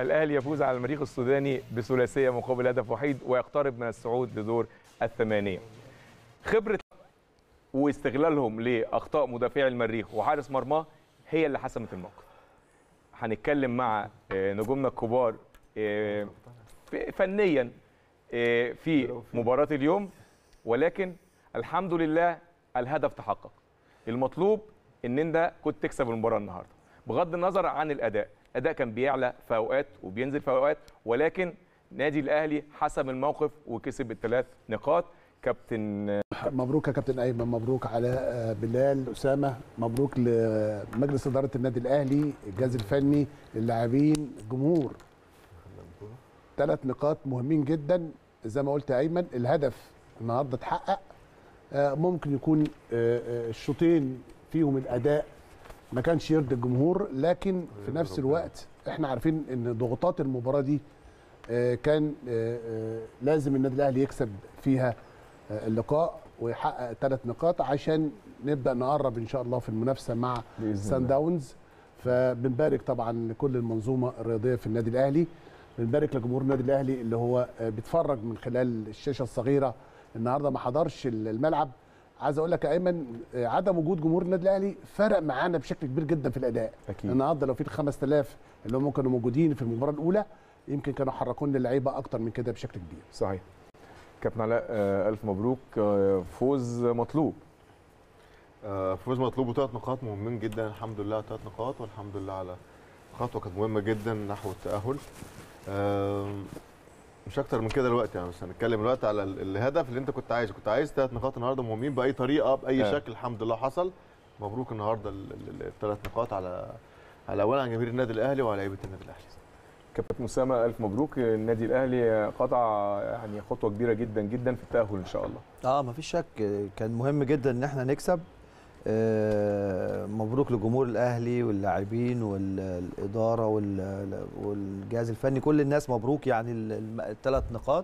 الاهلي يفوز على المريخ السوداني بثلاثيه مقابل هدف وحيد ويقترب من الصعود لدور الثمانيه خبره واستغلالهم لاخطاء مدافعي المريخ وحارس مرماه هي اللي حسمت الموقف هنتكلم مع آه، نجومنا الكبار آه، في- فنيا آه، في مباراه اليوم ولكن الحمد لله الهدف تحقق المطلوب ان انت كنت تكسب المباراه النهارده بغض النظر عن الاداء الاداء كان بيعلى في اوقات وبينزل في اوقات ولكن نادي الاهلي حسم الموقف وكسب الثلاث نقاط كابتن مبروك يا كابتن ايمن مبروك على آه، بلال اسامه مبروك لمجلس اداره النادي الاهلي الجهاز الفني للاعبين الجمهور ثلاث نقاط مهمين جدا زي ما قلت يا ايمن الهدف النهارده اتحقق آه، ممكن يكون آه، آه، الشوطين فيهم الاداء ما كانش يرضي الجمهور لكن في نفس الوقت احنا عارفين ان ضغوطات المباراه دي آه، كان آه، آه، لازم النادي الاهلي يكسب فيها آه، اللقاء ويحقق ثلاث نقاط عشان نبدا نقرب ان شاء الله في المنافسه مع بإذن سان الله. داونز فبنبارك طبعا لكل المنظومه الرياضيه في النادي الاهلي بنبارك لجمهور النادي الاهلي اللي هو آه، بيتفرج من خلال الشاشه الصغيره النهارده ما حضرش الملعب عايز اقول لك يا ايمن آه، عدم وجود جمهور النادي الاهلي فرق معانا بشكل كبير جدا في الاداء اكيد النهارده لو في ال 5000 اللي هم كانوا موجودين في المباراه الاولى يمكن كانوا حركوا لنا اللعيبه اكتر من كده بشكل كبير صحيح كابتن علاء آه، الف مبروك آه، فوز مطلوب آه، فوز مطلوب وثلاث نقاط مهمين جدا الحمد لله على ثلاث نقاط والحمد لله على خطوه كانت مهمه جدا نحو التاهل آم، مش اكتر من كده دلوقتي يعني بس هنتكلم دلوقتي على ال- الهدف اللي انت كنت عايزه كنت عايز ثلاث نقاط النهارده مهمين باي طريقه باي آه. شكل الحمد لله حصل مبروك النهارده الثلاث نقاط على على اولا جماهير النادي الاهلي وعلى لعيبه النادي الاهلي كابتن اسامه الف مبروك النادي الاهلي قطع يعني خطوه كبيره جدا جدا في التاهل ان شاء الله اه مفيش شك كان مهم جدا ان احنا نكسب آه، مبروك لجمهور الاهلي واللاعبين والاداره وال- والجهاز الفني كل الناس مبروك يعني الثلاث نقاط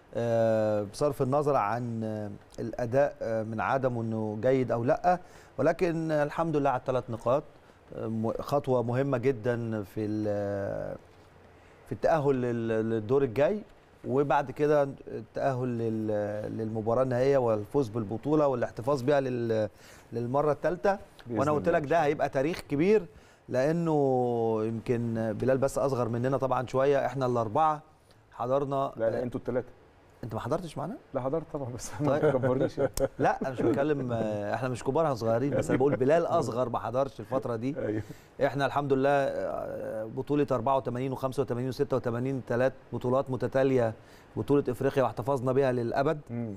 آه، بصرف النظر عن آه، الاداء آه، من عدمه انه جيد او لا ولكن الحمد لله على الثلاث نقاط آه، م- خطوه مهمه جدا في ال- في التاهل لل- للدور الجاي وبعد كده التاهل لل- للمباراه النهائيه والفوز بالبطوله والاحتفاظ بها لل- للمره الثالثه بإذن وانا قلت الله. لك ده هيبقى تاريخ كبير لانه يمكن بلال بس اصغر مننا طبعا شويه احنا الاربعه حضرنا لا لا انتوا الثلاثه انت ما حضرتش معانا لا حضرت طبعا بس ما طيب. تكبرنيش يعني. لا انا مش بتكلم آه، احنا مش كبار احنا صغيرين بس انا بقول بلال اصغر ما حضرش الفتره دي ايوه احنا الحمد لله آه، بطوله 84 و85 و86 ثلاث بطولات متتاليه بطوله افريقيا واحتفظنا بها للابد مم.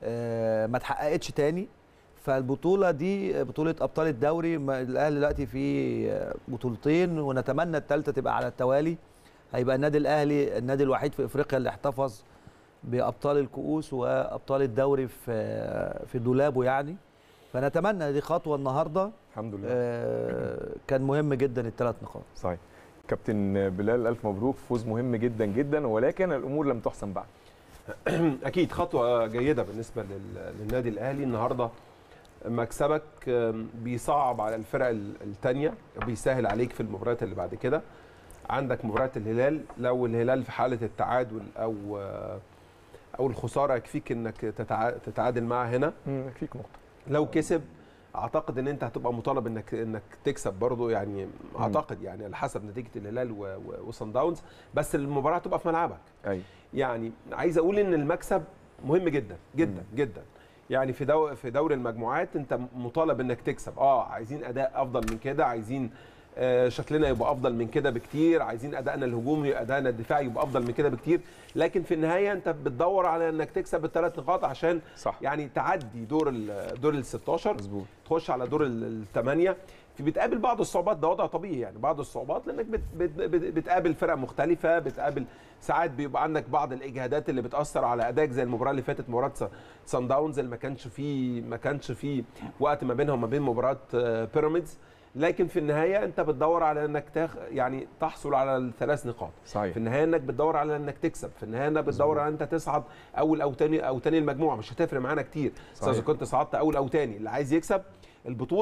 آه، ما اتحققتش تاني فالبطوله دي بطوله ابطال الدوري ما- الاهلي دلوقتي في آه، بطولتين ونتمنى الثالثه تبقى على التوالي هيبقى النادي الاهلي النادي الوحيد في افريقيا اللي احتفظ بابطال الكؤوس وابطال الدوري في آه، في دولابه يعني فنتمنى دي خطوه النهارده الحمد لله آه، كان مهم جدا الثلاث نقاط صحيح كابتن بلال الف مبروك فوز مهم جدا جدا ولكن الامور لم تحسن بعد اكيد خطوه جيده بالنسبه لل- للنادي الاهلي النهارده مكسبك آم، بيصعب على الفرق الثانيه بيسهل عليك في المباريات اللي بعد كده عندك مباراه الهلال لو الهلال في حاله التعادل او آه، او الخساره يكفيك انك تتع- تتعادل معاه هنا مم، فيك نقطه لو كسب اعتقد ان انت هتبقى مطالب انك انك تكسب برضه يعني اعتقد يعني على حسب نتيجه الهلال و- و- وصن داونز بس المباراه هتبقى في ملعبك ايوه يعني عايز اقول ان المكسب مهم جدا جدا جدا يعني في دو في دوري المجموعات انت مطالب انك تكسب اه عايزين اداء افضل من كده عايزين آه شكلنا يبقى افضل من كده بكتير عايزين ادائنا الهجومي ادائنا الدفاعي يبقى افضل من كده بكتير لكن في النهايه انت بتدور على انك تكسب الثلاث نقاط عشان صح يعني تعدي دور ال دور ال 16 مظبوط تخش على دور الثمانيه في بتقابل بعض الصعوبات ده وضع طبيعي يعني بعض الصعوبات لانك بت بت بت بتقابل فرق مختلفه بتقابل ساعات بيبقى عندك بعض الاجهادات اللي بتاثر على ادائك زي المباراه اللي فاتت مباراه سان داونز اللي ما كانش فيه ما كانش فيه وقت ما بينها وما بين مباراه آه، بيراميدز لكن في النهايه انت بتدور على انك تاخ يعني تحصل على الثلاث نقاط صحيح في النهايه انك بتدور على انك تكسب في النهايه انك بتدور على انت تصعد اول او تاني او تاني المجموعه مش هتفرق معانا كتير صحيح. اذا كنت صعدت اول او تاني اللي عايز يكسب البطوله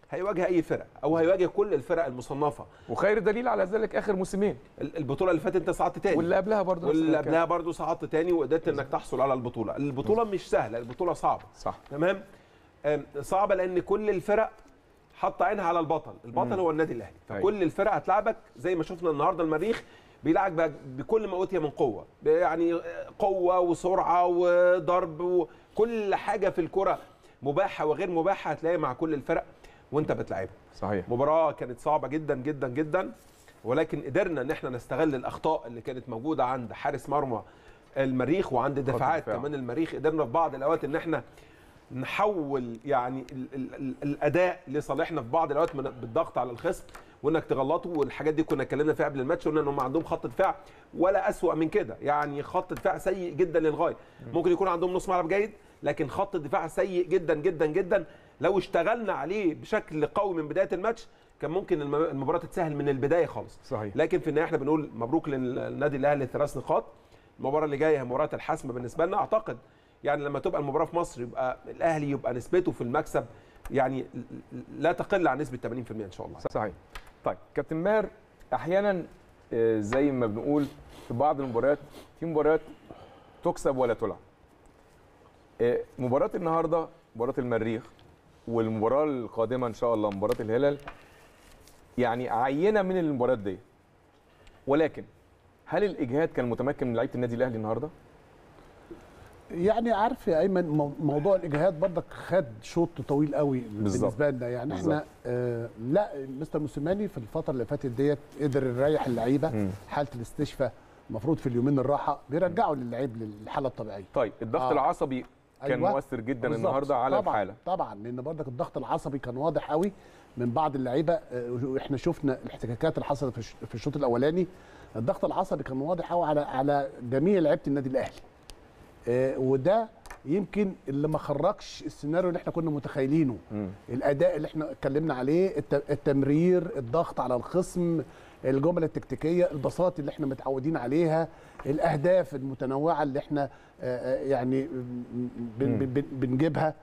هيواجه اي فرق او هيواجه كل الفرق المصنفه وخير دليل على ذلك اخر موسمين ال- البطوله اللي فاتت انت صعدت تاني واللي قبلها برضه نفس واللي الكلام. قبلها برضه صعدت تاني وقدرت انك تحصل على البطوله البطوله مش سهله البطوله صعبه صح تمام آم، صعبه لان كل الفرق حاطه عينها على البطل البطل هو النادي الاهلي أيوة. فكل الفرق هتلعبك زي ما شفنا النهارده المريخ بيلعب بكل ما اوتي من قوه يعني قوه وسرعه وضرب وكل حاجه في الكره مباحه وغير مباحه هتلاقيها مع كل الفرق وانت بتلعبها صحيح مباراة كانت صعبة جدا جدا جدا ولكن قدرنا ان احنا نستغل الاخطاء اللي كانت موجودة عند حارس مرمى المريخ وعند دفاعات الدفاع. كمان المريخ قدرنا في بعض الاوقات ان احنا نحول يعني ال ال ال الاداء لصالحنا في بعض الاوقات من بالضغط على الخصم وانك تغلطه والحاجات دي كنا اتكلمنا فيها قبل الماتش قلنا انهم عندهم خط دفاع ولا اسوأ من كده يعني خط دفاع سيء جدا للغايه ممكن يكون عندهم نص ملعب جيد لكن خط الدفاع سيء جدا جدا جدا لو اشتغلنا عليه بشكل قوي من بدايه الماتش كان ممكن الم- المباراه تتسهل من البدايه خالص صحيح لكن في النهايه احنا بنقول مبروك للنادي الاهلي ثلاث نقاط المباراه اللي جايه هي مباراه الحسم بالنسبه لنا اعتقد يعني لما تبقى المباراه في مصر يبقى الاهلي يبقى نسبته في المكسب يعني لا تقل عن نسبه 80% ان شاء الله صحيح طيب كابتن ماهر احيانا آه، زي ما بنقول في بعض المباريات في مباريات تكسب ولا تلعب آه، مباراه النهارده مباراه المريخ والمباراه القادمه ان شاء الله مباراه الهلال يعني عينه من المباريات دي ولكن هل الاجهاد كان متمكن من لعيبه النادي الاهلي النهارده يعني عارف يا ايمن مو- موضوع الاجهاد برضك خد شوط طويل قوي بالظبط. بالنسبه لنا يعني احنا بالظبط. آه لا مستر موسيماني في الفتره اللي فاتت ديت قدر يريح اللعيبه مم. حاله الاستشفاء المفروض في اليومين الراحه بيرجعوا للعيب للحاله الطبيعيه طيب الضغط آه. العصبي كان أيوة. مؤثر جدا بالظبط. النهارده على طبعا الحاله طبعا لان برضك الضغط العصبي كان واضح قوي من بعض اللعيبه آه، واحنا شفنا الاحتكاكات اللي حصلت في الش- في الشوط الاولاني الضغط العصبي كان واضح قوي على على جميع لعيبه النادي الاهلي آه، وده يمكن اللي ما خرجش السيناريو اللي احنا كنا متخيلينه مم. الاداء اللي احنا اتكلمنا عليه الت- التمرير الضغط على الخصم الجمل التكتيكيه البساط اللي احنا متعودين عليها الاهداف المتنوعه اللي احنا آه، آه، يعني بن مم. بن بنجيبها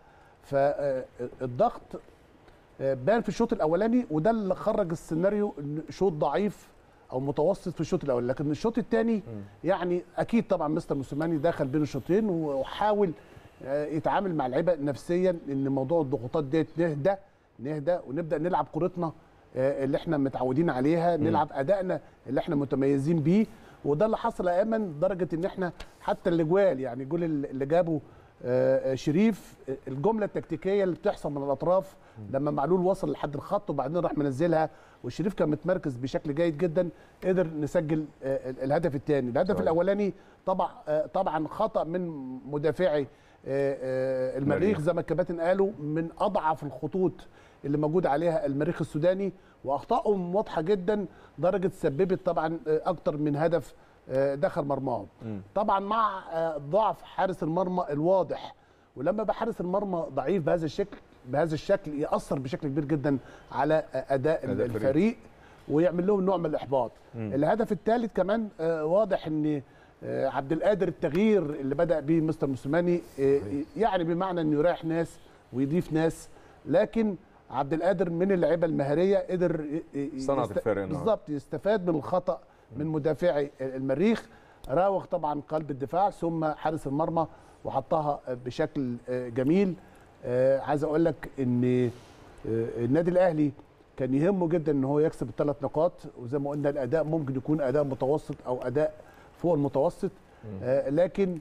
فالضغط بان في الشوط الاولاني وده اللي خرج السيناريو إن شوط ضعيف او متوسط في الشوط الاول لكن الشوط الثاني يعني اكيد طبعا مستر موسيماني دخل بين الشوطين وحاول آه، يتعامل مع اللعيبه نفسيا ان موضوع الضغوطات ديت نهدى نهدى ونبدا نلعب كورتنا آه، اللي احنا متعودين عليها نلعب ادائنا اللي احنا متميزين بيه وده اللي حصل يا ايمن لدرجه ان احنا حتى الاجوال يعني الجول اللي جابه آه، آه، شريف آه، الجمله التكتيكيه اللي بتحصل من الاطراف لما معلول وصل لحد الخط وبعدين راح منزلها وشريف كان متمركز بشكل جيد جدا قدر نسجل آه، ال- الهدف الثاني الهدف صحيح. الاولاني طبعا آه، طبعا خطا من مدافعي آه، آه، المريخ المريخ. زي ما الكباتن قالوا من اضعف الخطوط اللي موجود عليها المريخ السوداني واخطائهم واضحه جدا درجه سببت طبعا آه، اكتر من هدف آه، دخل مرماهم مم. طبعا مع آه، ضعف حارس المرمى الواضح ولما يبقى حارس المرمى ضعيف بهذا الشكل بهذا الشكل ياثر بشكل كبير جدا على آه، اداء أداء الفريق, الفريق. ويعمل لهم نوع من الاحباط مم. الهدف الثالث كمان آه، واضح ان آه، عبد القادر التغيير اللي بدا به مستر موسيماني آه، يعني بمعنى انه يريح ناس ويضيف ناس لكن عبد القادر من اللعيبه المهاريه قدر ي- ي- صنعت يست- الفرق النهاردة. بالظبط يستفاد من الخطا من مدافعي المريخ راوغ طبعا قلب الدفاع ثم حارس المرمى وحطها بشكل آه، جميل آه، عايز اقول لك ان آه، النادي الاهلي كان يهمه جدا ان هو يكسب الثلاث نقاط وزي ما قلنا الاداء ممكن يكون اداء متوسط او اداء فوق المتوسط آه، لكن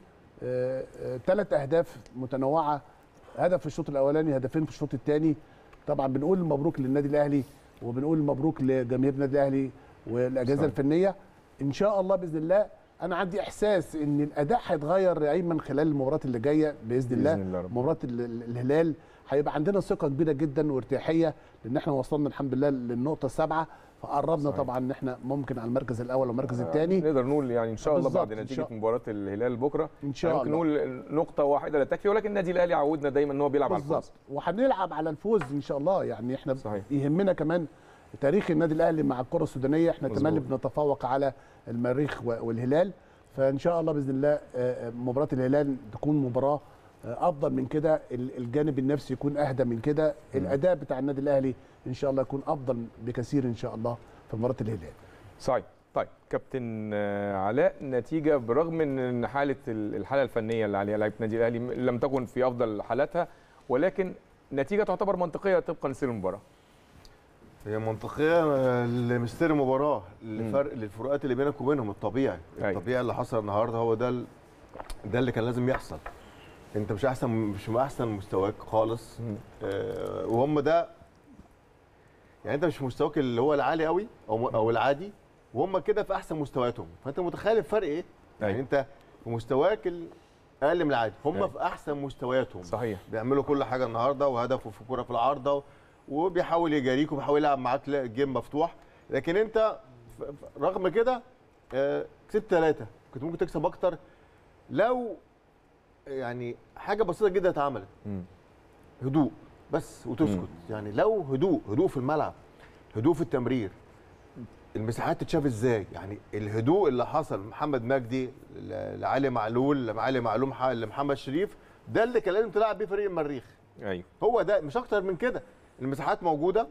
ثلاث اهداف متنوعه هدف في الشوط الاولاني هدفين في الشوط الثاني طبعا بنقول مبروك للنادي الاهلي وبنقول مبروك لجماهير النادي الاهلي والاجهزه صحيح. الفنيه ان شاء الله باذن الله انا عندي احساس ان الاداء هيتغير يا ايمن خلال المباريات اللي جايه باذن الله, بإذن الله رب. مباراه ال- ال- الهلال هيبقى عندنا ثقه كبيره جدا وارتياحيه لان احنا وصلنا الحمد لله للنقطه السبعه فقربنا صحيح. طبعا ان احنا ممكن على المركز الاول والمركز الثاني نقدر نقول يعني ان شاء الله بالظبط، بعد إن نتيجه شاء- مباراه الهلال بكره ان شاء ممكن الله نقول نقطه واحده لا تكفي ولكن النادي الاهلي عودنا دايما ان هو بيلعب على الفوز بالظبط وهنلعب على الفوز ان شاء الله يعني احنا صحيح. يهمنا كمان تاريخ النادي الاهلي مع الكره السودانيه احنا مظبوط. تملي بنتفوق على المريخ و- والهلال فان شاء الله باذن الله آه، آه، مباراه الهلال تكون مباراه آه، افضل من كده ال- الجانب النفسي يكون اهدى من كده الاداء بتاع النادي الاهلي ان شاء الله يكون افضل بكثير ان شاء الله في مباراه الهلال صحيح طيب كابتن آه، علاء نتيجه برغم من ان حاله ال- الحاله الفنيه اللي عليها لعيبه النادي الاهلي م- لم تكن في افضل حالاتها ولكن نتيجه تعتبر منطقيه طبقا لسير المباراه هي منطقيه آه، لمستر المباراه لفرق للفروقات اللي بينك وبينهم الطبيعي أيوة. الطبيعي اللي حصل النهارده هو ده ال- ده اللي كان لازم يحصل انت مش احسن مش في احسن مستواك خالص آه وهم ده يعني انت مش في مستواك اللي هو العالي قوي او او العادي وهم كده في احسن مستوياتهم فانت متخيل الفرق ايه يعني أيوة. انت في مستواك اقل من العادي هم أيوة. في احسن مستوياتهم صحيح بيعملوا كل حاجه النهارده وهدفه في كوره في العارضه وبيحاول يجاريك وبيحاول يلعب معاك لا- الجيم مفتوح لكن انت ف- ف- رغم كده آه، كسبت ثلاثه كنت ممكن تكسب اكتر لو يعني حاجه بسيطه جدا اتعملت مم. هدوء بس وتسكت مم. يعني لو هدوء هدوء في الملعب هدوء في التمرير المساحات تتشاف ازاي يعني الهدوء اللي حصل محمد مجدي ل- لعلي معلول لعلي معلول مح- لمحمد شريف ده اللي كان لازم تلعب بيه فريق المريخ ايوه هو ده مش اكتر من كده المساحات موجوده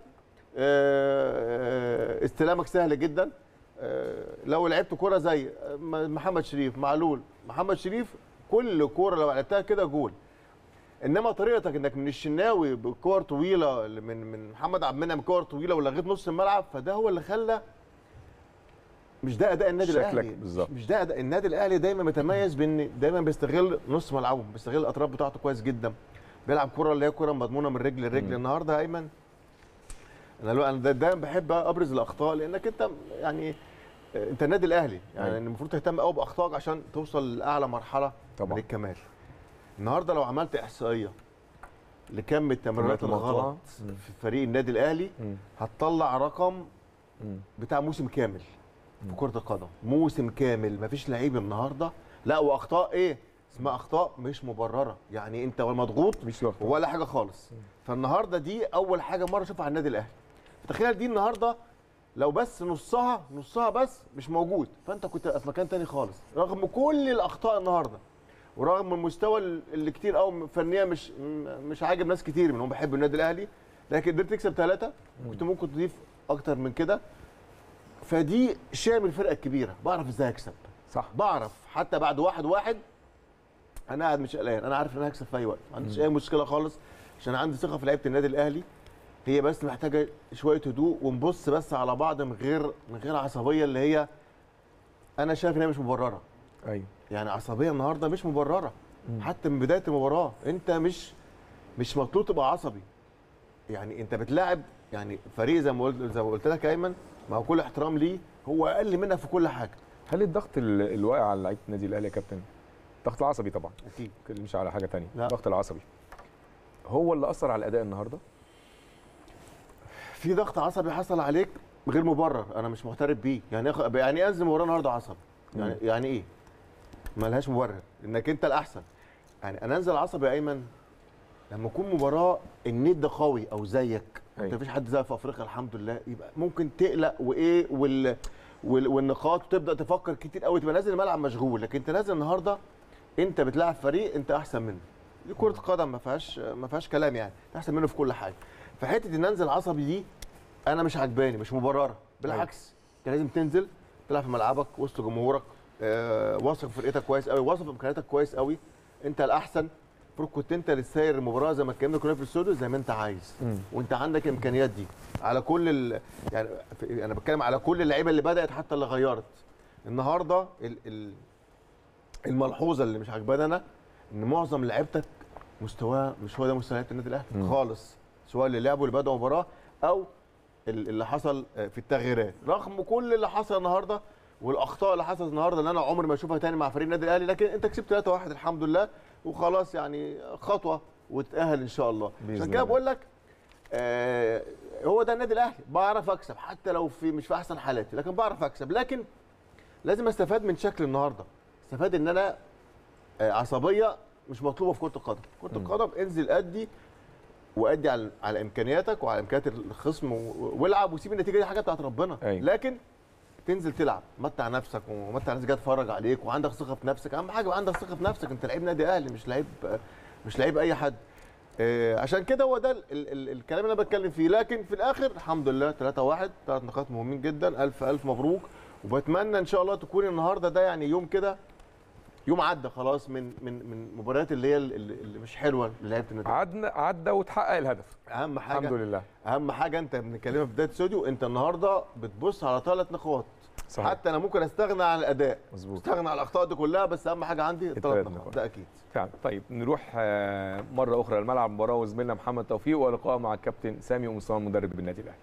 آه، استلامك سهل جدا آه، لو لعبت كرة زي م- محمد شريف معلول محمد شريف كل كرة لو لعبتها كده جول انما طريقتك انك من الشناوي بكور طويله من من محمد عبد المنعم كور طويله ولغيت نص الملعب فده هو اللي خلى مش ده اداء النادي شكلك الاهلي بالظبط. مش ده أداء النادي الاهلي دايما متميز بان دايما بيستغل نص ملعبه بيستغل الاطراف بتاعته كويس جدا بيلعب كره اللي هي كره مضمونه من رجل لرجل مم. النهارده يا ايمن انا لو انا دا- دايما بحب ابرز الاخطاء لانك انت يعني انت النادي الاهلي يعني أيوة. المفروض تهتم قوي باخطائك عشان توصل لاعلى مرحله طبعا. من الكمال النهارده لو عملت احصائيه لكم التمريرات تمريرات المقطوعة. الغلط مم. في فريق النادي الاهلي مم. هتطلع رقم مم. بتاع موسم كامل في كره القدم موسم كامل مفيش لعيب النهارده لا واخطاء ايه اسمها اخطاء مش مبرره يعني انت مضغوط مش لوحده ولا حاجه خالص فالنهارده دي اول حاجه مره اشوفها على النادي الاهلي تخيل دي النهارده لو بس نصها نصها بس مش موجود فانت كنت في مكان تاني خالص رغم كل الاخطاء النهارده ورغم المستوى اللي كتير قوي فنيا مش م- مش عاجب ناس كتير منهم بيحبوا النادي الاهلي لكن قدرت تكسب ثلاثه كنت ممكن تضيف اكتر من كده فدي شامل الفرقه الكبيره بعرف ازاي اكسب صح بعرف حتى بعد واحد واحد انا قاعد مش قلقان انا عارف ان انا هكسب في اي وقت ما عنديش اي مشكله خالص عشان عندي ثقه في لعيبه النادي الاهلي هي بس محتاجه شويه هدوء ونبص بس على بعض من غير من غير عصبيه اللي هي انا شايف ان هي مش مبرره ايوه يعني عصبيه النهارده مش مبرره حتى من بدايه المباراه انت مش مش مطلوب تبقى عصبي يعني انت بتلاعب يعني فريق زي ما قلت زي ما قلت لك يا ايمن مع كل احترام ليه هو اقل منك في كل حاجه هل الضغط ال- الواقع على لعيبه النادي الاهلي يا كابتن الضغط العصبي طبعا اكيد ما نتكلمش على حاجه تانية لا. الضغط العصبي هو اللي اثر على الاداء النهارده في ضغط عصبي حصل عليك غير مبرر انا مش معترف بيه يعني إيه- يعني ايه انزل مباراه النهارده عصبي يعني يعني ايه ملهاش مبرر انك انت الاحسن يعني انا انزل عصبي يا ايمن لما يكون مباراه الند قوي او زيك انت أيوة. مفيش حد زيك في افريقيا الحمد لله يبقى ممكن تقلق وايه وال وال- والنقاط وتبدا تفكر كتير قوي تبقى نازل الملعب مشغول لكن انت نازل النهارده انت بتلاعب فريق انت احسن منه دي كره قدم ما فيهاش ما فيهاش كلام يعني انت احسن منه في كل حاجه فحته ان انزل عصبي دي انا مش عجباني مش مبرره بالعكس انت لازم تنزل تلعب في ملعبك وسط جمهورك آه، واثق في فرقتك كويس قوي واثق في امكانياتك كويس قوي انت الاحسن المفروض كنت انت اللي تسير المباراه زي ما اتكلمنا كلنا في الاستوديو زي ما انت عايز مم. وانت عندك الامكانيات دي على كل ال... يعني في- انا بتكلم على كل اللعيبه اللي بدات حتى اللي غيرت النهارده ال... ال... الملحوظه اللي مش عجباني انا ان معظم لعيبتك مستواه مش هو ده مستوى لعيبه النادي الاهلي مم. خالص سواء اللي لعبوا اللي بدأوا مباراه او ال- اللي حصل في التغييرات رغم كل اللي حصل النهارده والاخطاء اللي حصلت النهارده اللي انا عمري ما اشوفها تاني مع فريق النادي الاهلي لكن انت كسبت 3-1 الحمد لله وخلاص يعني خطوه وتاهل ان شاء الله بإذن عشان كده الله. بقول لك آه هو ده النادي الاهلي بعرف اكسب حتى لو في مش في احسن حالاتي لكن بعرف اكسب لكن لازم استفاد من شكل النهارده استفاد ان انا آه، عصبيه مش مطلوبه في كره القدم كره القدم انزل ادي وادي على على امكانياتك وعلى امكانيات الخصم و- والعب وسيب النتيجه دي حاجه بتاعت ربنا أيوة. لكن تنزل تلعب متع نفسك ومتع الناس جايه تتفرج عليك وعندك ثقه في نفسك اهم حاجه يبقى عندك ثقه في نفسك انت لعيب نادي اهلي مش لعيب مش لعيب اي حد آه، عشان كده هو ده ال ال ال الكلام اللي انا بتكلم فيه لكن في الاخر الحمد لله 3 1 ثلاث نقاط مهمين جدا الف الف مبروك وبتمنى ان شاء الله تكون النهارده ده يعني يوم كده يوم عدى خلاص من من من المباريات اللي هي ال- ال- اللي مش حلوه للعيبه النادي عدنا عدى وتحقق الهدف اهم حاجه الحمد لله اهم حاجه انت بنتكلمها في بدايه استوديو انت النهارده بتبص على ثلاث نقاط صحيح. حتى انا ممكن استغنى عن الاداء مظبوط استغنى عن الاخطاء دي كلها بس اهم حاجه عندي التلات الثلاث نقاط. نقاط ده اكيد فعلا طيب نروح آه، مره اخرى الملعب مباراه وزميلنا محمد توفيق ولقاء مع الكابتن سامي ومصطفى مدرب بالنادي الاهلي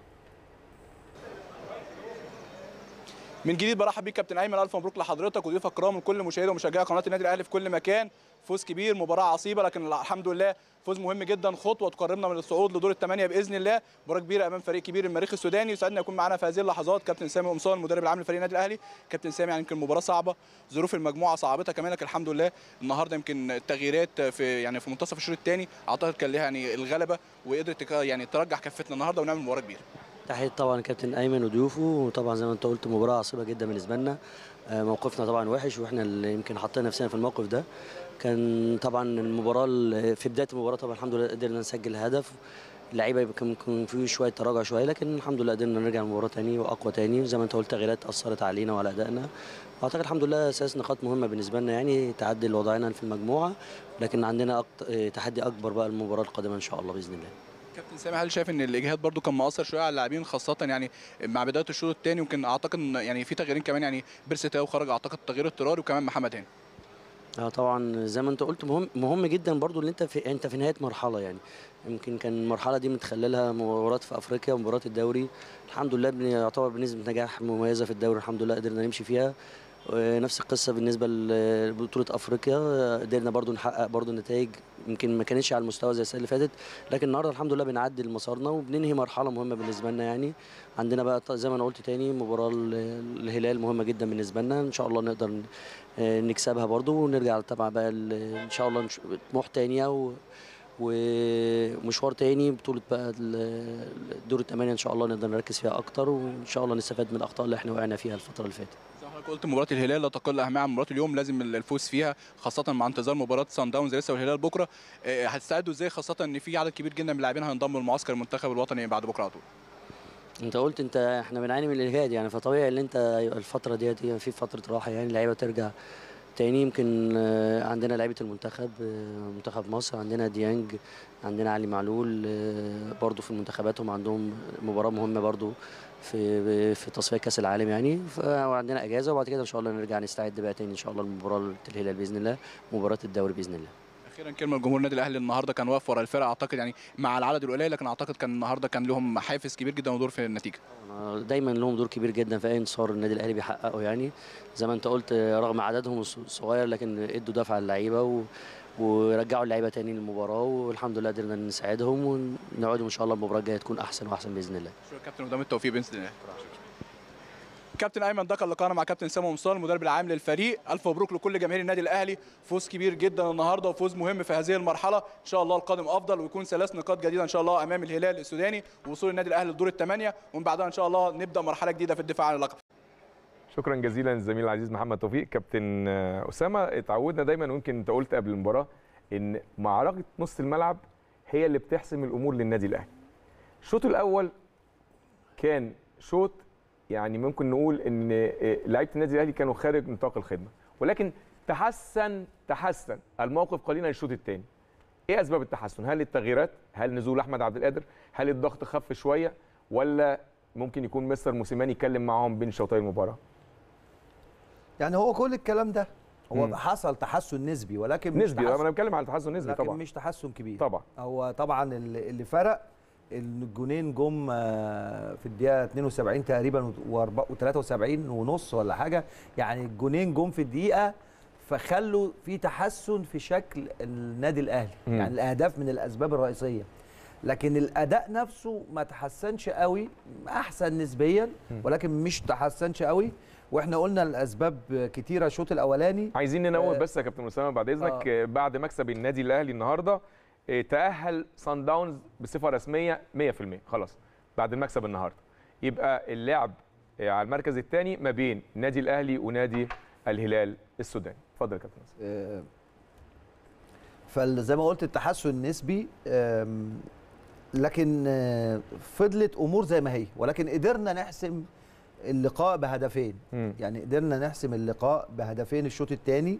من جديد برحب بيك كابتن ايمن الف مبروك لحضرتك وضيوفك الكرام وكل مشاهدي ومشجعي قناه النادي الاهلي في كل مكان فوز كبير مباراه عصيبه لكن الحمد لله فوز مهم جدا خطوه تقربنا من الصعود لدور الثمانيه باذن الله مباراه كبيره امام فريق كبير المريخ السوداني يسعدنا يكون معنا في هذه اللحظات كابتن سامي قمصان المدرب العام لفريق النادي الاهلي كابتن سامي يعني يمكن مباراه صعبه ظروف المجموعه صعبتها كمان لكن الحمد لله النهارده يمكن التغييرات في يعني في منتصف الشوط الثاني اعتقد كان لها يعني الغلبه وقدرت تك- يعني ترجح كفتنا النهارده ونعمل مباراه كبيره تحية طبعا كابتن ايمن وضيوفه وطبعا زي ما انت قلت مباراه عصيبه جدا بالنسبه لنا آه، موقفنا طبعا وحش واحنا اللي يمكن حطينا نفسنا في الموقف ده كان طبعا المباراه ال- في بدايه المباراه طبعا الحمد لله قدرنا نسجل هدف اللعيبه يبقى كان كان في شويه تراجع شويه لكن الحمد لله قدرنا نرجع المباراه تاني واقوى تاني وزي ما انت قلت تغييرات اثرت علينا وعلى ادائنا واعتقد الحمد لله اساس نقاط مهمه بالنسبه لنا يعني تعدل وضعنا في المجموعه لكن عندنا أكت- آه، تحدي اكبر بقى المباراه القادمه ان شاء الله باذن الله كابتن سامي هل شايف ان الاجهاد برضو كان مؤثر شويه على اللاعبين خاصه يعني مع بدايه الشوط الثاني يمكن اعتقد ان يعني في تغييرين كمان يعني بيرسي تاو خرج اعتقد تغيير اضطراري وكمان محمد هاني اه طبعا زي ما انت قلت مهم مهم جدا برضو ان انت في انت في نهايه مرحله يعني يمكن كان المرحله دي متخللها مباريات في افريقيا ومباراه الدوري الحمد لله بن- يعتبر بنسبه نجاح مميزه في الدوري الحمد لله قدرنا نمشي فيها ونفس القصه بالنسبه لبطوله افريقيا قدرنا برضو نحقق برضو نتائج يمكن ما كانتش على المستوى زي السنه اللي فاتت لكن النهارده الحمد لله بنعدل مسارنا وبننهي مرحله مهمه بالنسبه لنا يعني عندنا بقى ط- زي ما انا قلت تاني مباراه ال- الهلال مهمه جدا بالنسبه لنا ان شاء الله نقدر ن- آه، نكسبها برضو ونرجع طبعا بقى ال- ان شاء الله نش- طموح تانية و ومشوار تاني بطولة بقى ال- الدور الثمانية إن شاء الله نقدر نركز فيها أكتر وإن شاء الله نستفاد من الأخطاء اللي إحنا وقعنا فيها الفترة اللي فاتت. زي ما حضرتك قلت مباراه الهلال لا تقل اهميه عن مباراه اليوم لازم الفوز فيها خاصه مع انتظار مباراه سان داونز لسه والهلال بكره آه، هتستعدوا ازاي خاصه ان في عدد كبير جدا من اللاعبين هينضموا لمعسكر المنتخب الوطني بعد بكره على طول أنت قلت أنت إحنا بنعاني من الإجهاد يعني فطبيعي إن أنت يبقى الفترة ديت هي في فترة راحة يعني اللعيبة ترجع تاني يمكن آه، عندنا لعيبة المنتخب آه، منتخب مصر عندنا ديانج عندنا علي معلول آه، برضو في المنتخباتهم عندهم مباراة مهمة برضو في في تصفية كأس العالم يعني فعندنا أجازة وبعد كده إن شاء الله نرجع نستعد بقى تاني إن شاء الله لمباراة الهلال بإذن الله مباراة الدوري بإذن الله اخيرا كلمه لجمهور النادي الاهلي النهارده كان واقف ورا الفرقه اعتقد يعني مع العدد القليل لكن اعتقد كان النهارده كان لهم حافز كبير جدا ودور في النتيجه أنا دايما لهم دور كبير جدا في اي انتصار النادي الاهلي بيحققه يعني زي ما انت قلت رغم عددهم الص- الصغير لكن ادوا دفعه للعيبه و... ورجعوا اللعيبه تاني للمباراه والحمد لله قدرنا نساعدهم ونوعدهم ان شاء الله المباراه الجايه تكون احسن واحسن باذن الله شكرا كابتن قدام التوفيق باذن الله كابتن ايمن ده كان لقاءنا مع كابتن سامي مصطفى المدرب العام للفريق الف مبروك لكل جماهير النادي الاهلي فوز كبير جدا النهارده وفوز مهم في هذه المرحله ان شاء الله القادم افضل ويكون ثلاث نقاط جديده ان شاء الله امام الهلال السوداني ووصول النادي الاهلي لدور الثمانيه ومن بعدها ان شاء الله نبدا مرحله جديده في الدفاع عن اللقب شكرا جزيلا للزميل العزيز محمد توفيق كابتن آه، اسامه اتعودنا دايما ويمكن انت قلت قبل المباراه ان معركه نص الملعب هي اللي بتحسم الامور للنادي الاهلي الشوط الاول كان شوط يعني ممكن نقول ان آه، لعيبه النادي الاهلي كانوا خارج نطاق الخدمه ولكن تحسن تحسن الموقف قليلا الشوط الثاني ايه اسباب التحسن هل التغييرات هل نزول احمد عبد القادر هل الضغط خف شويه ولا ممكن يكون مستر موسيماني يتكلم معاهم بين شوطي المباراه يعني هو كل الكلام ده هو مم. حصل تحسن نسبي ولكن مش نسبي تحسن انا بتكلم على تحسن نسبي لكن طبعا مش تحسن كبير طبعا هو طبعا اللي اللي فرق الجونين جم آه، في الدقيقه 72 تقريبا و73 ونص ولا حاجه يعني الجونين جم في الدقيقه فخلوا في تحسن في شكل النادي الاهلي مم. يعني الاهداف من الاسباب الرئيسيه لكن الاداء نفسه ما تحسنش قوي احسن نسبيا ولكن مش تحسنش قوي واحنا قلنا الاسباب كتيره الشوط الاولاني عايزين ننوه آه. بس يا كابتن اسامه بعد اذنك آه. بعد مكسب النادي الاهلي النهارده آه، تاهل سان داونز بصفه رسميه 100% خلاص بعد المكسب النهارده يبقى اللعب آه، على المركز الثاني ما بين النادي الاهلي ونادي الهلال السوداني اتفضل يا كابتن أسامة. آه، فزي ما قلت التحسن نسبي آم، لكن آه، فضلت امور زي ما هي ولكن قدرنا نحسم اللقاء بهدفين مم. يعني قدرنا نحسم اللقاء بهدفين الشوط الثاني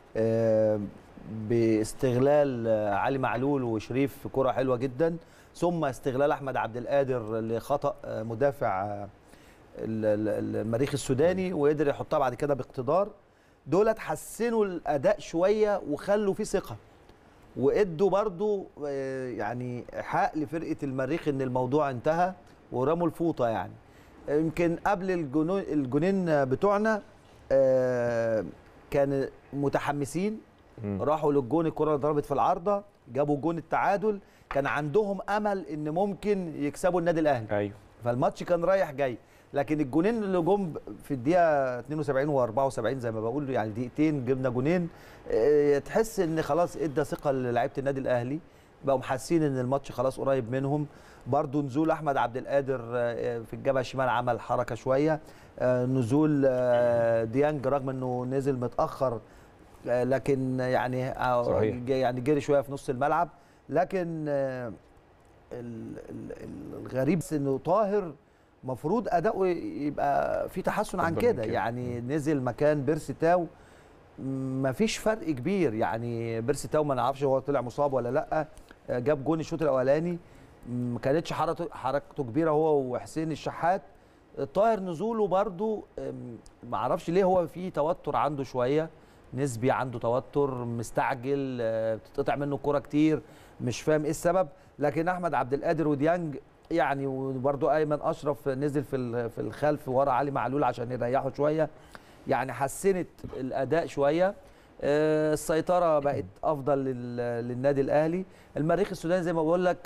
باستغلال آه، علي معلول وشريف في كرة حلوة جدا ثم استغلال احمد عبد القادر لخطأ آه، مدافع آه، ال- ال- المريخ السوداني وقدر يحطها بعد كده باقتدار دولت حسنوا الاداء شويه وخلوا فيه ثقه وادوا برضو آه، يعني حق لفرقه المريخ ان الموضوع انتهى ورموا الفوطه يعني يمكن قبل الجنو- الجونين بتوعنا آه، كان متحمسين مم. راحوا للجون الكره اللي ضربت في العارضه جابوا جون التعادل كان عندهم امل ان ممكن يكسبوا النادي الاهلي ايوه فالماتش كان رايح جاي لكن الجونين اللي جم في الدقيقه 72 و74 زي ما بقول يعني دقيقتين جبنا جونين آه، تحس ان خلاص ادى ثقه للاعيبه النادي الاهلي بقوا حاسين ان الماتش خلاص قريب منهم برضو نزول احمد عبد القادر آه، في الجبهه الشمال عمل حركه شويه آه، نزول آه، ديانج رغم انه نزل متاخر آه، لكن يعني آه، صحيح. ج- يعني جري شويه في نص الملعب لكن آه، ال- ال- ال- الغريب بس انه طاهر مفروض اداؤه يبقى في تحسن عن أفضل من كده كده. يعني نزل مكان بيرسي تاو ما فيش فرق كبير يعني بيرسي تاو ما نعرفش هو طلع مصاب ولا لا جاب جون الشوط الاولاني ما كانتش حركته حركته كبيره هو وحسين الشحات طاهر نزوله برضو أم، ما اعرفش ليه هو في توتر عنده شويه نسبي عنده توتر مستعجل آه، بتتقطع منه الكوره كتير مش فاهم ايه السبب لكن احمد عبد القادر وديانج يعني وبرضو ايمن اشرف نزل في ال- في الخلف ورا علي معلول عشان يريحه شويه يعني حسنت الاداء شويه آه، السيطره بقت افضل لل- للنادي الاهلي المريخ السوداني زي ما بقول لك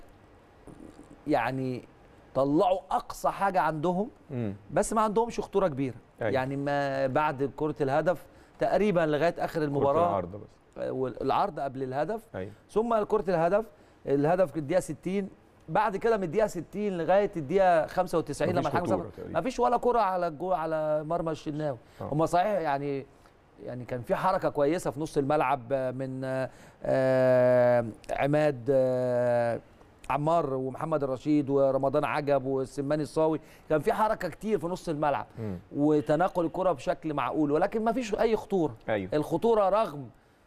يعني طلعوا اقصى حاجه عندهم مم. بس ما عندهمش خطوره كبيره أيوة. يعني ما بعد كره الهدف تقريبا لغايه اخر كرة المباراه العارضة بس آه، والعرض قبل الهدف ايوه ثم كره الهدف الهدف في الدقيقه 60 بعد كده من الدقيقه 60 لغايه الدقيقه 95 لما مفيش الحكم خطورة صفر تقريبا. ما فيش ولا كره على الجو على مرمى الشناوي آه. هم صحيح يعني يعني كان في حركه كويسه في نص الملعب آه، من آه، آه، عماد آه، عمار ومحمد الرشيد ورمضان عجب والسماني الصاوي كان في حركه كتير في نص الملعب مم. وتناقل الكره بشكل معقول ولكن ما فيش اي خطوره ايوه الخطوره رغم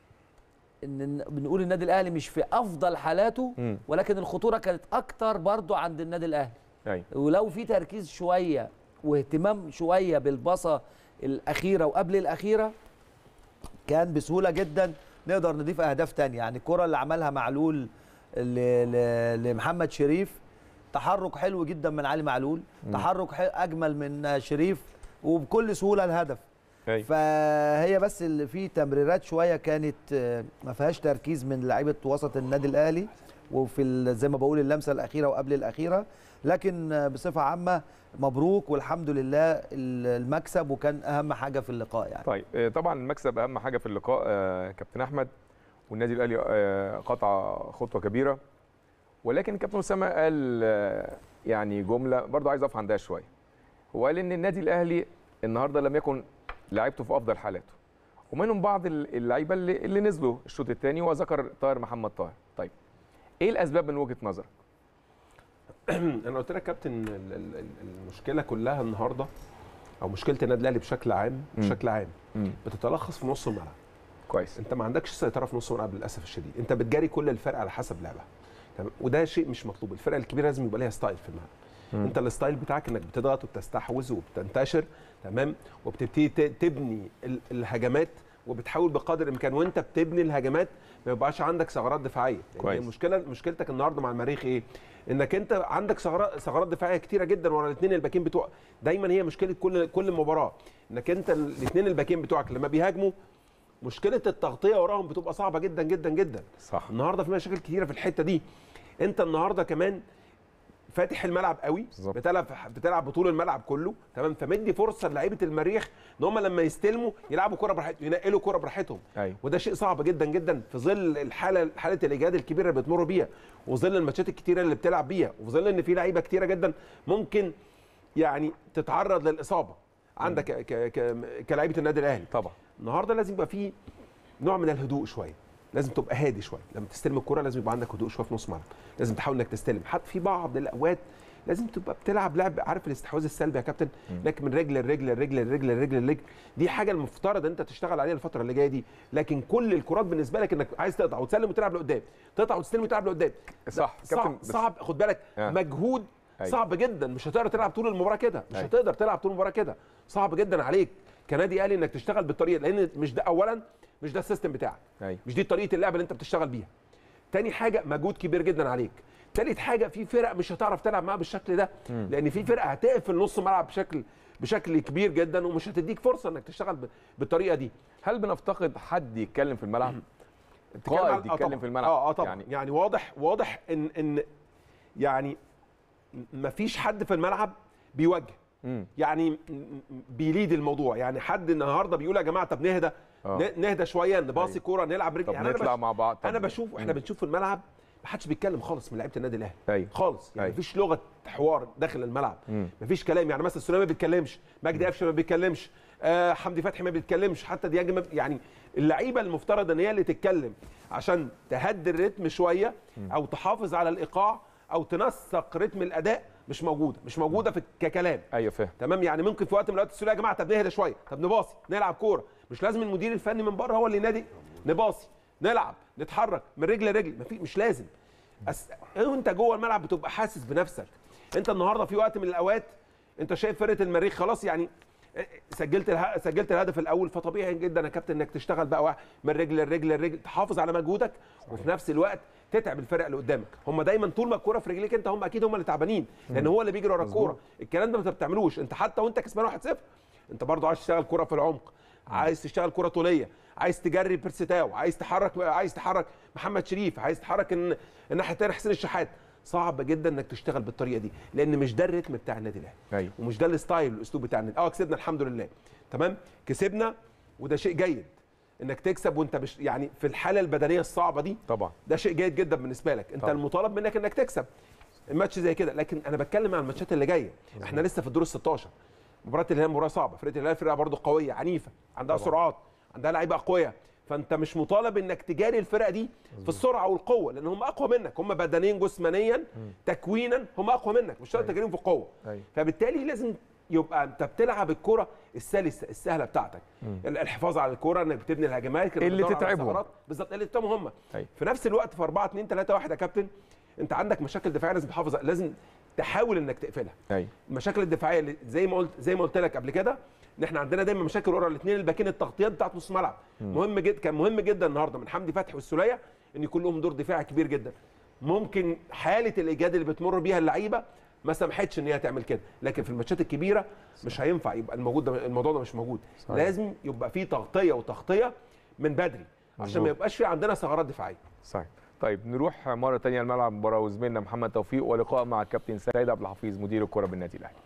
ان بنقول النادي الاهلي مش في افضل حالاته مم. ولكن الخطوره كانت اكتر برضو عند النادي الاهلي ايوه ولو في تركيز شويه واهتمام شويه بالبصه الاخيره وقبل الاخيره كان بسهوله جدا نقدر نضيف اهداف تانية يعني الكره اللي عملها معلول ل- ل- لمحمد شريف تحرك حلو جدا من علي معلول تحرك حل- اجمل من شريف وبكل سهوله الهدف ايوه فهي بس اللي في تمريرات شويه كانت آه، ما فيهاش تركيز من لعيبه وسط النادي الاهلي وفي ال- زي ما بقول اللمسه الاخيره وقبل الاخيره لكن آه، بصفه عامه مبروك والحمد لله ال- المكسب وكان اهم حاجه في اللقاء يعني طيب آه، طبعا المكسب اهم حاجه في اللقاء آه، كابتن احمد والنادي الاهلي آه، قطع خطوه كبيره ولكن كابتن اسامه قال آه، يعني جمله برضو عايز اقف عندها شويه هو قال ان النادي الاهلي النهارده لم يكن لعيبته في افضل حالاته ومنهم بعض ال- اللعيبه اللي, اللي نزلوا الشوط الثاني وذكر طاهر محمد طاهر طيب ايه الاسباب من وجهه نظرك انا قلت لك يا كابتن ال- ال- ال- المشكله كلها النهارده او مشكله النادي الاهلي بشكل عام مم. بشكل عام مم. بتتلخص في نص الملعب كويس انت ما عندكش سيطره في نص الملعب للاسف الشديد انت بتجاري كل الفرق على حسب لعبها تمام وده شيء مش مطلوب الفرقه الكبيره لازم يبقى ليها ستايل في الملعب مم. انت الستايل بتاعك انك بتضغط وبتستحوذ وبتنتشر تمام وبتبتدي ت- تبني ال- الهجمات وبتحاول بقدر الامكان وانت بتبني الهجمات ما يبقاش عندك ثغرات دفاعيه لأن كويس. المشكله مشكلتك النهارده مع المريخ ايه انك انت عندك ثغرات ثغرات دفاعيه كتيره جدا ورا الاثنين الباكين بتوع دايما هي مشكله كل كل مباراه انك انت الاثنين الباكين بتوعك لما بيهاجموا مشكله التغطيه وراهم بتبقى صعبه جدا جدا جدا صح النهارده في مشاكل كتيره في الحته دي انت النهارده كمان فاتح الملعب قوي بالظبط. بتلعب بتلعب بطول الملعب كله تمام فمدي فرصه لعيبه المريخ ان هم لما يستلموا يلعبوا كره براحتهم ينقلوا كره براحتهم ايوه وده شيء صعب جدا جدا في ظل الحاله حاله الاجهاد الكبيره اللي بتمر بيها وظل الماتشات الكتيره اللي بتلعب بيها وفي ظل ان في لعيبه كتيره جدا ممكن يعني تتعرض للاصابه عندك ك- ك- ك- كلاعيبه النادي الاهلي طبعا النهارده لازم يبقى في نوع من الهدوء شويه لازم تبقى هادي شويه لما تستلم الكره لازم يبقى عندك هدوء شويه في نص الملعب لازم تحاول انك تستلم حتى في بعض الاوقات لازم تبقى بتلعب لعب عارف الاستحواذ السلبي يا كابتن انك من رجل لرجل لرجل لرجل لرجل لرجل دي حاجه المفترض انت تشتغل عليها الفتره اللي جايه دي لكن كل الكرات بالنسبه لك انك عايز تقطع وتسلم وتلعب لقدام تقطع وتستلم وتلعب لقدام صح صعب كابتن بس- صعب خد بالك آه. مجهود أيوة. صعب جدا مش هتقدر تلعب طول المباراه كده مش أيوة. هتقدر تلعب طول المباراه كده صعب جدا عليك كنادي اهلي انك تشتغل بالطريقه لان مش ده اولا مش ده السيستم بتاعك أيوة. مش دي طريقه اللعب اللي انت بتشتغل بيها تاني حاجه مجهود كبير جدا عليك تالت حاجه في فرق مش هتعرف تلعب معاها بالشكل ده لان في فرق هتقفل نص ملعب بشكل بشكل كبير جدا ومش هتديك فرصه انك تشتغل ب- بالطريقه دي هل بنفتقد حد يتكلم في الملعب بتتكلم قائد على- آه يتكلم طبعاً. في الملعب اه اه طبعا يعني يعني, يعني واضح واضح ان ان يعني ما فيش حد في الملعب بيوجه مم. يعني م- م- بيليد الموضوع يعني حد النهارده بيقول يا جماعه طب نهدى آه. ن- نهدى شويه نباصي أيوة. كوره نلعب رجل طب يعني أنا نطلع بش- مع بعض طب انا بشوف احنا مم. بنشوف في الملعب ما حدش بيتكلم خالص من لعيبه النادي الاهلي أيوة. خالص يعني أيوة. مفيش لغه حوار داخل الملعب مم. مفيش كلام يعني مثلا سليمان ما بيتكلمش مجدي قفشه ما بيتكلمش آه حمدي فتحي ما بيتكلمش حتى دياج ما بي- يعني اللعيبه المفترض ان هي اللي تتكلم عشان تهدي الريتم شويه او تحافظ على الايقاع او تنسق رتم الاداء مش موجوده مش موجوده في ككلام ايوه فاهم تمام يعني ممكن في وقت من الاوقات تقول يا جماعه طب نهدى شويه طب نباصي نلعب كوره مش لازم المدير الفني من بره هو اللي ينادي نباصي نلعب نتحرك من رجل لرجل مفي مش لازم أس... انت جوه الملعب بتبقى حاسس بنفسك انت النهارده في وقت من الاوقات انت شايف فرقه المريخ خلاص يعني سجلت اله... سجلت الهدف الاول فطبيعي جدا يا كابتن انك تشتغل بقى واحد من رجل لرجل لرجل تحافظ على مجهودك وفي نفس الوقت تتعب الفرق اللي قدامك هم دايما طول ما الكوره في رجليك انت هم اكيد هم اللي تعبانين لان هو اللي بيجري ورا الكوره الكلام ده ما انت بتعملوش انت حتى وانت كسبان 1-0 انت برضه عايز تشتغل كوره في العمق عايز تشتغل كره طوليه عايز تجري بيرسيتاو عايز تحرك عايز تحرك محمد شريف عايز تحرك الن- الناحيه الثانيه حسين الشحات صعب جدا انك تشتغل بالطريقه دي لان مش ده الريتم بتاع النادي الاهلي أيوة. ومش ده الستايل الاسلوب بتاع النادي اه كسبنا الحمد لله تمام كسبنا وده شيء جيد انك تكسب وانت مش يعني في الحاله البدنيه الصعبه دي طبعا ده شيء جيد جدا بالنسبه لك انت طبعا. المطالب منك انك تكسب الماتش زي كده لكن انا بتكلم عن الماتشات اللي جايه احنا لسه في الدور ال 16 مباراه الهلال مباراه صعبه فرقه الهلال فرقه برضه قويه عنيفه عندها طبعا. سرعات عندها لعيبه اقوياء فانت مش مطالب انك تجاري الفرقه دي في السرعه والقوه لان هم اقوى منك هم بدنيا جسمانيا تكوينا هم اقوى منك مش شرط تجاريهم في القوه أيوة. فبالتالي لازم يبقى انت بتلعب الكره السلسه السهله بتاعتك الحفاظ على الكره انك بتبني الهجمات إنك اللي بتدور على تتعبهم. الثغرات. بالظبط اللي تتعبهم هم أيوة. في نفس الوقت في 4 2 3 1 يا كابتن انت عندك مشاكل دفاعيه لازم تحافظ لازم تحاول انك تقفلها ايوه المشاكل الدفاعيه اللي زي ما قلت زي ما قلت لك قبل كده ان احنا عندنا دايما مشاكل ورا الاثنين الباكين التغطيات بتاعت نص الملعب مهم جدا كان مهم جدا النهارده من حمدي فتحي والسوليه ان يكون لهم دور دفاعي كبير جدا ممكن حاله الايجاد اللي بتمر بيها اللعيبه ما سمحتش ان هي تعمل كده لكن في الماتشات الكبيره مش هينفع يبقى الموجود ده الموضوع ده مش موجود صحيح. لازم يبقى في تغطيه وتغطيه من بدري عشان مظبوط. ما يبقاش في عندنا ثغرات دفاعيه صحيح طيب نروح مره ثانيه الملعب مباراه وزميلنا محمد توفيق ولقاء مع الكابتن سيد عبد الحفيظ مدير الكره بالنادي الاهلي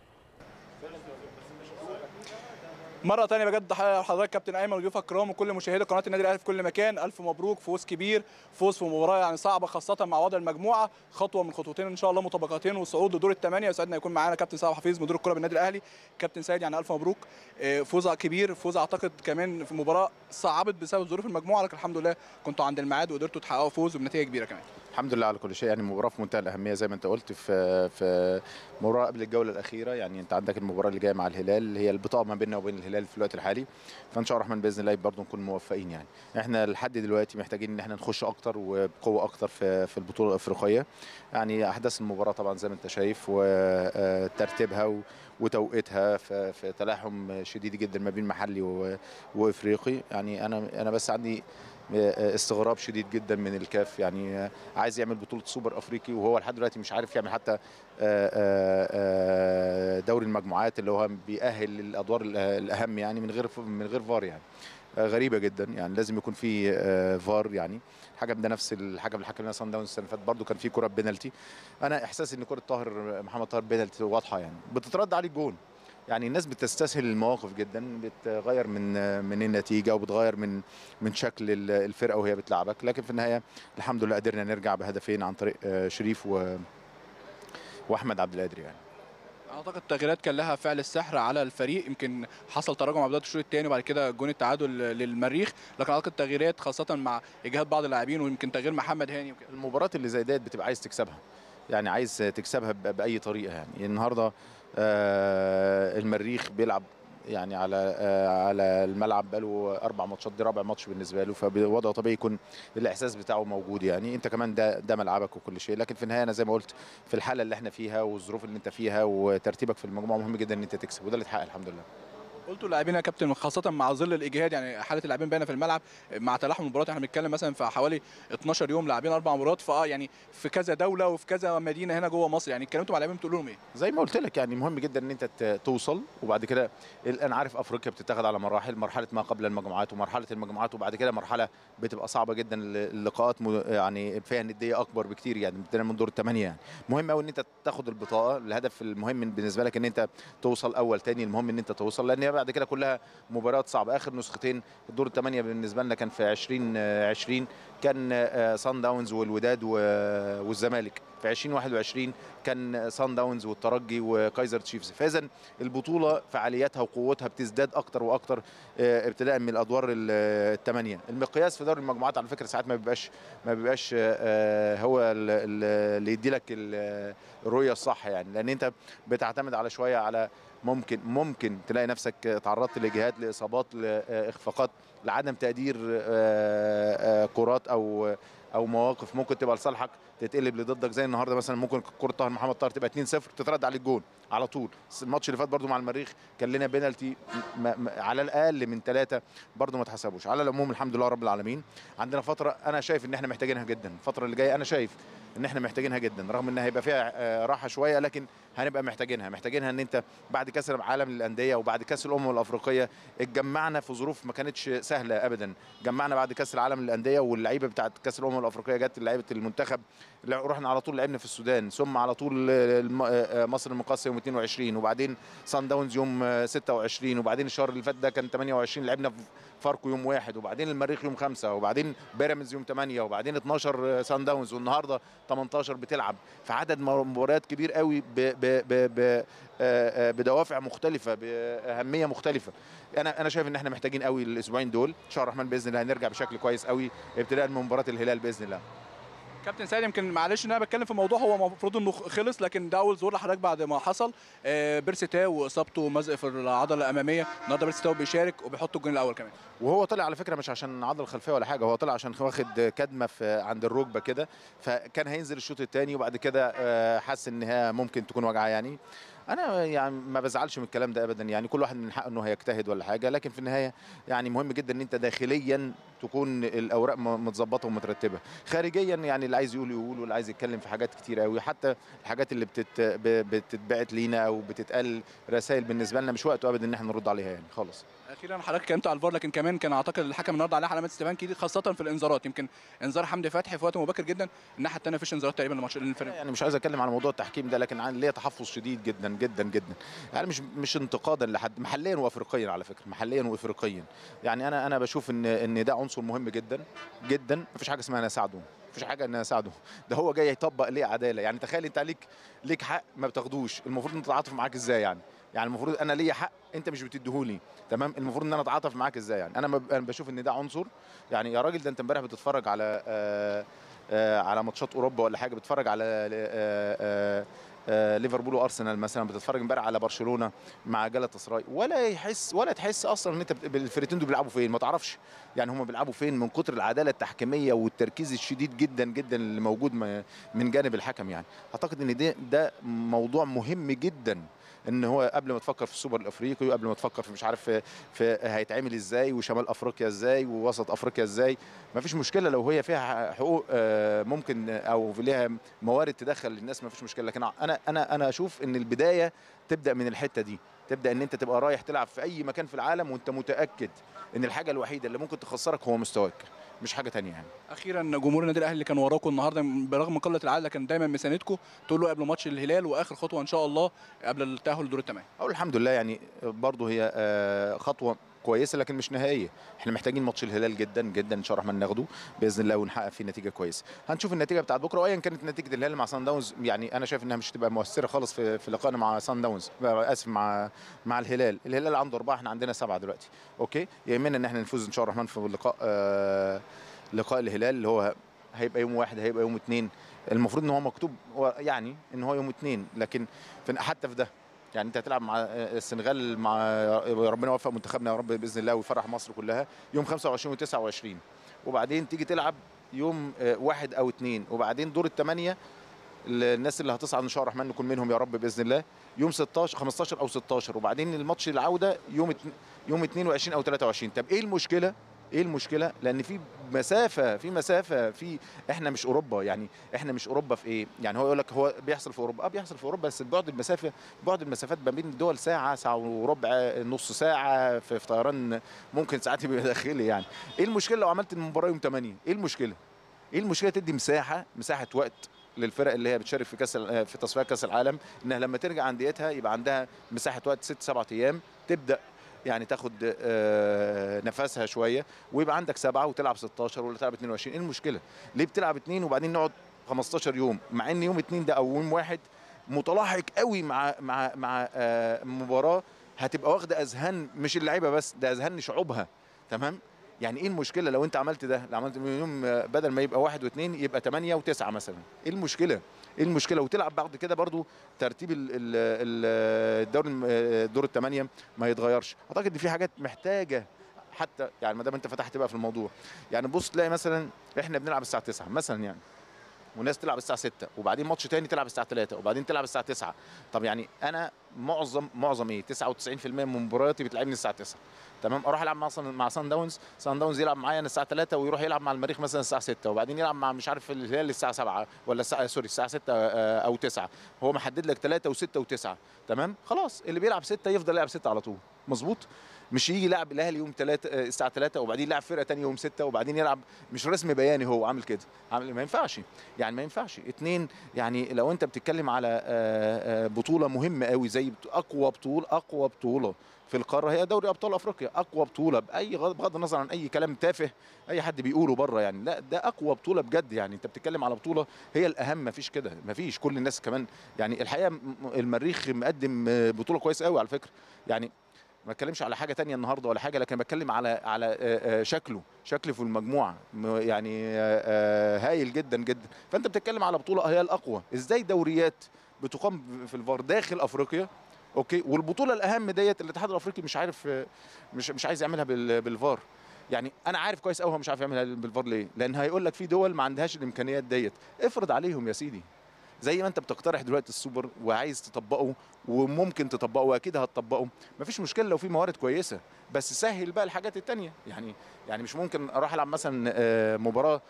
مره ثانيه بجد تحيه لحضرتك كابتن ايمن وضيوفك الكرام وكل مشاهدي قناه النادي الاهلي في كل مكان الف مبروك فوز كبير فوز في مباراه يعني صعبه خاصه مع وضع المجموعه خطوه من خطوتين ان شاء الله متبقتين والصعود لدور الثمانيه يسعدنا يكون معانا كابتن سيد حفيظ مدير الكره بالنادي الاهلي كابتن سيد يعني الف مبروك آه، فوز كبير فوز اعتقد كمان في مباراه صعبت بسبب ظروف المجموعه لكن الحمد لله كنتوا عند الميعاد وقدرتوا تحققوا فوز وبنتيجه كبيره كمان الحمد لله على كل شيء يعني مباراه في منتهى الاهميه زي ما انت قلت في في مباراه قبل الجوله الاخيره يعني انت عندك المباراه اللي جايه مع الهلال اللي هي البطاقه ما بيننا وبين الهلال في الوقت الحالي فان شاء الله الرحمن باذن الله برضه نكون موفقين يعني احنا لحد دلوقتي محتاجين ان احنا نخش اكتر وبقوه اكتر في في البطوله الافريقيه يعني احداث المباراه طبعا زي ما انت شايف وترتيبها و- وتوقيتها في في تلاحم شديد جدا ما بين محلي و- وافريقي يعني انا انا بس عندي استغراب شديد جدا من الكاف يعني عايز يعمل بطوله سوبر افريقي وهو لحد دلوقتي مش عارف يعمل حتى آه، آه، آه، دوري المجموعات اللي هو بيأهل للادوار الأ- الاهم يعني من غير من غير فار يعني آه، غريبه جدا يعني لازم يكون في آه، فار يعني الحكم ده نفس الحكم اللي حكم لنا صن داونز السنه اللي فاتت برضه كان في كره بينالتي انا احساسي ان كره طاهر محمد طاهر بينالتي واضحه يعني بتترد عليه الجون يعني الناس بتستسهل المواقف جدا بتغير من من النتيجه وبتغير من من شكل ال- الفرقه وهي بتلعبك لكن في النهايه الحمد لله قدرنا نرجع بهدفين عن طريق آه، شريف و واحمد عبد القادر يعني اعتقد التغييرات كان لها فعل السحر على الفريق يمكن حصل تراجع مع بدايه الشوط الثاني وبعد كده جون التعادل للمريخ لكن اعتقد التغييرات خاصه مع اجهاد بعض اللاعبين ويمكن تغيير محمد هاني وكده المباراه اللي زي ديت بتبقى عايز تكسبها يعني عايز تكسبها ب- باي طريقه يعني النهارده آه، المريخ بيلعب يعني على آه، على الملعب بقاله اربع ماتشات دي رابع ماتش بالنسبه له فبوضع طبيعي يكون الاحساس بتاعه موجود يعني انت كمان ده ده ملعبك وكل شيء لكن في النهايه انا زي ما قلت في الحاله اللي احنا فيها والظروف اللي انت فيها وترتيبك في المجموعه مهم جدا ان انت تكسب وده اللي اتحقق الحمد لله قلتوا اللاعبين يا كابتن خاصه مع ظل الاجهاد يعني حاله اللاعبين باينه في الملعب مع تلاحم المباريات احنا بنتكلم مثلا في حوالي 12 يوم لاعبين اربع مباريات فاه يعني في كذا دوله وفي كذا مدينه هنا جوه مصر يعني اتكلمتوا مع اللاعبين بتقولوا لهم ايه؟ زي ما قلت لك يعني مهم جدا ان انت ت- توصل وبعد كده ال- انا عارف افريقيا بتتاخد على مراحل مرحله ما قبل المجموعات ومرحله المجموعات وبعد كده مرحله بتبقى صعبه جدا ل- اللقاءات م- يعني فيها نديه اكبر بكتير يعني بدنا من دور الثمانيه يعني مهم قوي ان انت تاخد البطاقه الهدف المهم بالنسبه لك ان انت توصل اول تاني المهم ان انت توصل لان هي بعد كده كلها مباريات صعبه اخر نسختين الدور الثمانيه بالنسبه لنا كان في 2020 كان آه، صن داونز والوداد و- والزمالك في 2021 كان صن داونز والترجي وكايزر تشيفز فاذا البطوله فعالياتها وقوتها بتزداد اكتر واكتر آه، ابتداء من الادوار الثمانيه المقياس في دوري المجموعات على فكره ساعات ما بيبقاش ما بيبقاش آه، هو ال- ال- اللي يدي لك ال- الرؤيه الصح يعني لان انت بتعتمد على شويه على ممكن ممكن تلاقي نفسك تعرضت لاجهاد لاصابات لاخفاقات لعدم تقدير آه، آه، كرات او او مواقف ممكن تبقى لصالحك تتقلب لضدك زي النهارده مثلا ممكن كره طاهر محمد طاهر تبقى 2-0 تترد عليك جون على طول الماتش اللي فات برضو مع المريخ كان لنا بينالتي م- م- على الاقل من ثلاثه برضو ما اتحسبوش على العموم الحمد لله رب العالمين عندنا فتره انا شايف ان احنا محتاجينها جدا الفتره اللي جايه انا شايف ان احنا محتاجينها جدا رغم ان هيبقى فيها آه، راحه شويه لكن هنبقى محتاجينها محتاجينها ان انت بعد كاس العالم للانديه وبعد كاس الامم الافريقيه اتجمعنا في ظروف ما كانتش سهله ابدا جمعنا بعد كاس العالم للانديه واللعيبه بتاعت كاس الامم الافريقيه جت لعيبه المنتخب لا، رحنا على طول لعبنا في السودان ثم على طول آه، الم- آه، مصر المقاصه يوم 22 وبعدين سان داونز يوم آه، 26 وبعدين الشهر اللي فات ده كان 28 لعبنا في فاركو يوم واحد وبعدين المريخ يوم خمسة وبعدين بيراميدز يوم 8 وبعدين 12 سان داونز والنهارده 18 بتلعب في عدد مباريات كبير قوي ب ب ب ب آه، آه، بدوافع مختلفه باهميه مختلفه انا انا شايف ان احنا محتاجين قوي الاسبوعين دول ان شاء الله الرحمن باذن الله هنرجع بشكل كويس قوي ابتداء من مباراه الهلال باذن الله كابتن سيد يمكن معلش ان انا بتكلم في موضوع هو المفروض انه خلص لكن ده اول ظهور لحضرتك بعد ما حصل آه، بيرسي تاو واصابته مزق في العضله الاماميه النهارده بيرسي تاو بيشارك وبيحط الجون الاول كمان وهو طلع على فكره مش عشان عضله خلفيه ولا حاجه هو طلع عشان واخد كدمه في عند الركبه كده فكان هينزل الشوط الثاني وبعد كده آه، حس ان هي ممكن تكون وجعه يعني انا يعني ما بزعلش من الكلام ده ابدا يعني كل واحد من حقه انه هيجتهد ولا حاجه لكن في النهايه يعني مهم جدا ان انت داخليا تكون الاوراق م- متظبطه ومترتبه خارجيا يعني اللي عايز يقول يقول واللي عايز يتكلم في حاجات كتير قوي حتى الحاجات اللي بتت ب- بتتبعت لينا او بتتقال رسائل بالنسبه لنا مش وقته ابدا ان احنا نرد عليها يعني خالص اخيرا حضرتك اتكلمت على الفار لكن كمان كان اعتقد الحكم النهارده عليه علامات استفهام كتير خاصه في الانذارات يمكن انذار حمدي فتحي في وقت مبكر جدا الناحيه الثانيه مفيش انذارات تقريبا لماتش للفريق يعني مش عايز اتكلم على موضوع التحكيم ده لكن عن ليا تحفظ شديد جدا جدا جدا يعني مش مش انتقادا لحد محليا وافريقيا على فكره محليا وافريقيا يعني انا انا بشوف ان ان ده عنصر مهم جدا جدا مفيش حاجه اسمها انا اساعده مفيش حاجه ان انا اساعده ده هو جاي يطبق ليه عداله يعني تخيل انت ليك ليك حق ما بتاخدوش المفروض انت تتعاطف معاك ازاي يعني يعني المفروض انا ليا حق انت مش بتديهولي تمام المفروض ان انا اتعاطف معاك ازاي يعني انا ب- انا بشوف ان ده عنصر يعني يا راجل ده انت امبارح بتتفرج على آه آه على ماتشات اوروبا ولا حاجه بتتفرج على آه آه آه ليفربول وارسنال مثلا بتتفرج امبارح على برشلونه مع جالاتا سراي ولا يحس ولا تحس اصلا ان انت بت- الفرقتين دول بيلعبوا فين ما تعرفش يعني هم بيلعبوا فين من كتر العداله التحكيميه والتركيز الشديد جدا جدا اللي موجود م- من جانب الحكم يعني اعتقد ان ده ده موضوع مهم جدا ان هو قبل ما تفكر في السوبر الافريقي وقبل ما تفكر في مش عارف في, في هيتعمل ازاي وشمال افريقيا ازاي ووسط افريقيا ازاي ما فيش مشكله لو هي فيها حقوق آه، ممكن او ليها موارد تدخل للناس ما فيش مشكله لكن انا انا انا اشوف ان البدايه تبدا من الحته دي تبدا ان انت تبقى رايح تلعب في اي مكان في العالم وانت متاكد ان الحاجه الوحيده اللي ممكن تخسرك هو مستواك مش حاجه تانية يعني اخيرا جمهور النادي الاهلي اللي كان وراكم النهارده برغم من قله العدد كان دايما مساندكم تقول له قبل ماتش الهلال واخر خطوه ان شاء الله قبل التاهل لدور الثمانيه اقول الحمد لله يعني برضه هي آه، خطوه كويسه لكن مش نهائيه احنا محتاجين ماتش الهلال جدا جدا ان شاء الله الرحمن ناخده باذن الله ونحقق فيه نتيجه كويسه هنشوف النتيجه بتاعت بكره وايا كانت نتيجه الهلال مع سان داونز يعني انا شايف انها مش هتبقى مؤثره خالص في في لقائنا مع سان داونز اسف مع مع الهلال الهلال عنده اربعه احنا عندنا سبعه دلوقتي اوكي يهمنا ان احنا نفوز ان شاء الله الرحمن في اللقاء آه لقاء الهلال اللي هو هيبقى يوم واحد هيبقى يوم اثنين المفروض ان هو مكتوب هو يعني ان هو يوم اثنين لكن في حتى في ده يعني انت هتلعب مع السنغال مع ربنا يوفق منتخبنا يا رب باذن الله ويفرح مصر كلها يوم 25 و29 وبعدين تيجي تلعب يوم آه، واحد او اثنين وبعدين دور الثمانيه الناس اللي هتصعد ان شاء الله الرحمن نكون منهم يا رب باذن الله يوم 16 15 او 16 وبعدين الماتش العوده يوم اتن- يوم 22 او 23 طب ايه المشكله ايه المشكله لان في مسافه في مسافه في احنا مش اوروبا يعني احنا مش اوروبا في ايه يعني هو يقول لك هو بيحصل في اوروبا اه بيحصل في اوروبا بس بعد المسافه بعد المسافات ما بين الدول ساعه ساعه وربع نص ساعه في, في طيران ممكن ساعات يبقى داخلي يعني ايه المشكله لو عملت المباراه يوم 8 ايه المشكله ايه المشكله تدي مساحه مساحه وقت للفرق اللي هي بتشارك في كاس ال- في تصفيات كاس العالم انها لما ترجع عن ديتها يبقى عندها مساحه وقت ست سبعة ايام تبدا يعني تاخد آه، نفسها شويه ويبقى عندك سبعه وتلعب 16 ولا تلعب 22 ايه المشكله؟ ليه بتلعب اثنين وبعدين نقعد 15 يوم مع ان يوم اثنين ده او يوم واحد متلاحق قوي مع مع مع آه، مباراه هتبقى واخده اذهان مش اللعيبه بس ده اذهان شعوبها تمام؟ يعني ايه المشكله لو انت عملت ده لو عملت من يوم آه، بدل ما يبقى واحد واثنين يبقى ثمانيه وتسعه مثلا ايه المشكله؟ ايه المشكله وتلعب بعد كده برضو ترتيب ال- ال- ال- الدور الم- آه، دور الثمانيه ما يتغيرش اعتقد ان في حاجات محتاجه حتى يعني ما دام انت فتحت بقى في الموضوع يعني بص تلاقي مثلا احنا بنلعب الساعه 9 مثلا يعني وناس تلعب الساعه 6 وبعدين ماتش تاني تلعب الساعه 3 وبعدين تلعب الساعه 9 طب يعني انا معظم معظم ايه 99% من مبارياتي بتلعبني الساعه 9 تمام اروح العب مع صن- مع سان داونز سان داونز يلعب معايا انا الساعه 3 ويروح يلعب مع المريخ مثلا الساعه 6 وبعدين يلعب مع مش عارف الهلال الساعه 7 ولا الساعه سوري الساعه 6 آه، او 9 هو محدد لك 3 و6 و9 تمام خلاص اللي بيلعب 6 يفضل يلعب 6 على طول مظبوط مش يجي يلعب الاهلي يوم 3 الساعه 3 وبعدين يلعب فرقه ثانيه يوم 6 وبعدين يلعب مش رسم بياني هو عامل كده عامل ما ينفعش يعني ما ينفعش اتنين يعني لو انت بتتكلم على آه، آه، بطوله مهمه قوي زي بط- اقوى بطوله اقوى بطوله في القاره هي دوري ابطال افريقيا اقوى بطوله باي غض- بغض النظر عن اي كلام تافه اي حد بيقوله بره يعني لا ده اقوى بطوله بجد يعني انت بتتكلم على بطوله هي الاهم ما فيش كده ما فيش كل الناس كمان يعني الحقيقه م- م- المريخ مقدم آه، بطوله كويسه قوي على فكره يعني ما بتكلمش على حاجه تانية النهارده ولا حاجه لكن بتكلم على على آه، آه، شكله شكله في المجموعه م- يعني آه، آه، هايل جدا جدا فانت بتتكلم على بطوله هي الاقوى ازاي دوريات بتقام في الفار داخل افريقيا اوكي والبطوله الاهم ديت الاتحاد الافريقي مش عارف آه، مش مش عايز يعملها بال- بالفار يعني انا عارف كويس قوي هو مش عارف يعملها بالفار ليه لان هيقول لك في دول ما عندهاش الامكانيات ديت افرض عليهم يا سيدي زي ما انت بتقترح دلوقتي السوبر وعايز تطبقه وممكن تطبقه واكيد هتطبقه مفيش مشكله لو في موارد كويسه بس سهل بقى الحاجات التانية يعني يعني مش ممكن اروح العب مثلا آه، مباراه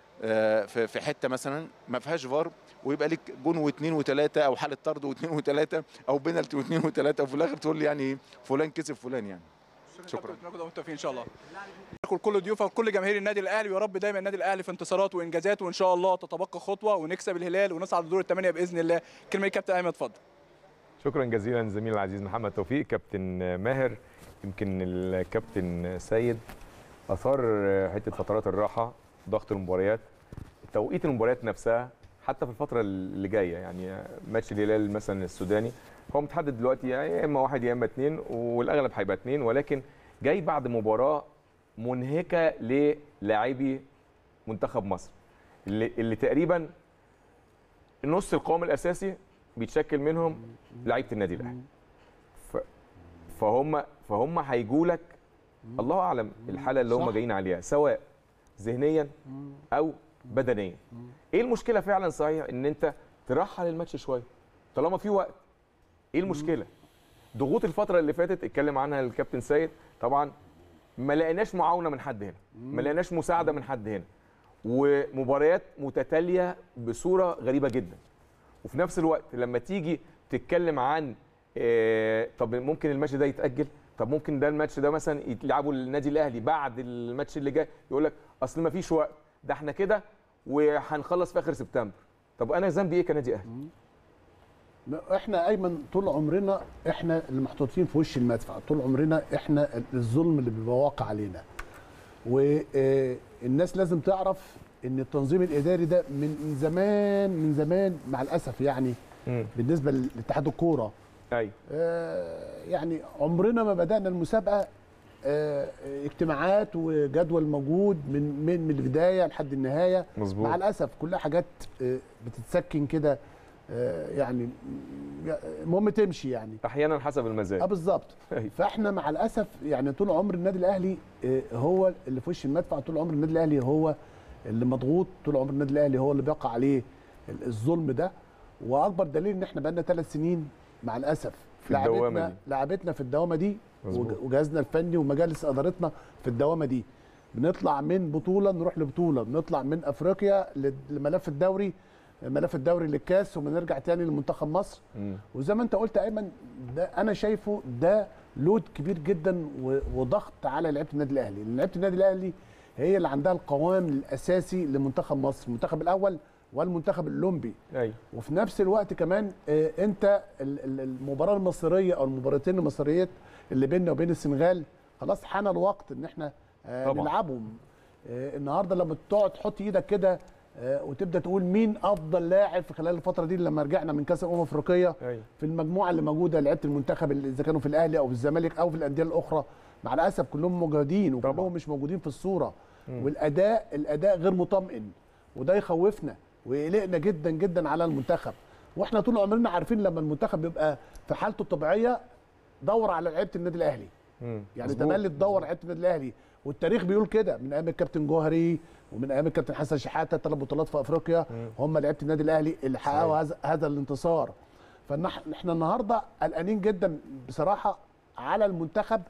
آه، في في حته مثلا ما فيهاش فار ويبقى لك جون واثنين وثلاثه او حاله طرد واثنين وثلاثه او بينالتي واثنين وثلاثه وفي الاخر تقول لي يعني فلان كسب فلان يعني شكرا بالتوفيق ان شاء الله نشكر كل ضيوفك وكل جماهير النادي الاهلي ويا رب دايما النادي الاهلي في انتصارات وانجازات وان شاء الله تتبقى خطوه ونكسب الهلال ونصعد لدور الثمانيه باذن الله كلمه كابتن ايمن اتفضل شكرا جزيلا زميلي العزيز محمد توفيق كابتن ماهر يمكن الكابتن سيد اثار حته فترات الراحه ضغط المباريات توقيت المباريات نفسها حتى في الفتره اللي جايه يعني ماتش الهلال مثلا السوداني هو متحدد دلوقتي يا اما واحد يا اما اثنين والاغلب هيبقى اثنين ولكن جاي بعد مباراه منهكه للاعبي منتخب مصر اللي, اللي تقريبا نص القوام الاساسي بيتشكل منهم لعيبه النادي الاهلي ف... فهم فهم هيجوا لك الله اعلم الحاله اللي هم صح. جايين عليها سواء ذهنيا او بدنيا ايه المشكله فعلا صحيح ان انت ترحل الماتش شويه طالما في وقت ايه المشكله ضغوط الفتره اللي فاتت اتكلم عنها الكابتن سيد طبعا ما لقيناش معاونه من حد هنا ما لقيناش مساعده من حد هنا ومباريات متتاليه بصوره غريبه جدا وفي نفس الوقت لما تيجي تتكلم عن آه، طب ممكن الماتش ده يتاجل طب ممكن ده الماتش ده مثلا يلعبوا النادي الاهلي بعد الماتش اللي جاي يقول لك اصل ما فيش وقت ده احنا كده وهنخلص في اخر سبتمبر طب انا ذنبي ايه كنادي اهلي احنا ايمن طول عمرنا احنا اللي محطوطين في وش المدفع طول عمرنا احنا الظلم اللي بيبقى واقع علينا والناس لازم تعرف ان التنظيم الاداري ده من زمان من زمان مع الاسف يعني مم. بالنسبه لاتحاد الكوره ايوه آه، يعني عمرنا ما بدانا المسابقه آه، اجتماعات وجدول موجود من من من البدايه لحد النهايه مظبوط. مع الاسف كلها حاجات آه، بتتسكن كده آه، يعني المهم تمشي يعني احيانا حسب المزاج اه بالظبط أيوة. فاحنا مع الاسف يعني طول عمر النادي الاهلي آه، هو اللي في وش المدفع طول عمر النادي الاهلي هو اللي مضغوط طول عمر النادي الاهلي هو اللي بيقع عليه ال- الظلم ده واكبر دليل ان احنا بقالنا ثلاث سنين مع الاسف في الدوامة لعبتنا دي. لعبتنا في الدوامه دي مظبوط. وج- وجهازنا الفني ومجالس ادارتنا في الدوامه دي بنطلع من بطوله نروح لبطوله بنطلع من افريقيا ل- لملف الدوري ملف الدوري للكاس وبنرجع تاني لمنتخب مصر مم. وزي ما انت قلت يا ايمن ده انا شايفه ده لود كبير جدا و- وضغط على لعيبه النادي الاهلي لأن لعيبه النادي الاهلي هي اللي عندها القوام الاساسي لمنتخب مصر المنتخب الاول والمنتخب الاولمبي ايوه وفي نفس الوقت كمان آه، انت ال- ال- المباراه المصريه او المباراتين المصريات اللي بيننا وبين السنغال خلاص حان الوقت ان احنا آه، طبعا. نلعبهم آه، النهارده لما تقعد تحط ايدك كده آه، وتبدا تقول مين افضل لاعب في خلال الفتره دي لما رجعنا من كاس الامم الافريقيه ايوه في المجموعه اللي موجوده لعيبه المنتخب اللي اذا كانوا في الاهلي او في الزمالك او في الانديه الاخرى مع الاسف كلهم مجهدين طبعا. وكلهم مش موجودين في الصوره والاداء الاداء غير مطمئن وده يخوفنا ويقلقنا جدا جدا على المنتخب واحنا طول عمرنا عارفين لما المنتخب بيبقى في حالته الطبيعيه دور على لعيبه النادي الاهلي مم. يعني مظبوط. تملي تدور على لعيبه النادي الاهلي والتاريخ بيقول كده من ايام الكابتن جوهري ومن ايام الكابتن حسن شحاته ثلاث بطولات في افريقيا هم لعيبه النادي الاهلي اللي حققوا هذا هذا الانتصار فاحنا النهارده قلقانين جدا بصراحه على المنتخب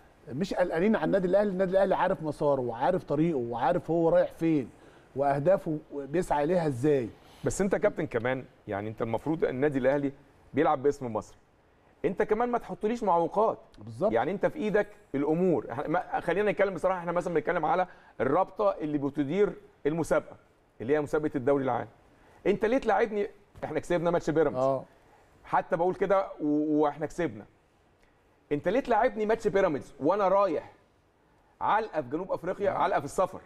مش قلقانين على النادي الاهلي النادي الاهلي عارف مساره وعارف طريقه وعارف هو رايح فين واهدافه بيسعى اليها ازاي بس انت كابتن كمان يعني انت المفروض النادي الاهلي بيلعب باسم مصر انت كمان ما تحطليش معوقات بالظبط يعني انت في ايدك الامور احنا- ما- خلينا نتكلم بصراحه احنا مثلا بنتكلم على الرابطه اللي بتدير المسابقه اللي هي مسابقه الدوري العام انت ليه تلاعبني احنا كسبنا ماتش بيراميدز اه حتى بقول كده و- واحنا كسبنا انت ليه تلاعبني ماتش بيراميدز وانا رايح علقه في جنوب افريقيا علقه في السفر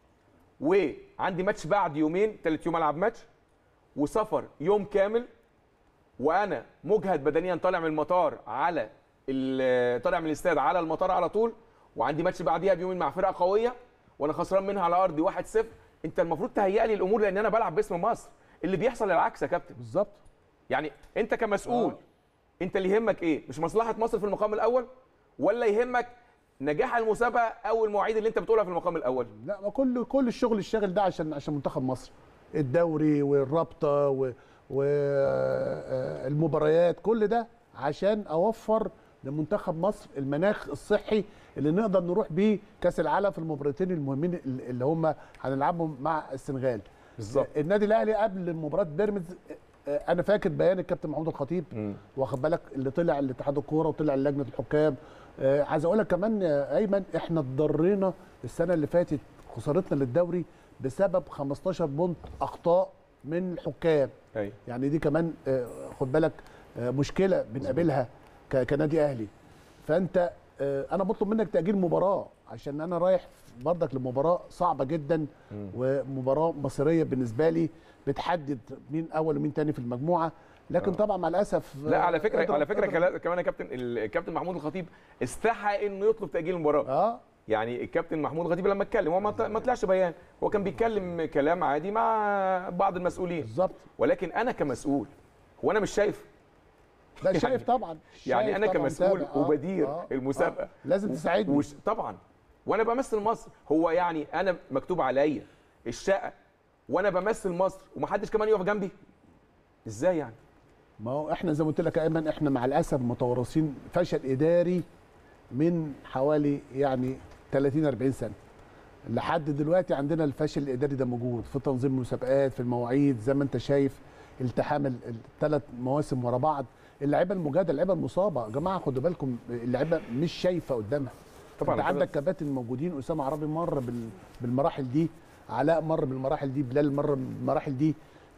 وعندي ماتش بعد يومين ثالث يوم العب ماتش وسفر يوم كامل وانا مجهد بدنيا طالع من المطار على ال- طالع من الاستاد على المطار على طول وعندي ماتش بعديها بيومين مع فرقه قويه وانا خسران منها على ارضي 1-0 انت المفروض تهيئ لي الامور لان انا بلعب باسم مصر اللي بيحصل العكس يا كابتن بالظبط يعني انت كمسؤول آه. انت اللي يهمك ايه مش مصلحه مصر في المقام الاول ولا يهمك نجاح المسابقه او المواعيد اللي انت بتقولها في المقام الاول لا ما كل كل الشغل الشاغل ده عشان عشان منتخب مصر الدوري والرابطه والمباريات كل ده عشان اوفر لمنتخب مصر المناخ الصحي اللي نقدر نروح بيه كاس العالم في المباراتين المهمين اللي هم هنلعبهم مع السنغال بالظبط. النادي الاهلي قبل مباراه بيراميدز آه، انا فاكر بيان الكابتن محمود الخطيب مم. واخد بالك اللي طلع لاتحاد الكوره وطلع لجنه الحكام آه عايز اقول لك كمان يا ايمن احنا اتضرينا السنه اللي فاتت خسارتنا للدوري بسبب 15 بونت اخطاء من الحكام ايوه يعني دي كمان آه خد بالك آه مشكله بنقابلها ك- كنادي اهلي فانت آه انا بطلب منك تاجيل مباراه عشان انا رايح برضك لمباراه صعبه جدا ومباراه مصيريه بالنسبه لي بتحدد مين اول ومين تاني في المجموعه لكن طبعا مع الاسف لا على آه، فكره اضرب- على فكره اضرب- كلا- كمان يا كابتن الكابتن محمود الخطيب استحى انه يطلب تاجيل المباراه اه يعني الكابتن محمود الخطيب لما اتكلم هو ما ط- ما طلعش بيان هو كان بيتكلم كلام عادي مع بعض المسؤولين بالظبط ولكن انا كمسؤول هو انا مش شايف لا شايف طبعا يعني شايف انا طبعاً، كمسؤول متابع. آه، وبدير آه، المسابقه آه. لازم تساعدني وش طبعا وانا بمثل مصر هو يعني انا مكتوب عليا الشقه وانا بمثل مصر ومحدش كمان يقف جنبي ازاي يعني ما هو احنا زي ما قلت لك يا ايمن احنا مع الاسف متورطين فشل اداري من حوالي يعني 30 40 سنه لحد دلوقتي عندنا الفشل الاداري ده موجود في تنظيم المسابقات في المواعيد زي ما انت شايف التحام الثلاث مواسم ورا بعض اللعيبه المجاهده اللعيبه المصابه يا جماعه خدوا بالكم اللعيبه مش شايفه قدامها طبعاً انت كده. عندك كباتن موجودين اسامه عربي مر بال- بالمراحل دي علاء مر بالمراحل دي بلال مر بالمراحل دي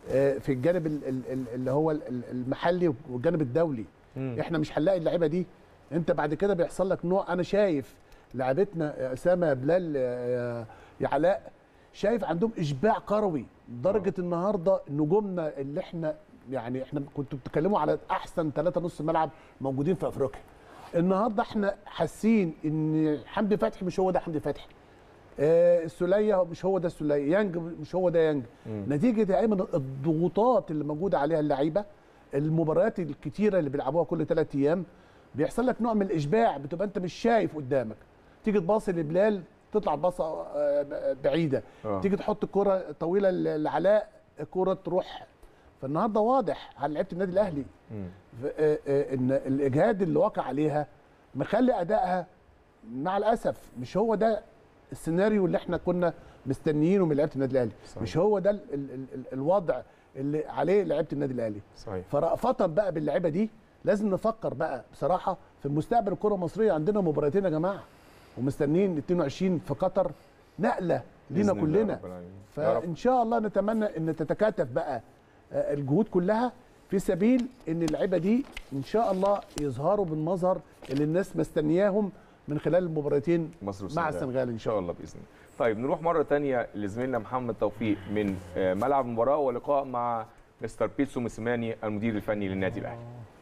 آه، في الجانب ال- ال- ال- اللي هو ال- ال- المحلي والجانب الدولي مم. احنا مش هنلاقي اللعيبه دي انت بعد كده بيحصل لك نوع انا شايف لعيبتنا يا اسامه يا بلال يا يا علاء شايف عندهم اشباع كروي لدرجه النهارده نجومنا اللي احنا يعني احنا كنتوا بتتكلموا على احسن ثلاثه نص ملعب موجودين في افريقيا النهارده احنا حاسين ان حمدي فتحي مش هو ده حمدي فتحي آه، السوليه مش هو ده السوليه يانج مش هو ده يانج نتيجه يا ايمن الضغوطات اللي موجوده عليها اللعيبه المباريات الكتيره اللي بيلعبوها كل ثلاث ايام بيحصل لك نوع من الاشباع بتبقى انت مش شايف قدامك تيجي تباصي لبلال تطلع باصه آه، بعيده آه. تيجي تحط الكره طويله ل- لعلاء الكره تروح فالنهارده واضح على لعيبه النادي الاهلي مم. ف- آه، آه، ان الاجهاد اللي واقع عليها مخلي ادائها مع الاسف مش هو ده السيناريو اللي احنا كنا مستنيينه من لعيبه النادي الاهلي صحيح. مش هو ده ال ال ال الوضع اللي عليه لعيبه النادي الاهلي صحيح فرأفة بقى باللعيبه دي لازم نفكر بقى بصراحه في مستقبل الكره المصريه عندنا مباراتين يا جماعه ومستنيين 22 في قطر نقله لينا بإذن الله كلنا رب العالمين. يا رب. فان شاء الله نتمنى ان تتكاتف بقى آه، الجهود كلها في سبيل ان اللعيبه دي ان شاء الله يظهروا بالمظهر اللي الناس مستنياهم من خلال المباراتين مصر مع والسنغال. السنغال ان ان شاء شاء الله الله باذن الله طيب نروح مره تانية لزميلنا محمد توفيق من آه، ملعب المباراه ولقاء مع مستر بيتسو موسيماني المدير الفني للنادي الاهلي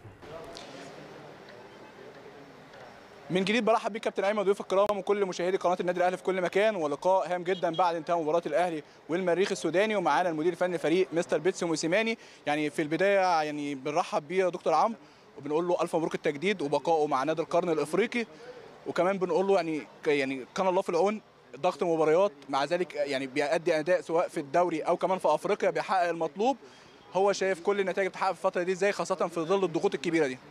من جديد برحب بيك كابتن ايمن ضيوف الكرام وكل مشاهدي قناه النادي الاهلي في كل مكان ولقاء هام جدا بعد انتهاء مباراه الاهلي والمريخ السوداني ومعانا المدير الفني للفريق مستر بيتسو موسيماني يعني في البدايه يعني بنرحب بيه يا دكتور عمرو وبنقول له الف مبروك التجديد وبقائه مع نادي القرن الافريقي وكمان بنقول له يعني يعني كان الله في العون ضغط المباريات مع ذلك يعني بيأدي اداء سواء في الدوري او كمان في افريقيا بيحقق المطلوب هو شايف كل النتائج بتحقق في الفتره دي ازاي خاصه في ظل الضغوط الكبيره دي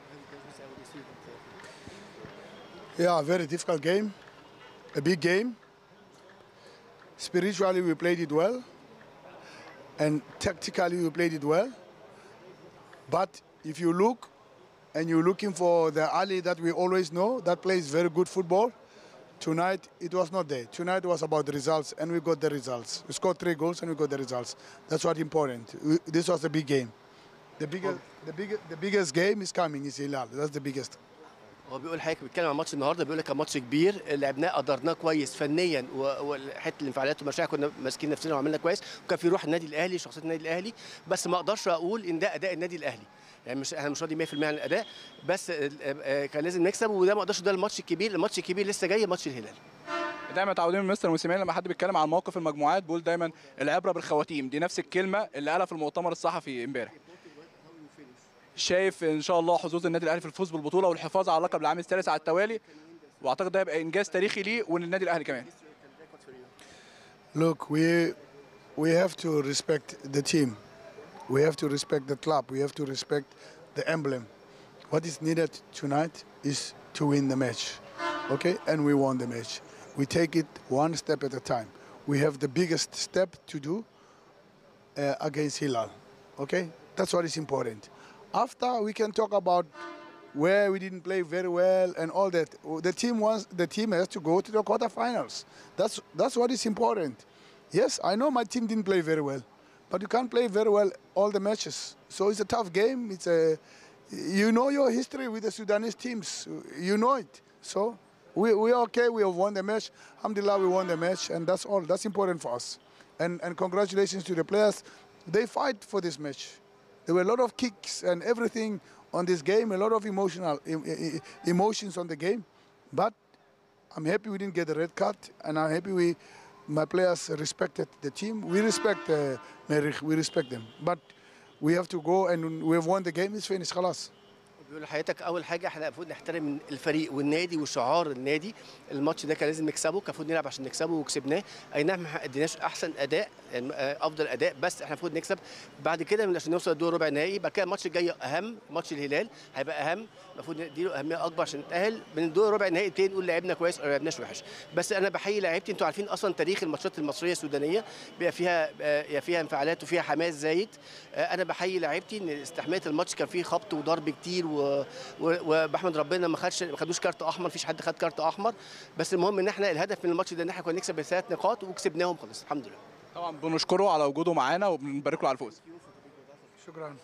Yeah, a very difficult game, a big game. Spiritually, we played it well, and tactically, we played it well. But if you look, and you're looking for the Ali that we always know, that plays very good football. Tonight, it was not there. Tonight was about the results, and we got the results. We scored three goals, and we got the results. That's what important. We, this was the big game. The biggest, the biggest, the biggest game is coming. Is Hilal. That's the biggest. هو بيقول حضرتك بيتكلم عن ماتش النهارده بيقول لك كان ماتش كبير لعبناه قدرناه كويس فنيا و- وحته الانفعالات والمشاعر كنا ماسكين نفسنا وعملنا كويس وكان في روح النادي الاهلي شخصيه النادي الاهلي بس ما اقدرش اقول ان ده اداء النادي الاهلي يعني مش انا مش راضي 100% عن الاداء بس آه، آه، كان لازم نكسب وده ما اقدرش ده الماتش الكبير الماتش الكبير لسه جاي ماتش الهلال دايما متعودين من مستر موسيماني لما حد بيتكلم عن موقف المجموعات بيقول دايما العبره بالخواتيم دي نفس الكلمه اللي قالها في المؤتمر الصحفي امبارح شايف ان شاء الله حظوظ النادي الاهلي في الفوز بالبطوله والحفاظ على اللقب العام الثالث على التوالي واعتقد ده هيبقى انجاز تاريخي ليه وللنادي الاهلي كمان Look, we we have to respect the team. We have to respect the club. We have to respect the emblem. What is needed tonight is to win the match. Okay? And we won the match. We take it one step at a time. We have the biggest step to do uh, against Hilal. Okay? That's what is important. After we can talk about where we didn't play very well and all that. The team wants the team has to go to the quarterfinals. That's that's what is important. Yes, I know my team didn't play very well, but you can't play very well all the matches. So it's a tough game. It's a you know your history with the Sudanese teams. You know it. So we we are okay. We have won the match. Alhamdulillah, we won the match, and that's all. That's important for us. And and congratulations to the players. They fight for this match. There were a lot of kicks and everything on this game, a lot of emotional em- e- e- emotions on the game. But I'm happy we didn't get the red card, and I'm happy we, my players respected the team. We respect uh, Merich, we respect them. But we have to go, and we have won the game. It's finished, خلاص. بيقول لحضرتك اول حاجه احنا المفروض نحترم الفريق والنادي وشعار النادي الماتش ده كان لازم نكسبه كان المفروض نلعب عشان نكسبه وكسبناه اي نعم ما اديناش احسن اداء يعني، آه، افضل اداء بس احنا المفروض نكسب بعد كده من عشان نوصل الدور ربع نهائي بعد كده الماتش الجاي اهم ماتش الهلال هيبقى اهم المفروض نديله اهميه اكبر عشان نتاهل من الدور ربع النهائي نبتدي نقول لعبنا كويس او لعبناش وحش بس انا بحيي لعيبتي انتوا عارفين اصلا تاريخ الماتشات المصريه السودانيه بيبقى فيها آه، يا فيها انفعالات وفيها حماس زايد آه، انا بحيي لعيبتي ان استحملت الماتش كان فيه خبط وضرب كتير و... و... وبحمد ربنا ما خدش ما خدوش كارت احمر مفيش حد خد كارت احمر بس المهم ان احنا الهدف من الماتش ده ان احنا كنا نكسب بثلاث نقاط وكسبناهم خلاص الحمد لله طبعا بنشكره على وجوده معانا وبنبارك له على الفوز شكرا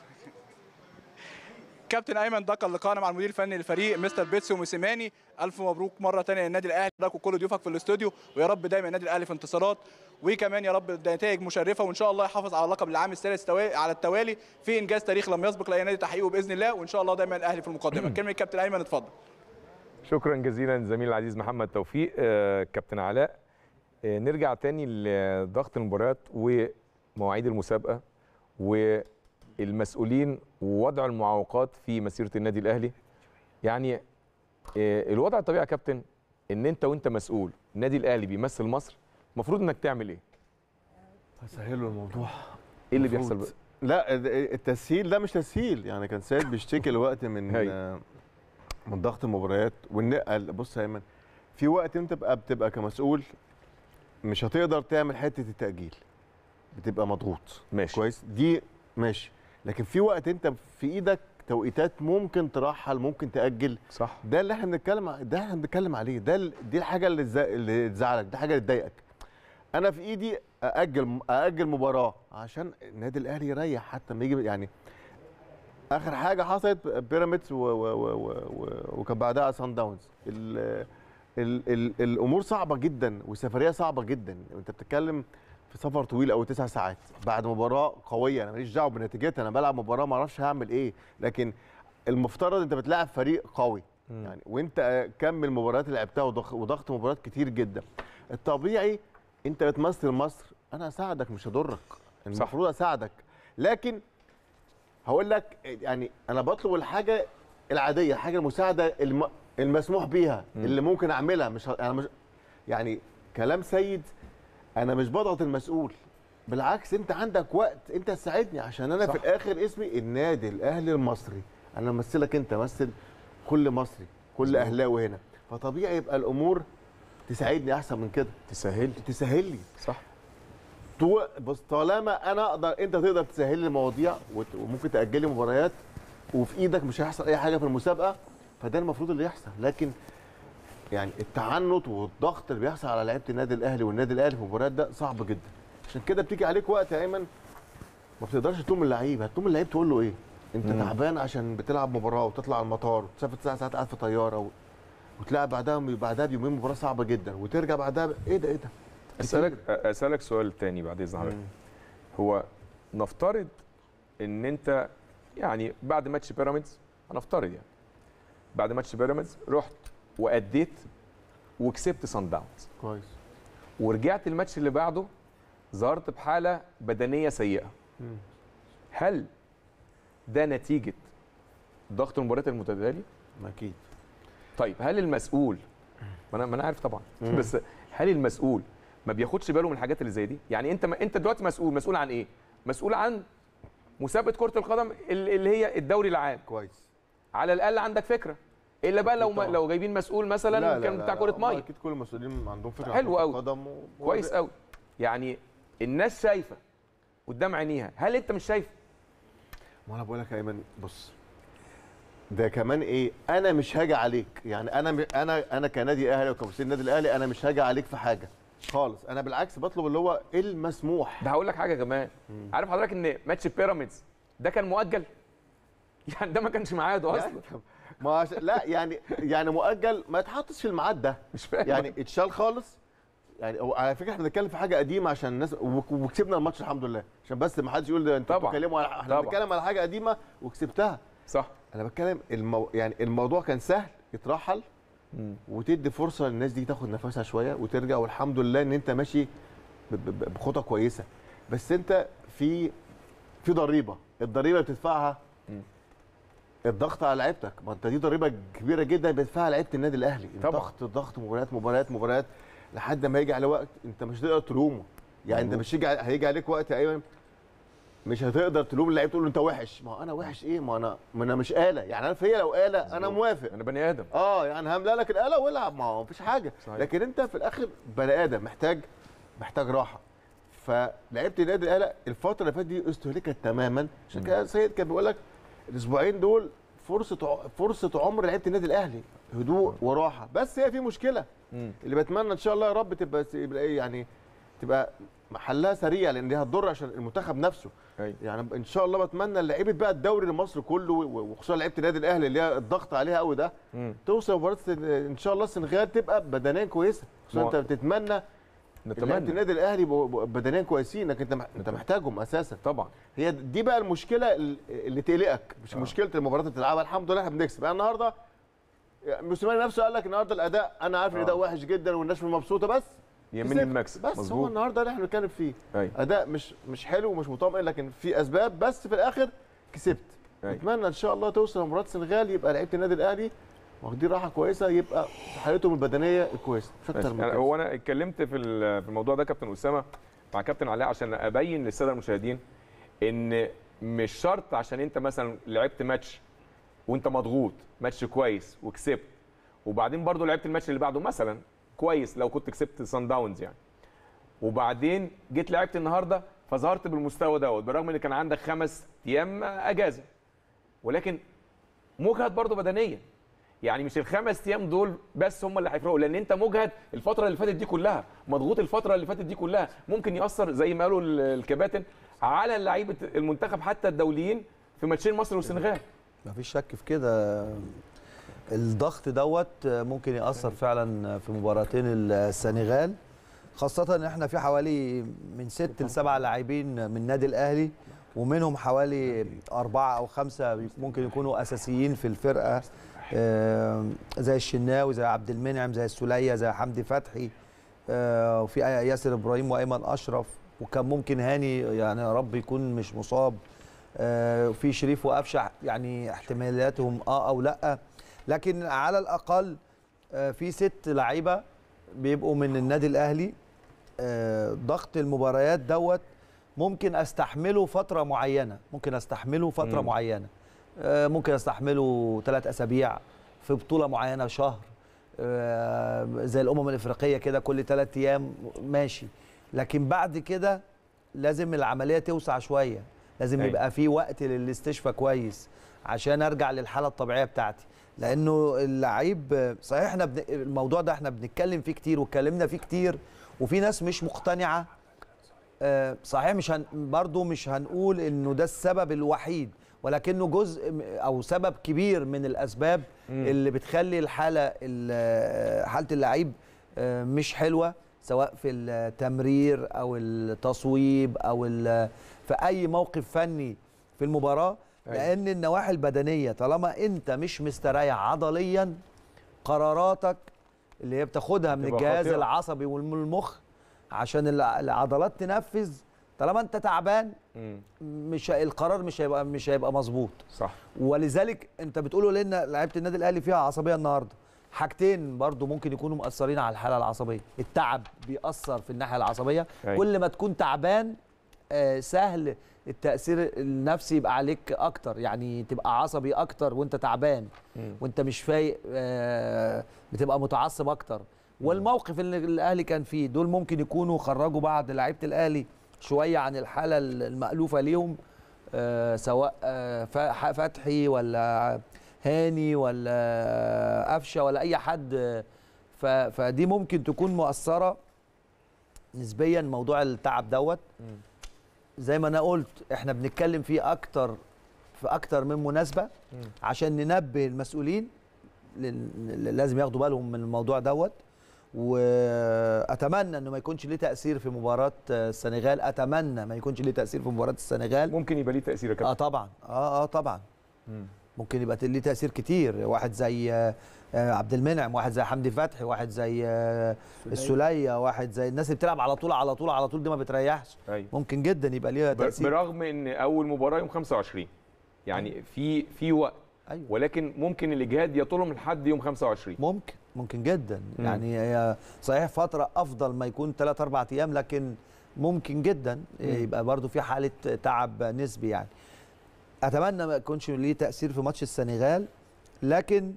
كابتن ايمن ده كان لقاءنا مع المدير الفني للفريق مستر بيتسو موسيماني الف مبروك مره ثانيه للنادي الاهلي لك وكل ضيوفك في الاستوديو ويا رب دايما النادي الاهلي في انتصارات وكمان يا رب نتائج مشرفه وان شاء الله يحافظ على اللقب العام الثالث توا- على التوالي في انجاز تاريخي لم يسبق لاي نادي تحقيقه باذن الله وان شاء الله دايما الاهلي في المقدمه كلمه كابتن ايمن اتفضل شكرا جزيلا زميل العزيز محمد توفيق آه، كابتن علاء آه، نرجع تاني لضغط المباريات ومواعيد المسابقه والمسؤولين ووضع المعوقات في مسيره النادي الاهلي يعني آه، الوضع الطبيعي يا كابتن ان انت وانت مسؤول النادي الاهلي بيمثل مصر المفروض انك تعمل ايه؟ هسهلوا الموضوع ايه اللي المفروض. بيحصل بقى؟ لا التسهيل ده مش تسهيل يعني كان سيد بيشتكي الوقت من هاي. آه، من ضغط المباريات والنقل بص يا ايمن في وقت انت بقى بتبقى كمسؤول مش هتقدر تعمل حته التاجيل بتبقى مضغوط ماشي كويس دي ماشي لكن في وقت انت في ايدك توقيتات ممكن ترحل ممكن تاجل صح ده اللي احنا بنتكلم ع- ده احنا بنتكلم عليه ده ال- دي الحاجه اللي تز- اللي تزعلك دي حاجه اللي تضايقك انا في ايدي ااجل ااجل مباراه عشان النادي الاهلي يريح حتى ما يجي يعني اخر حاجه حصلت بيراميدز و- و- و- و- و- وكان بعدها سان داونز ال ال ال الامور صعبه جدا والسفريه صعبه جدا انت بتتكلم في سفر طويل او تسع ساعات بعد مباراه قويه انا ماليش دعوه بنتيجتها انا بلعب مباراه ما اعرفش هعمل ايه لكن المفترض انت بتلاعب فريق قوي يعني وانت كم المباريات اللي لعبتها وضغ- وضغط مباريات كتير جدا الطبيعي انت بتمثل مصر انا اساعدك مش هضرك المفروض اساعدك لكن هقول لك يعني انا بطلب الحاجه العاديه حاجه المساعده الم... المسموح بيها اللي ممكن اعملها مش ه- انا مش يعني كلام سيد انا مش بضغط المسؤول بالعكس انت عندك وقت انت تساعدني عشان انا صح. في الاخر اسمي النادي الاهلي المصري انا امثلك انت امثل كل مصري كل اهلاوي هنا فطبيعي يبقى الامور تساعدني احسن من كده تسهل تسهل لي صح تو بص طالما انا اقدر انت تقدر تسهل لي المواضيع وت- وممكن تاجل لي مباريات وفي ايدك مش هيحصل اي حاجه في المسابقه فده المفروض اللي يحصل لكن يعني التعنت والضغط اللي بيحصل على لعيبه النادي الاهلي والنادي الاهلي في المباريات ده صعب جدا عشان كده بتيجي عليك وقت يا ايمن ما بتقدرش تلوم اللعيب هتلوم اللعيب تقول له ايه انت مم. تعبان عشان بتلعب مباراه وتطلع على المطار وتسافر تسع ساعات قاعد في طياره و... وتلعب بعدها بعدها بيومين مباراه صعبه جدا وترجع بعدها ب... ايه ده ايه ده اسالك اسالك سؤال تاني بعد اذن حضرتك هو نفترض ان انت يعني بعد ماتش بيراميدز هنفترض يعني بعد ماتش بيراميدز رحت واديت وكسبت سان داونز كويس ورجعت الماتش اللي بعده ظهرت بحاله بدنيه سيئه مم. هل ده نتيجه ضغط المباريات المتتاليه اكيد طيب هل المسؤول ما انا ما انا عارف طبعا مم. بس هل المسؤول ما بياخدش باله من الحاجات اللي زي دي يعني انت ما انت دلوقتي مسؤول مسؤول عن ايه مسؤول عن مسابقه كره القدم ال- اللي هي الدوري العام كويس على الاقل عندك فكره الا بقى لو ما طبعاً. لو جايبين مسؤول مثلا كان بتاع كره ما ميه اكيد كل المسؤولين عندهم فكره حلو عن قوي. كرة القدم و... كويس قوي يعني الناس شايفه قدام عينيها هل انت مش شايف ما انا بقول لك يا ايمن بص ده كمان ايه انا مش هاجي عليك يعني انا م- انا انا كنادي اهلي وكمسؤول النادي الاهلي انا مش هاجي عليك في حاجه خالص انا بالعكس بطلب اللي هو المسموح ده هقول لك حاجه كمان عارف حضرتك ان ماتش بيراميدز ده كان مؤجل يعني ده ما كانش ميعاده اصلا يعني ما عش... لا يعني يعني مؤجل ما يتحطش في الميعاد ده مش فاهم يعني اتشال خالص يعني هو على فكره احنا بنتكلم في حاجه قديمه عشان الناس وك- وكسبنا الماتش الحمد لله عشان بس ما حدش يقول ده انتوا طبعاً. بتتكلموا على احنا طبعاً. بنتكلم على حاجه قديمه وكسبتها صح انا بتكلم المو... يعني الموضوع كان سهل يترحل مم. وتدي فرصه للناس دي تاخد نفسها شويه وترجع والحمد لله ان انت ماشي ب- ب- بخطى كويسه بس انت في في ضريبه الضريبه بتدفعها مم. الضغط على لعيبتك ما انت دي ضريبه كبيره جدا بيدفعها لعيبه النادي الاهلي طبعاً. ضغط ضغط مباريات مباريات مباريات لحد ما يجي على وقت انت مش هتقدر تلومه يعني انت مظبوط. مش هيجي هيجي عليك وقت يا ايمن مش هتقدر تلوم اللعيب تقول له انت وحش ما انا وحش ايه ما انا ما انا مش آلة يعني انا فيا لو آلة انا موافق انا بني ادم اه يعني هملا لك الآلة والعب ما هو مفيش حاجة صحيح. لكن انت في الاخر بني ادم محتاج محتاج راحة فلعيبه النادي الاهلي الفترة اللي فاتت دي استهلكت تماما عشان كده سيد كان بيقول لك الاسبوعين دول فرصة ع- فرصة عمر لعيبه النادي الاهلي هدوء وراحة بس هي في مشكلة مم. اللي بتمنى ان شاء الله يا رب تبقى تبقى ايه يعني تبقى محلها سريع لان دي هتضر عشان المنتخب نفسه أيوة. يعني ان شاء الله بتمنى لعيبه بقى الدوري لمصر كله و- وخصوصا لعيبه النادي الاهلي اللي هي الضغط عليها قوي ده مم. توصل مباراه السن- ان شاء الله السنغال تبقى بدنيا كويسه خصوصا ما- انت بتتمنى لعيبه نتمنى النادي الاهلي يبقوا- يبقوا بدنيا كويسين لكن انت مح- انت محتاجهم اساسا طبعا هي دي بقى المشكله ال- اللي تقلقك مش آه. مشكله المباريات اللي بتلعبها الحمد لله احنا بنكسب يعني النهارده موسيماني نفسه قال لك النهارده الاداء انا عارف ان آه. ده وحش جدا والناس مش مبسوطه بس يمين كسبت. المكسب بس هو مظبوط النهارده اللي احنا بنتكلم فيه أيوة. اداء مش مش حلو ومش مطمئن لكن في اسباب بس في الاخر كسبت أيوة. اتمنى ان شاء الله توصل لمباراه السنغال يبقى لعيبه النادي الاهلي واخدين راحه كويسه يبقى في حالتهم البدنيه الكويسه مش اكتر ماشي. من يعني كده هو انا اتكلمت في ال- في الموضوع ده كابتن اسامه مع كابتن علاء عشان ابين للساده المشاهدين ان مش شرط عشان انت مثلا لعبت ماتش وانت مضغوط ماتش كويس وكسبت وبعدين برضو لعبت الماتش اللي بعده مثلا كويس لو كنت كسبت سان داونز يعني وبعدين جيت لعبت النهارده فظهرت بالمستوى دوت بالرغم ان كان عندك خمس ايام اجازه ولكن مجهد برضو بدنيا يعني مش الخمس ايام دول بس هم اللي هيفرقوا لان انت مجهد الفتره اللي فاتت دي كلها مضغوط الفتره اللي فاتت دي كلها ممكن ياثر زي ما قالوا ال- الكباتن على لعيبه المنتخب حتى الدوليين في ماتشين مصر والسنغال مفيش شك في كده الضغط دوت ممكن يأثر فعلا في مباراتين السنغال خاصة ان احنا في حوالي من ست لسبع لاعبين من النادي الاهلي ومنهم حوالي أربعة أو خمسة ممكن يكونوا أساسيين في الفرقة آه، زي الشناوي زي عبد المنعم زي السولية زي حمدي فتحي آه، وفي ياسر إبراهيم وأيمن أشرف وكان ممكن هاني يعني يا رب يكون مش مصاب آه، في شريف وقفشه يعني احتمالاتهم اه او لا لكن على الاقل آه، في ست لعيبه بيبقوا من النادي الاهلي آه، ضغط المباريات دوت ممكن استحمله فتره معينه ممكن استحمله فتره مم. معينه آه، ممكن استحمله ثلاث اسابيع في بطوله معينه شهر آه، زي الامم الافريقيه كده كل ثلاث ايام ماشي لكن بعد كده لازم العمليه توسع شويه لازم أيوة. يبقى في وقت للاستشفاء كويس عشان ارجع للحاله الطبيعيه بتاعتي لانه اللعيب صحيح احنا بن... الموضوع ده احنا بنتكلم فيه كتير واتكلمنا فيه كتير وفي ناس مش مقتنعه آه، صحيح مش هن... برضو مش هنقول انه ده السبب الوحيد ولكنه جزء م- او سبب كبير من الاسباب مم. اللي بتخلي الحاله ال- حاله اللعيب آه، مش حلوه سواء في التمرير او التصويب او ال- في اي موقف فني في المباراه أيوة. لان النواحي البدنيه طالما انت مش مستريح عضليا قراراتك اللي هي بتاخدها من تبقى الجهاز خاطئة. العصبي والمخ عشان الع- العضلات تنفذ طالما انت تعبان مم. مش ه- القرار مش هيبقى مش هيبقى مظبوط صح ولذلك انت بتقوله لان لعيبه النادي الاهلي فيها عصبيه النهارده حاجتين برضو ممكن يكونوا مؤثرين على الحاله العصبيه التعب بيأثر في الناحيه العصبيه أيوة. كل ما تكون تعبان آه، سهل التأثير النفسي يبقى عليك أكتر يعني تبقى عصبي أكتر وأنت تعبان مم. وأنت مش فايق آه، بتبقى متعصب أكتر والموقف اللي الأهلي كان فيه دول ممكن يكونوا خرجوا بعض لعيبة الأهلي شوية عن الحالة المألوفة ليهم آه، سواء آه، ف- فتحي ولا هاني ولا قفشه ولا اي حد آه، ف- فدي ممكن تكون مؤثره نسبيا موضوع التعب دوت زي ما انا قلت احنا بنتكلم فيه اكتر في اكتر من مناسبه عشان ننبه المسؤولين لل- لازم ياخدوا بالهم من الموضوع دوت واتمنى انه ما يكونش ليه تاثير في مباراه آه، السنغال اتمنى ما يكونش ليه تاثير في مباراه السنغال ممكن يبقى ليه تاثير يا اه كابتن طبعا اه اه طبعا مم. ممكن يبقى ليه تاثير كتير واحد زي آه، آه، عبد المنعم واحد زي حمدي فتحي واحد زي آه، السوليه واحد زي الناس اللي بتلعب على طول على طول على طول دي ما بتريحش ايوه ممكن جدا يبقى ليها بر- تاثير برغم ان اول مباراه يوم 25 يعني في في وقت ايوه ولكن ممكن الاجهاد يطولهم لحد يوم 25 ممكن ممكن جدا مم. يعني هي صحيح فتره افضل ما يكون 3 4 ايام لكن ممكن جدا يبقى برضو في حاله تعب نسبي يعني اتمنى ما يكونش ليه تاثير في ماتش السنغال لكن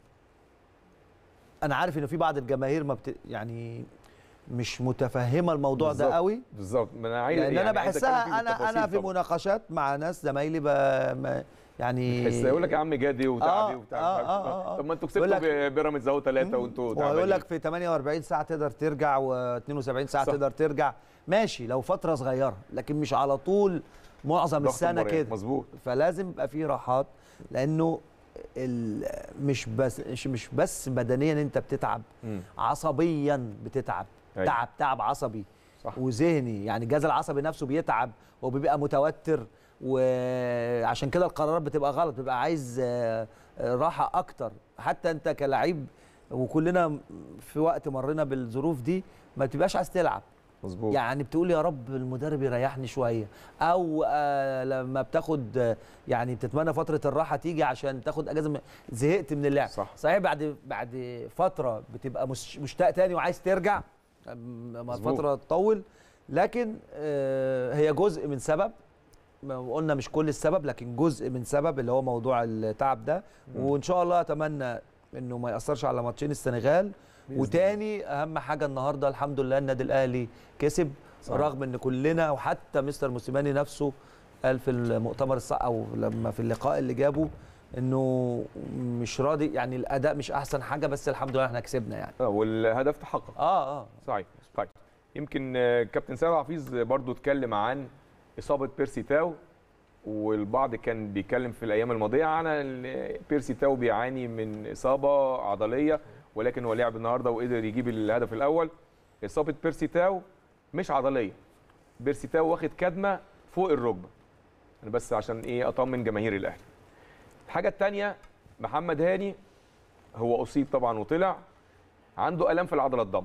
انا عارف ان في بعض الجماهير ما بت... يعني مش متفهمه الموضوع بالظبط. ده قوي بالظبط ما انا عايز لان يعني انا عايز أتكلم فيه بحسها انا بالتفاصيل انا في طبعاً. مناقشات مع ناس زمايلي ب... ما- يعني بس يقول لك يا عم جادي وتعبي آه، وبتاع آه، مش عارف آه، إيه. آه، آه. طب ما انتوا يقول كسبتوا لك- ب- بيراميدز اهو ثلاثه وانتوا ويقول تعبانين. لك في 48 ساعه تقدر ترجع و72 ساعه صح. تقدر ترجع ماشي لو فتره صغيره لكن مش على طول معظم ضغط السنه المباريات. كده مظبوط فلازم يبقى في راحات لانه ال- مش بس مش مش بس بدنيا انت بتتعب مم. عصبيا بتتعب أيوة. تعب تعب عصبي صح. وذهني يعني الجهاز العصبي نفسه بيتعب وبيبقى متوتر وعشان كده القرارات بتبقى غلط بيبقى عايز آه، آه، راحه اكتر حتى انت كلاعب وكلنا في وقت مرينا بالظروف دي ما بتبقاش عايز تلعب مظبوط يعني بتقول يا رب المدرب يريحني شويه او آه لما بتاخد آه، يعني بتتمنى فتره الراحه تيجي عشان تاخد اجازه من- زهقت من اللعب صح. صحيح بعد بعد فتره بتبقى مش مشتاق تاني وعايز ترجع لما مظبوط. فتره تطول لكن آه هي جزء من سبب ما قلنا مش كل السبب لكن جزء من سبب اللي هو موضوع التعب ده وان شاء الله اتمنى انه ما ياثرش على ماتشين السنغال وتاني اهم حاجه النهارده الحمد لله النادي الاهلي كسب صح. رغم ان كلنا وحتى مستر موسيماني نفسه قال في المؤتمر الص او لما في اللقاء اللي جابه انه مش راضي يعني الاداء مش احسن حاجه بس الحمد لله احنا كسبنا يعني آه، والهدف تحقق اه اه صحيح طيب يمكن آه، كابتن سامح حفيظ برضو اتكلم عن اصابه بيرسي تاو والبعض كان بيتكلم في الايام الماضيه عن إن بيرسي تاو بيعاني من اصابه عضليه ولكن هو لعب النهارده وقدر يجيب الهدف الاول اصابه بيرسي تاو مش عضليه بيرسي تاو واخد كدمه فوق الركبه انا بس عشان ايه اطمن جماهير الاهلي الحاجه الثانيه محمد هاني هو اصيب طبعا وطلع عنده الام في العضله الضمه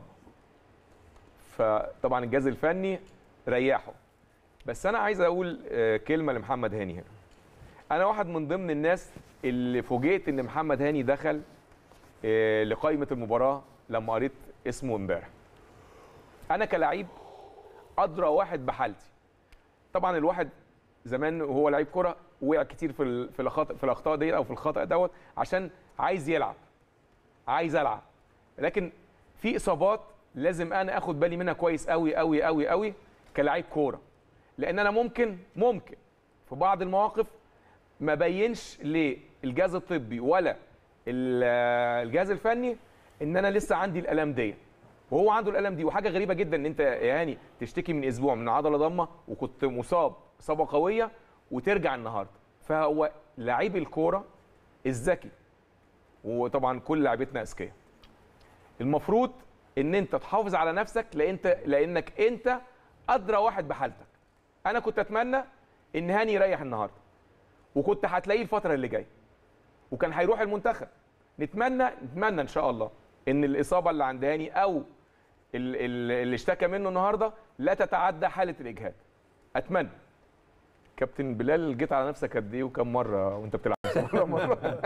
فطبعا الجهاز الفني ريحه بس انا عايز اقول آه، كلمه لمحمد هاني هنا انا واحد من ضمن الناس اللي فوجئت ان محمد هاني دخل آه، لقائمه المباراه لما قريت اسمه امبارح انا كلاعب ادرى واحد بحالتي طبعا الواحد زمان وهو لعيب كره وقع كتير في ال- في الاخطاء في الاخطاء دي او في الخطا دوت عشان عايز يلعب عايز العب لكن في اصابات لازم انا اخد بالي منها كويس قوي قوي قوي قوي كلاعب كوره لان انا ممكن ممكن في بعض المواقف ما بينش للجهاز الطبي ولا ال- الجهاز الفني ان انا لسه عندي الالام دي وهو عنده الالام دي وحاجه غريبه جدا ان انت يا هاني تشتكي من اسبوع من عضله ضمه وكنت مصاب اصابه قويه وترجع النهارده فهو لعيب الكوره الذكي وطبعا كل لعيبتنا اذكياء المفروض ان انت تحافظ على نفسك لان انت لانك انت ادرى واحد بحالتك انا كنت اتمنى ان هاني يريح النهارده وكنت هتلاقيه الفتره اللي جايه وكان هيروح المنتخب نتمنى نتمنى ان شاء الله ان الاصابه اللي عند هاني او ال- ال- اللي اشتكى منه النهارده لا تتعدى حاله الاجهاد اتمنى كابتن بلال جيت على نفسك قد ايه وكم مره وانت بتلعب ولا مره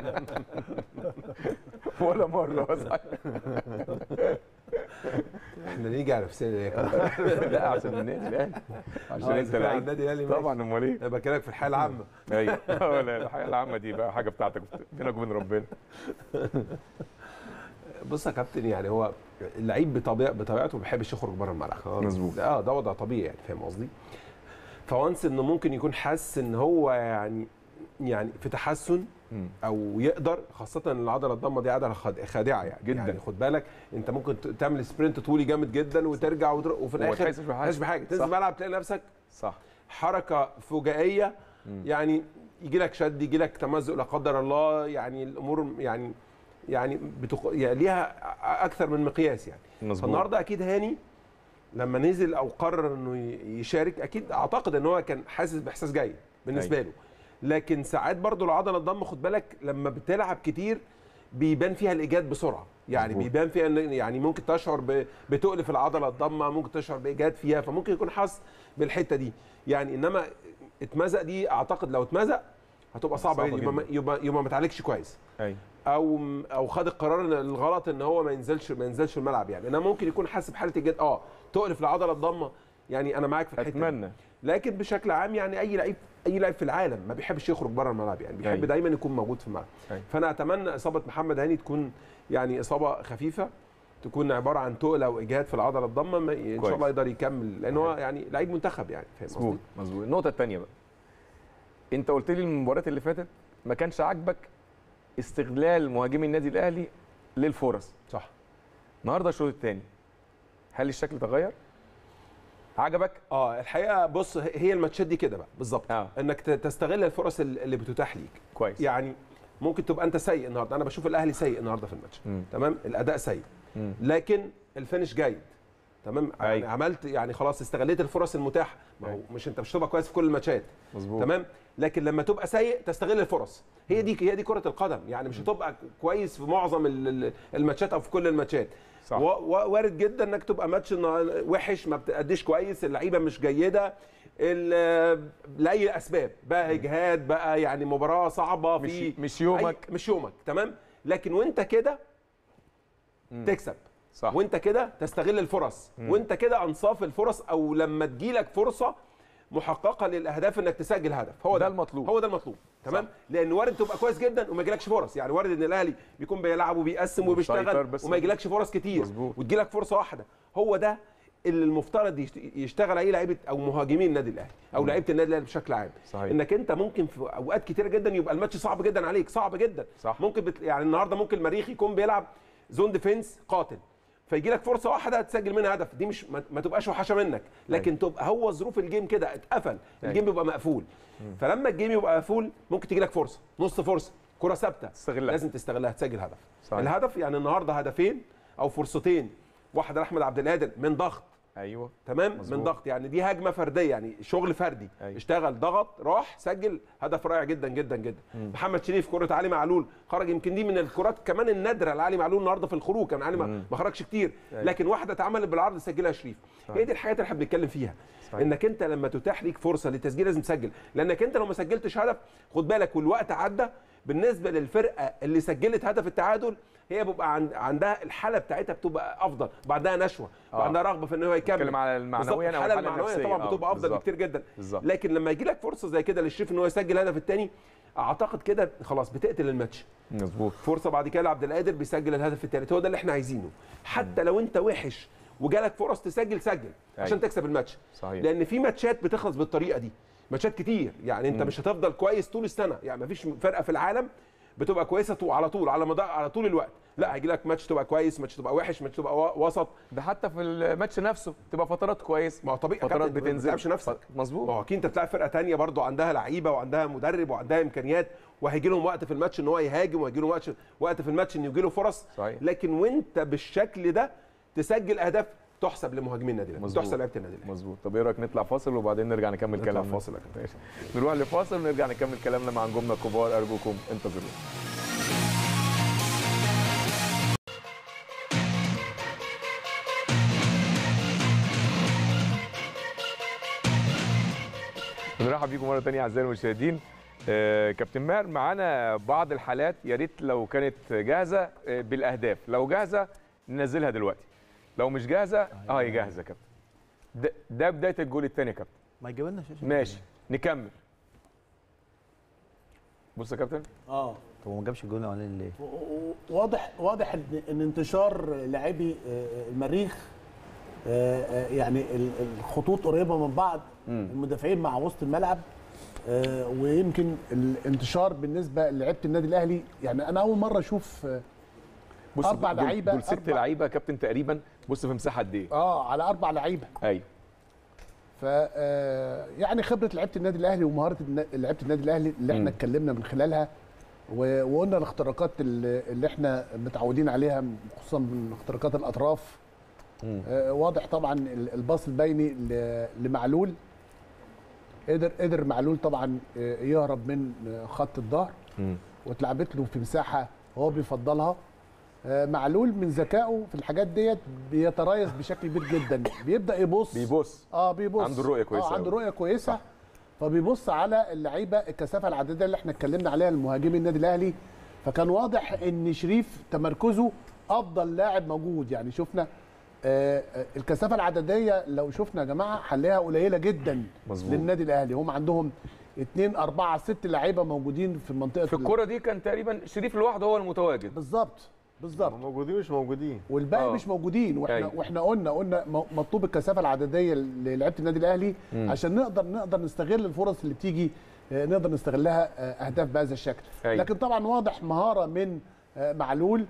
ولا مره صحيح. احنا نيجي على نفسنا ليه يا كابتن؟ لا عشان النادي الاهلي عشان آه، انت إذا كان على لعيب النادي الأهلي ماشي. طبعا امال ايه انا بكلمك في الحاله العامه ايوه ولا الحياه العامه دي بقى حاجه بتاعتك بينك وبين ربنا بص يا كابتن يعني هو اللعيب بطبيعه بطبيعته ما بيحبش يخرج بره الملعب مظبوط. ده- اه ده وضع طبيعي يعني فاهم قصدي فوانس انه ممكن يكون حاسس ان هو يعني يعني في تحسن مم. او يقدر خاصه ان العضله الضمه دي عضله خاد- خادعه يعني جداً. يعني خد بالك انت ممكن ت- تعمل سبرنت طولي جامد جدا وترجع وتر... وفي وما الاخر تحسش بحاجة. تحسش بحاجه تنزل صح. الملعب تلاقي نفسك صح حركه فجائيه مم. يعني يجي لك شد يجي لك تمزق لا قدر الله يعني الامور يعني يعني, بتق... يعني ليها اكثر من مقياس يعني مظبوط فالنهارده اكيد هاني لما نزل او قرر انه ي- يشارك اكيد اعتقد ان هو كان حاسس باحساس جيد بالنسبه له لكن ساعات برضو العضله الضم خد بالك لما بتلعب كتير بيبان فيها الايجاد بسرعه يعني مظبوط. بيبان فيها ان يعني ممكن تشعر ب- بتقل في العضله الضمه ممكن تشعر بايجاد فيها فممكن يكون حاسس بالحته دي يعني انما اتمزق دي اعتقد لو اتمزق هتبقى صعبه, صعبة يبقى ما- جداً. يبقى يبقى ما تعالجش كويس ايوه او او خد القرار الغلط ان هو ما ينزلش ما ينزلش الملعب يعني انا ممكن يكون حاسس بحاله الجد اه تقل في العضله الضمه يعني انا معاك في الحته دي. اتمنى لكن بشكل عام يعني اي لعيب اي لعيب في العالم ما بيحبش يخرج بره الملعب يعني بيحب أيوة. دايما يكون موجود في الملعب أيوة. فانا اتمنى اصابه محمد هاني تكون يعني اصابه خفيفه تكون عباره عن تقل او اجهاد في العضله الضمه ما- ان كويس. شاء الله يقدر يكمل لان هو يعني لعيب منتخب يعني فاهم مظبوط قصدي؟ مظبوط النقطه الثانيه بقى انت قلت لي المباريات اللي فاتت ما كانش عاجبك استغلال مهاجمي النادي الاهلي للفرص صح النهارده الشوط الثاني هل الشكل تغير عجبك اه الحقيقه بص هي هي الماتشات دي كده بقى بالظبط آه. انك ت- تستغل الفرص ال- اللي بتتاح ليك كويس يعني ممكن تبقى انت سيء النهارده انا بشوف الاهلي سيء النهارده في الماتش مم. تمام الاداء سيء مم. لكن الفينش جيد تمام يعني أيوة. عملت يعني خلاص استغليت الفرص المتاحه ما هو أيوة. مش انت مش هتبقى كويس في كل الماتشات مظبوط تمام لكن لما تبقى سيء تستغل الفرص هي دي هي دي كره القدم يعني مش هتبقى كويس في معظم ال- ال- الماتشات او في كل الماتشات صح. و- و- وارد جدا انك تبقى ماتش النا- وحش ما بتأديش كويس اللعيبه مش جيده ال- لاي اسباب بقى اجهاد بقى يعني مباراه صعبه مش في مش يومك أي- مش يومك تمام لكن وانت كده تكسب صح وانت كده تستغل الفرص وانت كده انصاف الفرص او لما تجيلك فرصه محققه للاهداف انك تسجل هدف هو ده ده, المطلوب. هو ده المطلوب تمام لان وارد تبقى كويس جدا وما يجيلكش فرص يعني وارد ان الاهلي بيكون بيلعب وبيقسم ومسيطر وبيشتغل بس وما يجيلكش فرص كتير مظبوط. وتجيلك فرصه واحده هو ده اللي المفترض يشت- يشتغل عليه لعيبه او مهاجمين النادي الاهلي او لعيبه النادي الاهلي بشكل عام صحيح. انك انت ممكن في اوقات كتيره جدا يبقى الماتش صعب جدا عليك صعب جدا صح. ممكن بت... يعني النهارده ممكن المريخ يكون بيلعب زون ديفenس قاتل فيجي لك فرصه واحده تسجل منها هدف دي مش ما, ما تبقاش وحشه منك لكن تبقى هو ظروف الجيم كده اتقفل الجيم بيبقى مقفول فلما الجيم يبقى مقفول ممكن تيجي لك فرصه نص فرصه كره ثابته تستغلها. لازم تستغلها تسجل هدف صحيح. الهدف يعني النهارده هدفين او فرصتين واحده لاحمد عبد القادر من ضغط ايوه تمام مظبوط. من ضغط يعني دي هجمه فرديه يعني شغل فردي أيوة. اشتغل ضغط راح سجل هدف رائع جدا جدا جدا محمد شريف كره علي معلول خرج يمكن دي من الكرات كمان النادره لعلي معلول النهارده في الخروج كان علي ما ما خرجش كتير أيوة. لكن واحده اتعملت بالعرض سجلها شريف هي دي الحاجات اللي احنا بنتكلم فيها صحيح. انك انت لما تتاح ليك فرصه للتسجيل لازم تسجل لانك انت لو ما سجلتش هدف خد بالك والوقت عدى بالنسبه للفرقه اللي سجلت هدف التعادل هي بيبقى عند عندها الحاله بتاعتها بتبقى افضل بعدها نشوه آه. وعندها رغبه في ان هو يكمل بتكلم على المعنويا بالظبط، أو الحاله الحالة المعنويه النفسية. طبعا آه، بتبقى افضل بالظبط. بكتير جدا بالظبط. لكن لما يجي لك فرصه زي كده للشريف ان هو يسجل الهدف الثاني اعتقد كده خلاص بتقتل الماتش مظبوط فرصه بعد كده لعبد القادر بيسجل الهدف الثالث هو ده اللي احنا عايزينه حتى لو انت وحش وجالك فرص تسجل سجل عشان أيوة. تكسب الماتش صحيح. لان في ماتشات بتخلص بالطريقه دي ماتشات كتير يعني انت مش هتفضل كويس طول السنه يعني مفيش فرقه في العالم بتبقى كويسه طو- على طول على مدار على طول الوقت لا هيجي لك ماتش تبقى كويس ماتش تبقى وحش ماتش تبقى وا- وسط ده حتى في الماتش نفسه تبقى فترات كويس ما هو طبيعي فترات كابتن، ما بتنزل بتتعبش نفسك ما مظبوط هو اكيد انت بتلعب فرقه تانية برضو عندها لعيبه وعندها مدرب وعندها امكانيات وهيجي لهم وقت في الماتش ان هو يهاجم وهيجي لهم وقت وقت في الماتش ان يجي له فرص صحيح. لكن وانت بالشكل ده تسجل اهداف تحسب لمهاجمين النادي الاهلي مظبوط. تحسب لعيبه النادي الاهلي مظبوط طب ايه رايك نطلع فاصل وبعدين نرجع نكمل نطلع كلامنا فاصل يا كابتن. ماشي نروح لفاصل ونرجع نكمل كلامنا مع نجومنا الكبار ارجوكم انتظرونا بنرحب بيكم مره ثانيه اعزائي المشاهدين آه، كابتن ماهر معانا بعض الحالات يا ريت لو كانت جاهزه آه، بالاهداف لو جاهزه ننزلها دلوقتي لو مش جاهزه اه هي جاهزه يا كابتن ده, ده بدايه الجول الثاني يا كابتن ما يجيب لنا شاشه ماشي نكمل بص يا كابتن اه طب هو ما جابش الجول الاولاني ليه؟ و- و- واضح واضح ان إن انتشار لاعبي آه، المريخ آه، آه، يعني ال- الخطوط قريبه من بعض المدافعين مع وسط الملعب آه، ويمكن الانتشار بالنسبه للعيبه النادي الاهلي يعني انا اول مره اشوف آه، بص أربع دول- لعيبة، دول ست أربع. لعيبه يا كابتن تقريبا بص في مساحه قد ايه اه على اربع لعيبه ايوه ف آه، يعني خبره لعيبه النادي الاهلي ومهاره النا- لعيبه النادي الاهلي اللي احنا مم. اتكلمنا من خلالها و- وقلنا الاختراقات اللي اللي احنا متعودين عليها خصوصا من اختراقات الاطراف مم. آه، واضح طبعا ال- الباص البيني ل- لمعلول قدر قدر معلول طبعا آه، يهرب من آه، خط الظهر مم. واتلعبت له في مساحه هو بيفضلها آه، معلول من ذكائه في الحاجات ديت بيتريث بشكل كبير جدا بيبدا يبص بيبص اه بيبص عنده الرؤية كويسة اه عنده أوي. رؤيه كويسه فبيبص على اللعيبه الكثافه العدديه اللي احنا اتكلمنا عليها المهاجمين النادي الاهلي فكان واضح ان شريف تمركزه افضل لاعب موجود يعني شفنا آه آه، الكثافه العدديه لو شفنا يا جماعه حلها قليله جدا مظبوط. للنادي الاهلي هم عندهم اثنين أربعة ست لعيبه موجودين في المنطقه في الكره دي كان تقريبا شريف لوحده هو المتواجد بالظبط بالظبط موجودين مش موجودين والباقي آه. مش موجودين واحنا أيوة. واحنا قلنا قلنا م- مطلوب الكثافه العدديه للعيبه النادي الاهلي مم. عشان نقدر نقدر نستغل الفرص اللي بتيجي آه، نقدر نستغلها آه، اهداف بهذا الشكل أيوة. لكن طبعا واضح مهاره من آه، معلول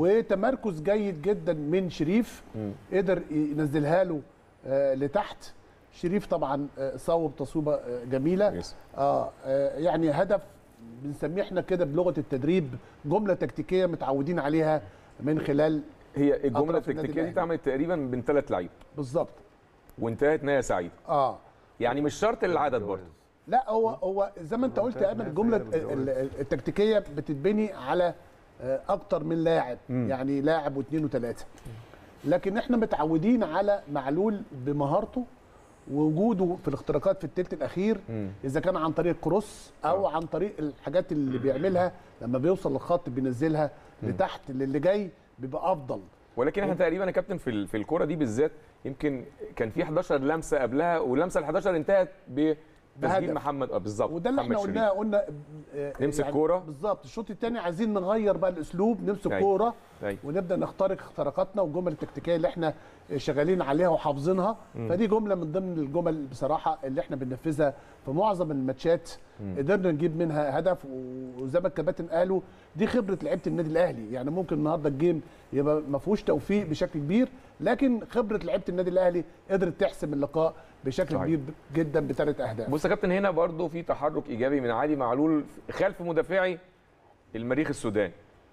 وتمركز جيد جدا من شريف مم. قدر ينزلها له آه، لتحت شريف طبعا آه، صوب تصويبه آه، جميله يس. اه آه، يعني هدف بنسميه احنا كده بلغه التدريب جمله تكتيكيه متعودين عليها من خلال هي الجمله أطراف النادي التكتيكيه دي الأهلي. اتعملت تقريبا من ثلاث لعيبه بالظبط وانتهت نهايه سعيده اه يعني مش شرط العدد برضه لا هو هو زي ما انت قلت يا ايمن الجمله ال- ال- التكتيكيه بتتبني على آه، اكتر من لاعب يعني لاعب واثنين وثلاثه لكن احنا متعودين على معلول بمهارته ووجوده في الاختراقات في الثلث الاخير اذا كان عن طريق كروس او عن طريق الحاجات اللي بيعملها لما بيوصل للخط بينزلها لتحت للي جاي بيبقى افضل ولكن احنا تقريبا يا كابتن في ال- في الكوره دي بالذات يمكن كان في 11 لمسه قبلها واللمسه ال 11 انتهت بتسجيل بهدف. محمد اه بالظبط وده اللي احنا محمد شريف. قلناه قلنا آه، نمسك كورة. بالظبط الشوط الثاني عايزين نغير بقى الاسلوب نمسك أيوة. كوره أيوة. ونبدا نخترق اختراقاتنا والجمل التكتيكيه اللي احنا شغالين عليها وحافظينها فدي جمله من ضمن الجمل بصراحه اللي احنا بننفذها في معظم الماتشات قدرنا نجيب منها هدف وزي ما الكباتن قالوا دي خبره لعيبه النادي الاهلي يعني ممكن النهارده الجيم يبقى ما فيهوش توفيق بشكل كبير لكن خبره لعيبه النادي الاهلي قدرت تحسم اللقاء بشكل صحيح. كبير جدا بثلاث اهداف بص يا كابتن هنا برضو في تحرك ايجابي من علي معلول خلف مدافعي المريخ السوداني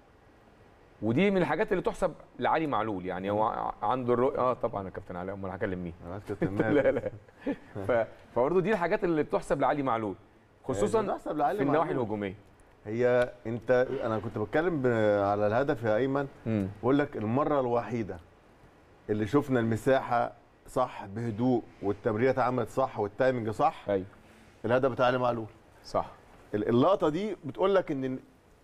ودي من الحاجات اللي تحسب لعلي معلول يعني هو ع- عنده الرؤيه اه طبعا يا كابتن علي امال هكلم مين انا عايز كابتن لا ماهر. لا ف... فبرضه دي الحاجات اللي بتحسب لعلي معلول خصوصا بتحسب لعلي في النواحي معلول. الهجوميه هي انت انا كنت بتكلم ب- على الهدف يا ايمن مم. بقول لك المره الوحيده اللي شفنا المساحه صح بهدوء والتمريره اتعملت صح والتايمنج صح ايوه الهدف بتاع علي معلول صح ال- اللقطه دي بتقول لك ان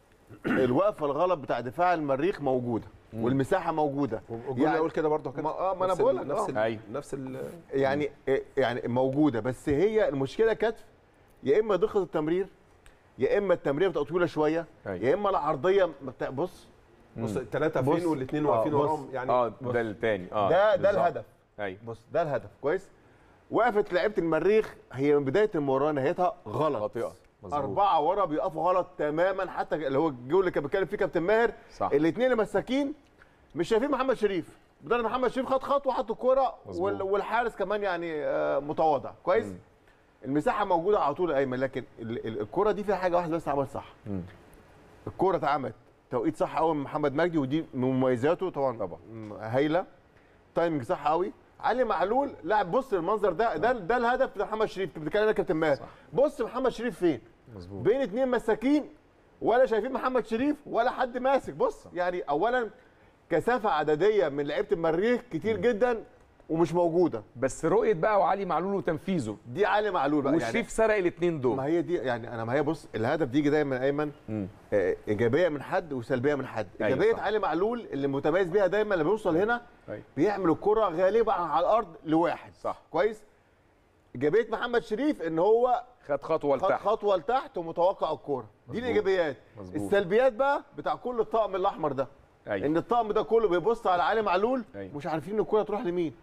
الوقفه الغلط بتاع دفاع المريخ موجوده والمساحه موجوده والجمله يعني- يقول كده برضه ما- آه، ما أنا نفس بقول ال- لك، نفس آه. ال- أيوة. نفس ال يعني يعني موجوده بس هي المشكله كانت يا اما ضغط التمرير يا اما التمريره بتبقى طويله شويه أيوة. يا اما العرضيه ما بتاع- بص بص الثلاثه بص. فين والاثنين آه، واقفين بص. وراهم يعني اه ده الثاني اه ده ده بالظبط. الهدف ايوه بص ده الهدف كويس وقفت لعيبه المريخ هي من بدايه المباراه نهايتها غلط خاطئه مظبوط أربعة ورا بيقفوا غلط تماما حتى اللي هو الجول اللي كان بيتكلم فيه كابتن ماهر صح. الاثنين اللي مساكين مش شايفين محمد شريف بدل محمد شريف خد خطوه حط الكوره مظبوط. وال- والحارس كمان يعني آه، متواضع كويس المساحه موجوده على طول يا ايمن لكن ال- ال- الكوره دي فيها حاجه واحده بس عملت صح مم. الكوره اتعملت توقيت صح قوي من محمد مجدي ودي من مميزاته طبعا طبعا. م- هايله تايمنج صح قوي علي معلول لاعب بص المنظر ده ده ده الهدف بتاع محمد شريف كنت بتتكلم انا كابتن ماهر بص محمد شريف فين مظبوط بين اتنين مساكين ولا شايفين محمد شريف ولا حد ماسك بص يعني اولا كثافه عدديه من لعيبه المريخ كتير جدا ومش موجوده بس رؤيه بقى وعلي معلول وتنفيذه دي علي معلول بقى وشريف سرق الاثنين يعني دول ما هي دي يعني انا ما هي بص الهدف بيجي دايما ايمن مم. آه، ايجابيه من حد وسلبيه من حد أيوة ايجابيه صح. علي معلول اللي متميز بيها دايما لما بيوصل هنا أيوة. بيعمل الكره غالبا على الارض لواحد صح. كويس ايجابيه محمد شريف ان هو خد خطوه خد لتحت خطوه لتحت ومتوقع الكوره دي الايجابيات مظبوط. السلبيات بقى بتاع كل الطقم الاحمر ده أيوة. ان الطقم ده كله بيبص على علي معلول أيوة. مش عارفين الكوره تروح لمين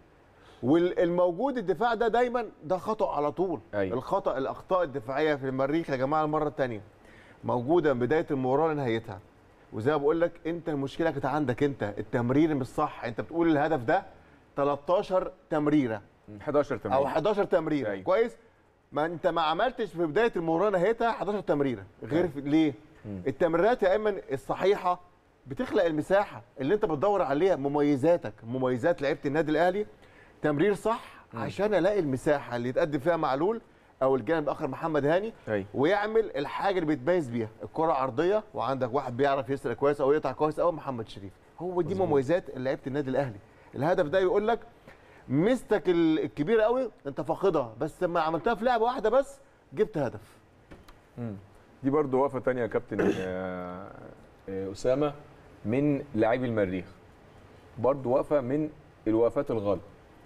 والموجود الدفاع ده دايما ده خطا على طول أيوة. الخطا الاخطاء الدفاعيه في المريخ يا جماعه المره الثانيه موجوده من بدايه المباراه لنهايتها وزي ما بقول لك انت المشكله كانت عندك انت التمرير مش صح انت بتقول الهدف ده 13 تمريره 11 او تمرير 11 تمريره أيوة. كويس ما انت ما عملتش في بدايه المباراه نهايتها 11 تمريره غير في ليه التمريرات يا ايمن الصحيحه بتخلق المساحه اللي انت بتدور عليها مميزاتك مميزات لعيبه النادي الاهلي تمرير صح عشان الاقي المساحه اللي يتقدم فيها معلول او الجانب الاخر محمد هاني أيوة. ويعمل الحاجه اللي بيتميز بيها الكره عرضيه وعندك واحد بيعرف يسرق كويس او يقطع كويس قوي محمد شريف هو دي مميزات لعيبه النادي الاهلي الهدف ده يقول لك ميزتك ال- الكبيره قوي انت فاقدها بس لما عملتها في لعبه واحده بس جبت هدف دي برضو وقفه تانية يا كابتن آه، آه، اسامه من لاعبي المريخ برضو وقفه من الوقفات الغلط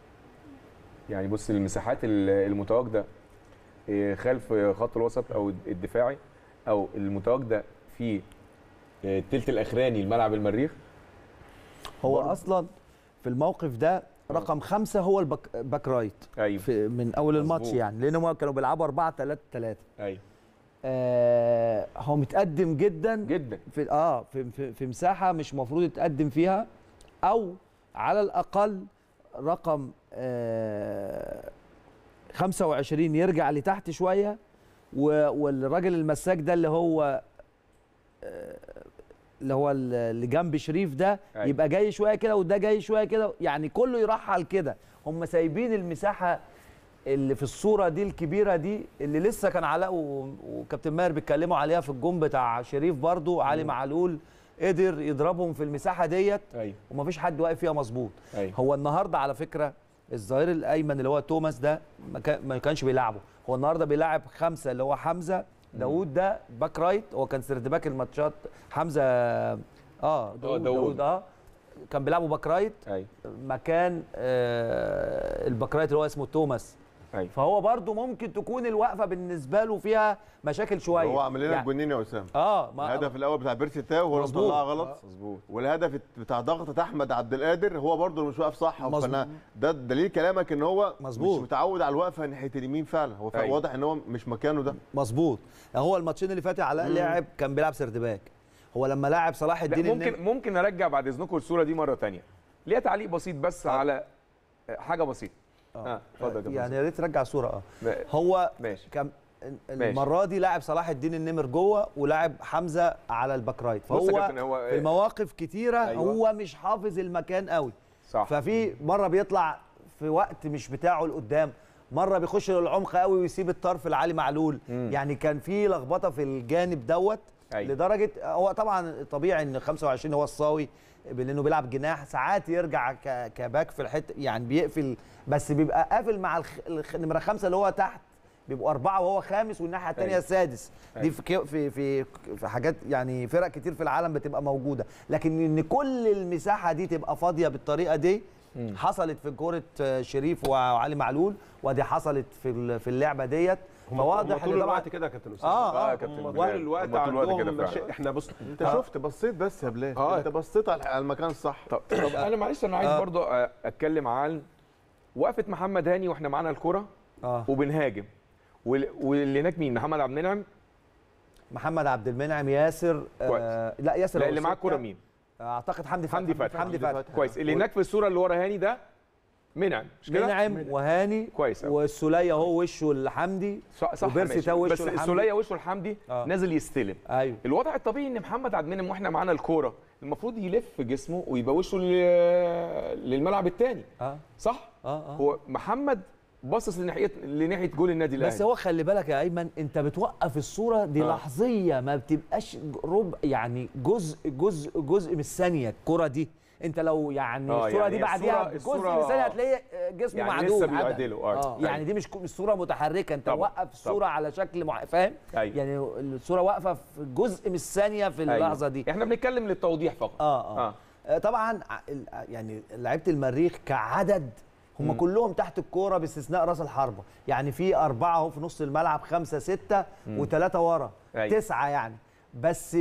يعني بص المساحات ال- المتواجده آه، خلف خط الوسط او الدفاعي او المتواجده في آه، التلت الاخراني لملعب المريخ هو اصلا في الموقف ده رقم خمسة هو الباك باك رايت ايوه في من اول الماتش مظبوط. يعني لان هم كانوا بيلعبوا 4 3 3 ايوه آه هو متقدم جدا جدا في اه في, في, في مساحه مش المفروض يتقدم فيها او على الاقل رقم آه 25 يرجع لتحت شويه و- والراجل المساك ده اللي هو آه، اللي هو ال- اللي جنب شريف ده أيوة. يبقى جاي شويه كده وده جاي شويه كده يعني كله يرحل كده هم سايبين المساحه اللي في الصوره دي الكبيره دي اللي لسه كان علاء و- وكابتن ماهر بيتكلموا عليها في الجون بتاع شريف برضو علي معلول قدر يضربهم في المساحه ديت ايوه ومفيش حد واقف فيها مظبوط ايوه هو النهارده على فكره الظهير الايمن اللي هو توماس ده ما كان- ما كانش بيلعبه هو النهارده بيلعب خمسه اللي هو حمزه داوود ده باك رايت هو كان سرد باك الماتشات حمزه اه داوود, داوود. داوود اه كان بيلعبوا باك رايت ايوه مكان آه الباك رايت اللي هو اسمه توماس ايوه فهو برضو ممكن تكون الوقفه بالنسبه له فيها مشاكل شويه هو عامل لنا يعني- الجونين يا اسامه اه ما الهدف الاول بتاع بيرسي تاو هو اللي مظبوط. طلعها غلط مظبوط والهدف بتاع ضغطه احمد عبد القادر هو برضه اللي مش واقف صح مظبوط. فانا ده دليل كلامك ان هو مظبوط. مش متعود على الوقفه ناحيه اليمين فعلا هو فعلا أيوة. واضح ان هو مش مكانه ده مظبوط هو الماتشين اللي فاتوا علاء لعب كان بيلعب سرد باك هو لما لاعب صلاح لا الدين النمري- ممكن ممكن ارجع بعد اذنكم الصوره دي مره تانية ليها تعليق بسيط بس على حاجه بسيطه اه اتفضل يا كابتن يعني يا ريت ترجع صوره اه ما- هو ماشي كان المره دي لاعب صلاح الدين النمر جوه ولاعب حمزه على الباك رايت بص يا فهو كابتن، هو- في مواقف كتيره أيوة. هو مش حافظ المكان قوي صح ففي مره بيطلع في وقت مش بتاعه لقدام مره بيخش للعمق قوي ويسيب الطرف لعلي معلول مم. يعني كان في لخبطه في الجانب دوت أيوة. لدرجه هو طبعا طبيعي ان 25 هو الصاوي لانه بيلعب جناح ساعات يرجع ك- كباك في الحته يعني بيقفل بس بيبقى قافل مع الخ... الخ... نمره خمسه اللي هو تحت بيبقوا اربعه وهو خامس والناحيه الثانيه أيوة. سادس دي أيوة. في ك- في في في حاجات يعني فرق كتير في العالم بتبقى موجوده لكن ان كل المساحه دي تبقى فاضيه بالطريقه دي مم. حصلت في كوره آه، شريف وعلي معلول ودي حصلت في ال- في اللعبه ديت هم فواضح طول ان طبعا الوقت كده يا كابتن اسامه اه اه يا اه كابتن هم بلال. طول الوقت هم طول الوقت كده عندهم فعلا. مشا... احنا بص انت شفت بصيت بس يا بلال آه. انت بصيت على على المكان الصح طب طب انا معلش انا عايز آه. برضو آه، اتكلم عن وقفه محمد هاني واحنا معانا الكره اه وبنهاجم وال- واللي هناك مين محمد عبد المنعم محمد عبد المنعم ياسر آه لا ياسر لا هو اللي معاه ستة. الكره مين اعتقد حمدي فتحي حمدي فتحي. حمدي فتحي كويس اللي هناك في الصوره اللي ورا هاني ده منعم مش كده منعم وهاني كويس أوي. والسوليه هو وشه لحمدي صح صح وبيرسي ماشي. تاو وشه بس لحمدي. السوليه وشه لحمدي آه. نازل يستلم ايوه الوضع الطبيعي ان محمد عبد المنعم واحنا معانا الكوره المفروض يلف جسمه ويبقى وشه ل- للملعب الثاني اه صح اه اه هو محمد باصص لناحيه لناحيه جول النادي الاهلي بس هو خلي بالك يا ايمن انت بتوقف الصوره دي آه. آه. لحظيه ما بتبقاش ربع يعني جزء جزء جزء من الثانيه الكره دي انت لو يعني آه، الصوره يعني دي بعديها الصورة- جزء الصورة- من الثانيه هتلاقيه جسمه يعني معدول لسه بيعدلوا، آه. اه أيوة. يعني دي مش ك- مش صوره متحركه انت طبعاً، موقف الصوره على شكل مع... فاهم أيوة. يعني الصوره واقفه في جزء من الثانيه في أيوة. اللحظه دي احنا بنتكلم للتوضيح فقط اه اه, آه. آه. طبعا ع- ال- يعني لعيبه المريخ كعدد هم مم. كلهم تحت الكوره باستثناء راس الحربه يعني في اربعه اهو في نص الملعب خمسه سته وثلاثه ورا أيوة. تسعه يعني بس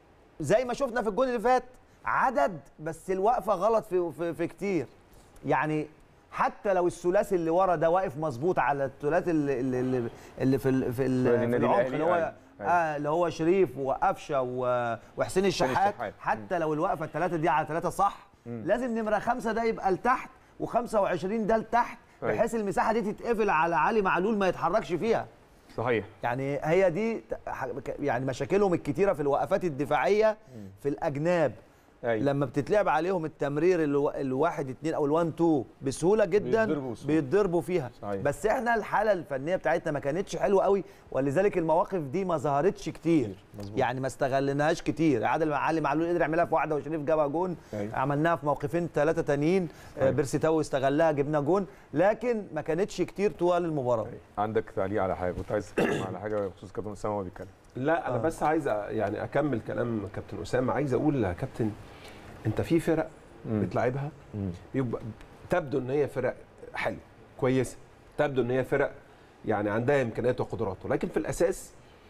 زي ما شفنا في الجون اللي فات عدد بس الوقفه غلط في في, في كتير يعني حتى لو الثلاثي اللي ورا ده واقف مظبوط على الثلاثي اللي اللي, اللي, اللي في ال- في, ال- ثلاثي في النادي العمق الأهلي، اللي هو أيوة. أيوة. آه اللي هو شريف وقفشه و- وحسين الشحات الشحات. حتى لو الوقفه الثلاثه دي على ثلاثه صح لازم نمره خمسه ده يبقى لتحت و25 ده لتحت أيوة. بحيث المساحه دي تتقفل على علي معلول ما يتحركش فيها صحيح يعني هي دي ت- ح- يعني مشاكلهم الكتيره في الوقفات الدفاعيه في الاجناب أيوة. لما بتتلعب عليهم التمرير الو- الواحد اتنين او الوان تو بسهوله جدا بيتضربوا بسهولة. بيتضربوا فيها صحيح. بس احنا الحاله الفنيه بتاعتنا ما كانتش حلوه قوي ولذلك المواقف دي ما ظهرتش كتير مظبوط. يعني ما استغلناهاش كتير عادل علي معلول قدر يعملها في واحده وشريف جابها جون أيوة. عملناها في موقفين ثلاثه تانيين آه، بيرسي تاو استغلها جبنا جون لكن ما كانتش كتير طوال المباراه عندك تعليق على حاجه كنت عايز تتكلم على حاجه بخصوص كابتن اسامه وهو بيتكلم لا انا بس عايز أ- يعني اكمل كلام كابتن اسامه عايز اقول يا كابتن انت في فرق مم. بتلعبها يبقى تبدو ان هي فرق حلوه كويسه تبدو ان هي فرق يعني عندها امكانيات وقدرات ولكن في الاساس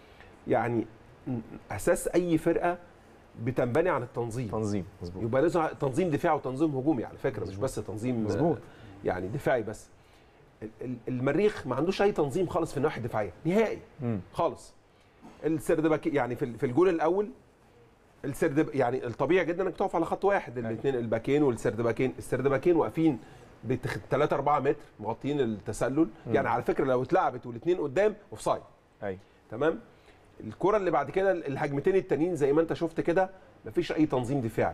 يعني م- اساس اي فرقه بتنبني عن التنظيم تنظيم مظبوط يبقى لازم تنظيم دفاعي وتنظيم هجومي على فكره مش بس تنظيم مظبوط. آه، يعني دفاعي بس ال- ال- المريخ ما عندوش اي تنظيم خالص في الناحيه الدفاعيه نهائي مم. خالص السردباك يعني في ال- في الجول الاول السرد يعني الطبيعي جدا انك تقف على خط واحد الاثنين الباكين والسردباكين السردباكين واقفين بتخ... 3 4 متر مغطيين التسلل يعني على فكره لو اتلعبت والاثنين قدام اوف سايد ايوه تمام الكره اللي بعد كده الهجمتين التانيين زي ما انت شفت كده مفيش اي تنظيم دفاعي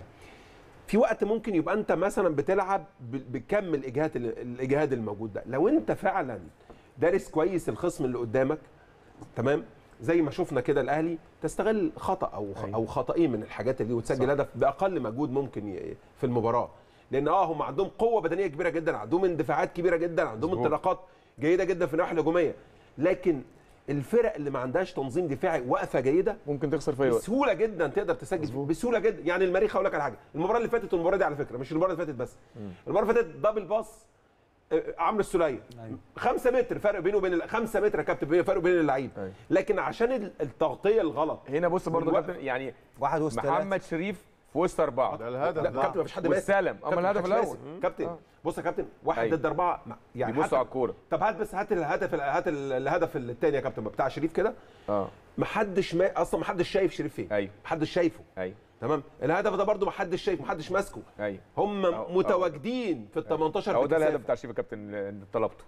في وقت ممكن يبقى انت مثلا بتلعب ب- بكم الاجهاد ال- الاجهاد الموجود ده لو انت فعلا دارس كويس الخصم اللي قدامك تمام زي ما شفنا كده الاهلي تستغل خطا او او خطأين من الحاجات دي وتسجل هدف باقل مجهود ممكن ي- في المباراه لان اه هم عندهم قوه بدنيه كبيره جدا عندهم اندفاعات كبيره جدا عندهم مظبوط. انطلاقات جيده جدا في الناحيه الهجوميه لكن الفرق اللي ما عندهاش تنظيم دفاعي واقفه جيده ممكن تخسر في اي وقت بسهوله جدا تقدر تسجل بسهوله جدا يعني المريخ هقول لك على حاجه المباراه اللي فاتت والمباراه دي على فكره مش المباراه اللي فاتت بس المباراه اللي فاتت دبل باص آه، عمرو السوليه خمسة متر فرق بينه وبين ال- خمسة متر يا كابتن بين- فرق بين اللعيب أيوة. لكن عشان ال- التغطيه الغلط هنا بص برضه والوقت. كابتن يعني واحد وسط ثلاثة. محمد شريف في وسط اربعه ده الهدف لا ده كابتن مفيش حد ماسك والسلم اما كابتن الهدف محدش الاول ماسك. كابتن آه. بص يا كابتن واحد أيوة. ضد اربعه ما- يعني بيبصوا حتى- على الكوره طب هات بس هات الهدف هات الهدف الثاني يا كابتن بتاع شريف كده اه محدش ما اصلا محدش شايف شريف فين ايوه محدش شايفه ايوه تمام الهدف ده برضو محدش شايف محدش ماسكه ايوه هم أو- متواجدين في ال 18 هو ده بكثافة. الهدف بتاع شريف يا كابتن اللي طلبته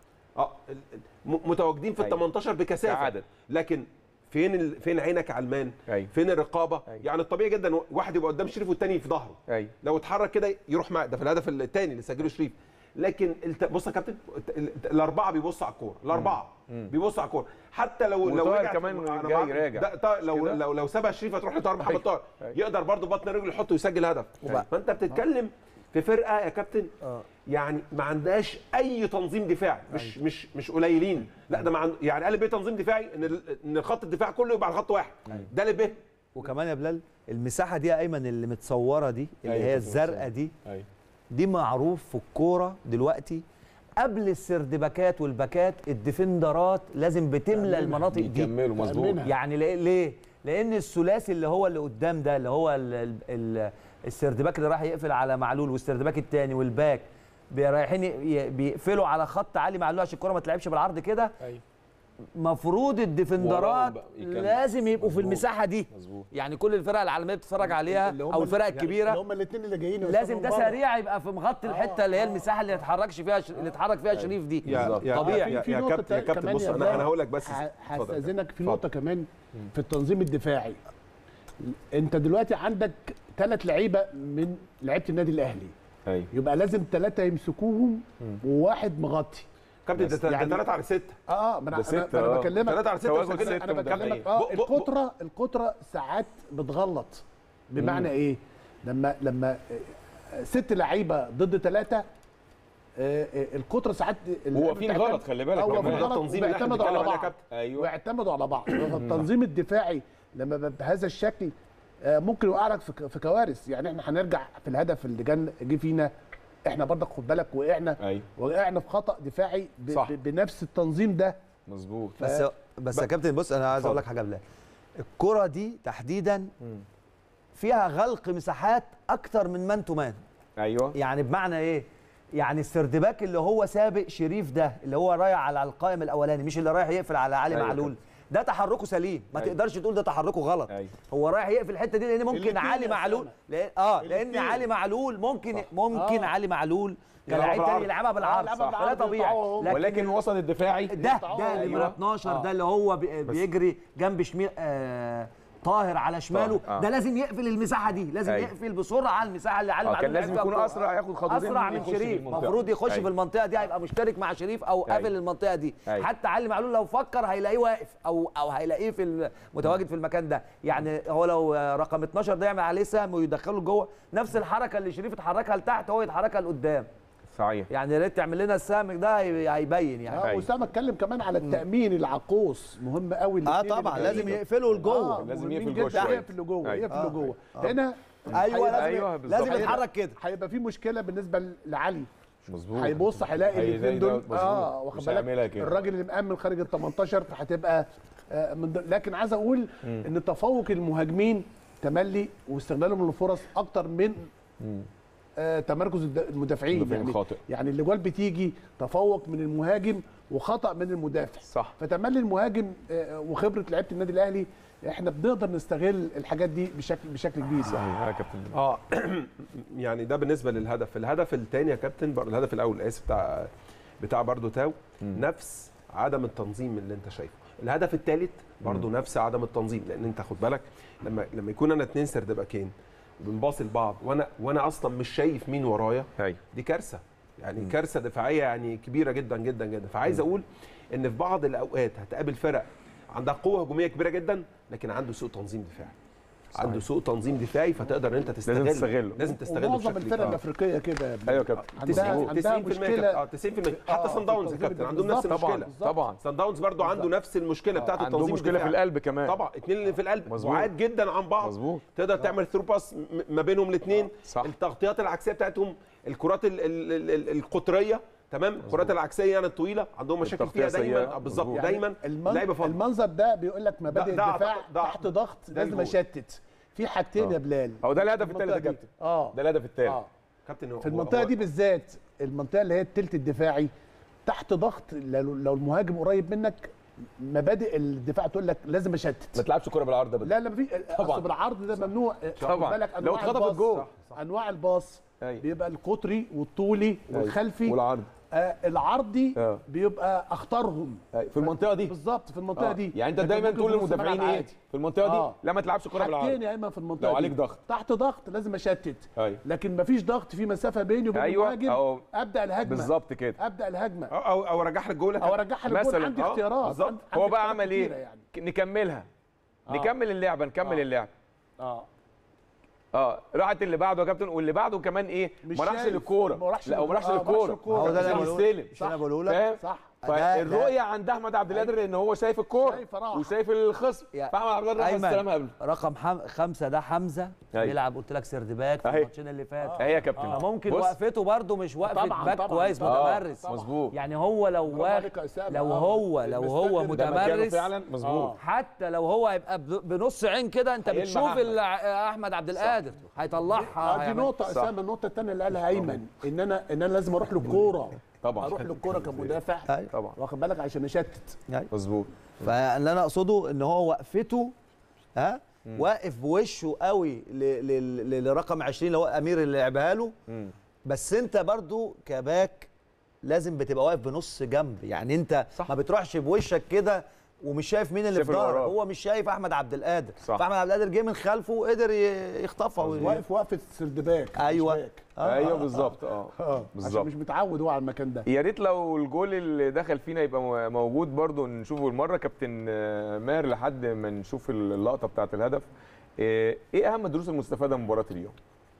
اه ال- ال- م- متواجدين في ال أيوة. 18 بكثافه كعدد. لكن فين ال... فين عينك على المان ايوه فين الرقابه أيوة. يعني الطبيعي جدا واحد يبقى قدام شريف والتاني في ظهره ايوه لو اتحرك كده يروح مع ده في الهدف الثاني اللي سجله شريف لكن الت... بص يا كابتن الت- ال- الاربعه بيبصوا على الكوره الاربعه بيبصوا على الكوره حتى لو لو وطاهر رجعت- كمان أنا جاي بعرف- راجع. ده طاهر لو كده؟ لو لو سابها شريف هتروح لطاهر محمد أيوة. طاهر أيوة. يقدر برضه بطن رجله يحطه ويسجل هدف أيوة. فانت بتتكلم في فرقه يا كابتن آه. يعني ما عندهاش اي تنظيم دفاعي مش مش مش قليلين لا ده ما عند... يعني قال بيه تنظيم دفاعي ان ال- ان خط الدفاع كله يبقى على خط واحد ده اللي به وكمان يا بلال المساحه دي يا ايمن اللي متصوره دي اللي أيوة هي كانت الزرقاء متصورة. دي ايوه دي معروف في الكوره دلوقتي قبل السردباكات والباكات الديفندرات لازم بتملى المناطق دي بيكملوا مظبوط تأمينها. يعني ليه- ليه؟ لان الثلاثي اللي هو اللي قدام ده اللي هو ال ال ال السردباك اللي راح يقفل على معلول والسردباك الثاني والباك رايحين ي- بيقفلوا على خط عالي معلول عشان الكوره ما تلعبش بالعرض كده ايوه مفروض وراهم الديفندرات بقى يكمل. لازم يبقوا في مظبوط. المساحه دي مظبوط يعني كل الفرق العالميه بتتفرج عليها اللي هم او الفرق يعني الكبيره اللي هم الاثنين اللي جايين لازم ده يوصلوا من بره. سريع يبقى في مغطي الحته اللي هي المساحه اللي يتحركش فيها ش- اللي اتحرك فيها شريف دي بالظبط. طبيعي. يا, في يا نقطة كابتن يا تا- كابتن كمان بص يا انا بلال. انا هقول لك بس ه- اتفضل. هستاذنك في اتفضل. نقطه كمان في التنظيم الدفاعي انت دلوقتي عندك ثلاث لعيبه من لعيبه النادي الاهلي ايوه يبقى لازم ثلاثه يمسكوهم وواحد مغطي كابتن ده- ده يعني- 3 على 6 اه اه ما انا ده أنا- ستة، ما انا آه. بكلمك 3 على 6 تواجد وسجل- ستة انا مدافعين. بكلمك اه ب- ب- ب- القطره القطره ساعات بتغلط بمعنى ايه لما لما آه، ست لعيبه ضد ثلاثه القطره ساعات هو في بتعتمد- غلط خلي بالك هو في كمان. غلط التنظيم اللي احنا وبيعتمدوا على بنتكلم عليه يا بعض كابتن. ايوه ويعتمدوا على بعض التنظيم الدفاعي لما بيبقى بهذا الشكل آه، ممكن يوقعك في ك- في كوارث يعني احنا هنرجع في الهدف اللي جن جه فينا احنا برضك خد بالك وقعنا ايوه وقعنا في خطا دفاعي ب- صح. ب- بنفس التنظيم ده مظبوط بس بس يا كابتن بص انا عايز اقول لك اتفضل. حاجه بالله الكره دي تحديدا فيها غلق مساحات اكتر من مان تو مان ايوه يعني بمعنى ايه يعني السردباك اللي هو سابق شريف ده اللي هو رايح على القائم الاولاني مش اللي رايح يقفل على علي أيوة معلول ده تحركه سليم ما أيوة. تقدرش تقول ده تحركه غلط ايوه هو رايح يقفل الحته دي لان ممكن الاتنين علي يا معلول أسامة. لأن اه لان الاتنين. علي معلول ممكن صح. ممكن آه. علي معلول يلعبها كلاعب بالعرض. تاني يلعبها بالعرض يلعبها صح. بالعرض ده طبيعي يقطعوها هم. ولكن الوسط الدفاعي ده ده أيوة. نمرة 12 ده اللي هو بي- بيجري جنب شمال آه طاهر على شماله طاهر، آه. ده لازم يقفل المساحه دي لازم أيوة. يقفل بسرعه على المساحه اللي علي آه، معلول كان لازم لعب فيها يكون الكرة. اسرع ياخد خطوتين اسرع من يخش في شريف المنطقة. المفروض يخش أيوة. في المنطقه دي هيبقى مشترك مع شريف او أيوة. قافل المنطقه دي أيوة. حتى علي معلول لو فكر هيلاقيه واقف او او هيلاقيه في ال- متواجد في المكان ده يعني هو لو آه، رقم 12 ده يعمل عليه سهم ويدخله جوه نفس الحركه اللي شريف اتحركها لتحت هو يتحركها لقدام صحيح يعني يا ريت تعمل لنا السهم ده هي- هيبين يعني اه أيوة. وسام اتكلم كمان على التأمين العقوس مهم قوي اه الاتنين طبعا اللي لازم جايين. يقفلوا لجوه آه لازم مهمين يقفل جوه جدا. شوية. يقفل لجوه أيوة. يقفل آه. لجوه آه. هنا ايوه هيبقى- لازم أيوة، بالظبط. لازم يتحرك كده هيبقى في مشكله بالنسبه لعلي مظبوط هيبص هيلاقي هي- الاثنين زي دول دوت مظبوط. اه واخد مش هيعملها بالك كده. الراجل اللي مأمن خارج ال 18 فهتبقى آه من ضمن- لكن عايز اقول ان تفوق المهاجمين تملي واستغلالهم للفرص اكتر من آه، تمركز الد- المدافعين المدافعين يعني خاطئ. يعني الاجوال بتيجي تفوق من المهاجم وخطا من المدافع صح فتملي المهاجم آه، وخبره لعيبه النادي الاهلي احنا بنقدر نستغل الحاجات دي بشكل بشكل كبير صحيح يا كابتن اه يعني ده بالنسبه للهدف الهدف الثاني يا كابتن بر- الهدف الاول اسف بتاع بتاع برضو تاو نفس عدم التنظيم اللي انت شايفه الهدف الثالث برضو نفس عدم التنظيم لان انت خد بالك لما لما يكون انا اتنين سردباكين وبنباصي لبعض وانا وانا اصلا مش شايف مين ورايا ايوه دي كارثه يعني كارثه دفاعيه يعني كبيره جدا جدا جدا فعايز اقول ان في بعض الاوقات هتقابل فرق عندها قوه هجوميه كبيره جدا لكن عنده سوء تنظيم دفاعي عنده سوء تنظيم دفاعي فتقدر ان انت تستغله تستغله. لازم تستغله ومعظم بشكل الفرق آه. الافريقيه كده ايوه يا كابتن عندها عندها 90% مشكله كابتن. اه 90% حتى آه، سان داونز يا التنظيم كابتن عندهم نفس بالظبط. المشكله بالظبط. طبعا سان داونز برضو عنده نفس المشكله بتاعت عنده التنظيم مشكله في الدفاعي. القلب كمان طبعا اتنين اللي في القلب مظبوط. بعاد جدا عن بعض مظبوط تقدر تعمل ثرو باس ما بينهم الاثنين صح. التغطيات العكسيه بتاعتهم الكرات ال- ال- ال- ال- القطريه تمام الكرات العكسيه يعني الطويله عندهم مشاكل التغطية فيها دايما سيئة. آه، بالظبط مظبوط. دايما المن... لعيبه فاضيه المنظر ده بيقول لك مبادئ ده- ده الدفاع أعتقد- ده- تحت ضغط ده لازم الجول. اشتت في حاجتين يا بلال هو ده الهدف في الثالث يا المنطقة دي. كابتن اه ده الهدف الثالث اه كابتن هو- في المنطقه هو- دي بالذات المنطقه اللي هي التلت الدفاعي تحت ضغط لو, لو المهاجم قريب منك مبادئ الدفاع تقول لك لازم ما اشتت تلعبش كوره بالعرض ابدا لا لا في طبعاً. اصل بالعرض ده ممنوع طبعاً. خد بالك لو انواع اتخطف الباص الجول. انواع الباص أيوة. بيبقى القطري والطولي والخلفي والعرض آه العرضي آه. بيبقى اخطرهم أيوة. في المنطقه دي بالظبط في المنطقه آه. دي يعني انت لكن دايما ممكن تقول في نص للمدافعين الملعب ايه عادي. في المنطقه دي آه. لا ما تلعبش كوره بالعرض حاجتين يا اما في المنطقه لو دي. عليك ضغط. تحت ضغط لازم اشتت ايوه لكن مفيش ضغط في مسافه بيني وبين ايوه المهاجم أو ابدا الهجمه بالظبط كده ابدا الهجمه او او او ارجح لك جول او ارجعها للجول مثلاً. عندي آه، اختيارات بالظبط. عندي- هو عندي بقى اختيارات عمل ايه كتيرة يعني ك- نكملها آه. نكمل اللعبه نكمل آه. اللعبه اه اه راحت اللي بعده يا كابتن واللي بعده كمان ايه مش ما راحش شايف. للكوره ما راحش لا هو ما راحش لل- آه، ما راحش للكوره للكورة. هو ده اللي كان أنا بقوله. يستلم مش انا بقوله لك فاهم صح فالرؤيه عند احمد عبد القادر ان هو شايف الكوره شايف راح. وشايف الخصم يا فاحمد عبد القادر راح أيمن. يستلمها قبله رقم حم... خمسة ده حمزة أيوة. بيلعب قلت لك سردباك في أهي. الماتشين اللي فاتوا اهي يا كابتن ممكن بص. وقفته برده مش وقفه طبعاً، باك طبعاً، كويس طبعاً. متمرس مظبوط يعني هو لو برافو واخد عليك يا أسامة. لو آه. هو لو هو المستقبل ده مكانه متمرس فعلا مظبوط حتى لو هو هيبقى ب- بنص عين كده انت هيلمح بتشوف أحمد. ال- احمد عبد القادر هيطلعها آه، دي هيعمل- نقطة صح. أسامة النقطة الثانية اللي قالها أيمن إن أنا إن أنا لازم أروح للكورة طبعا أروح للكورة كمدافع أيوة. طبعا واخد بالك عشان أشتت مظبوط فاللي انا اقصده ان هو وقفته ها واقف بوشه قوي ل- ل- ل- لرقم 20 اللي هو امير اللي لعبها له مم. بس انت برضو كباك لازم بتبقى واقف بنص جنب يعني انت صح. ما بتروحش بوشك كده ومش شايف مين اللي شايف في اللي ظهرك وراك. هو مش شايف احمد عبد القادر صح. فاحمد عبد القادر جه من خلفه وقدر ي- يخطفها و- واقف وقفة سردباك مش ايوه باك. آه، ايوه آه، بالظبط اه اه عشان بالظبط. مش متعود هو على المكان ده يا ريت لو الجول اللي دخل فينا يبقى مو- موجود برضو نشوفه المره كابتن آه، ماهر لحد ما نشوف اللقطه بتاعه الهدف آه، ايه اهم الدروس المستفاده من مباراه اليوم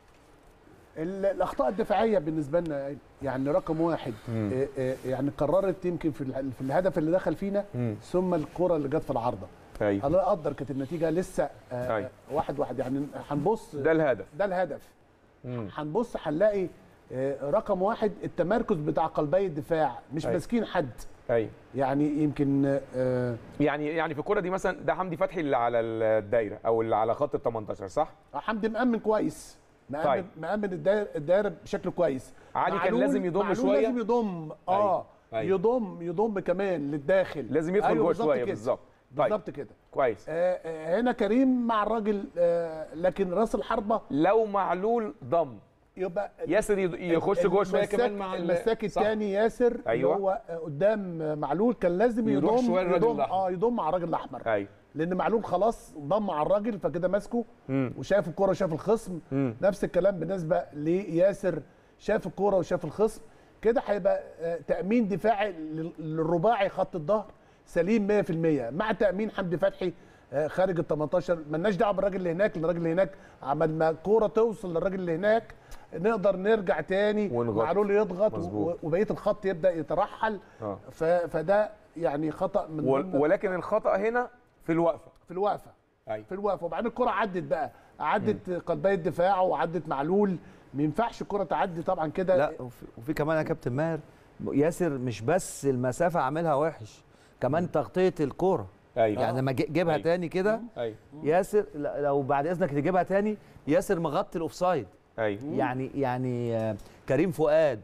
ال- الاخطاء الدفاعيه بالنسبه لنا يعني رقم واحد مم. آه، آه، يعني قررت يمكن في ال- في الهدف اللي دخل فينا مم. ثم الكره اللي جت في العارضه ايوه الله يقدر كانت النتيجه لسه آه، أيوة. واحد واحد يعني هنبص ده الهدف ده الهدف مم. هنبص هنلاقي آه، رقم واحد التمركز بتاع قلبي الدفاع مش أيوة. ماسكين حد ايوه يعني يمكن آه، يعني يعني في الكوره دي مثلا ده حمدي فتحي اللي على الدايره او اللي على خط ال 18 صح حمدي مأمن كويس مأمن طيب. مأمن الدايره الدايره بشكل كويس علي كان معلول- لازم يضم معلول شوية. لازم يضم اه أيوة. يضم يضم كمان للداخل لازم يدخل أيوة جوه بالظبط شويه كده. بالظبط طيب بالظبط كده كويس آه آه، هنا كريم مع الراجل آه لكن راس الحربه لو معلول ضم يبقى ياسر يض- يخش جوه شويه المساك- كمان مع ال- المساك صح. الثاني ياسر أيوة. اللي هو آه، قدام آه، معلول كان لازم يروح يضم شوية للراجل يضم الأحمر. اه يضم على الراجل الاحمر ايوه لان معلول خلاص ضم على الراجل فكده ماسكه مم. وشاف الكوره وشاف الخصم مم. نفس الكلام بالنسبه لياسر شاف الكوره وشاف الخصم كده هيبقى آه، تامين دفاعي لل- للرباعي خط الظهر سليم 100% مع تامين حمدي فتحي آه، خارج ال 18 ملناش دعوه بالراجل اللي هناك لان الراجل اللي هناك عمل ما الكوره توصل للراجل اللي هناك نقدر نرجع تاني ونغطي. معلول يضغط و- مظبوط. وبقيه الخط يبدا يترحل آه. ف- فده يعني خطا من و- ضمن ولكن الخطا هنا في الوقفه في الوقفه ايوه في الوقفه وبعدين الكره عدت بقى عدت قلبي الدفاع وعدت معلول ما ينفعش الكره تعدي طبعا كده لا وفي, وفي كمان يا كابتن ماهر ياسر مش بس المسافه عاملها وحش كمان تغطيه الكوره ايوه يعني لما جي- جيبها أيوة. تاني كده ايوه ياسر لا- لو بعد اذنك تجيبها تاني ياسر مغطي الاوفسايد ايوه يعني يعني آه، كريم فؤاد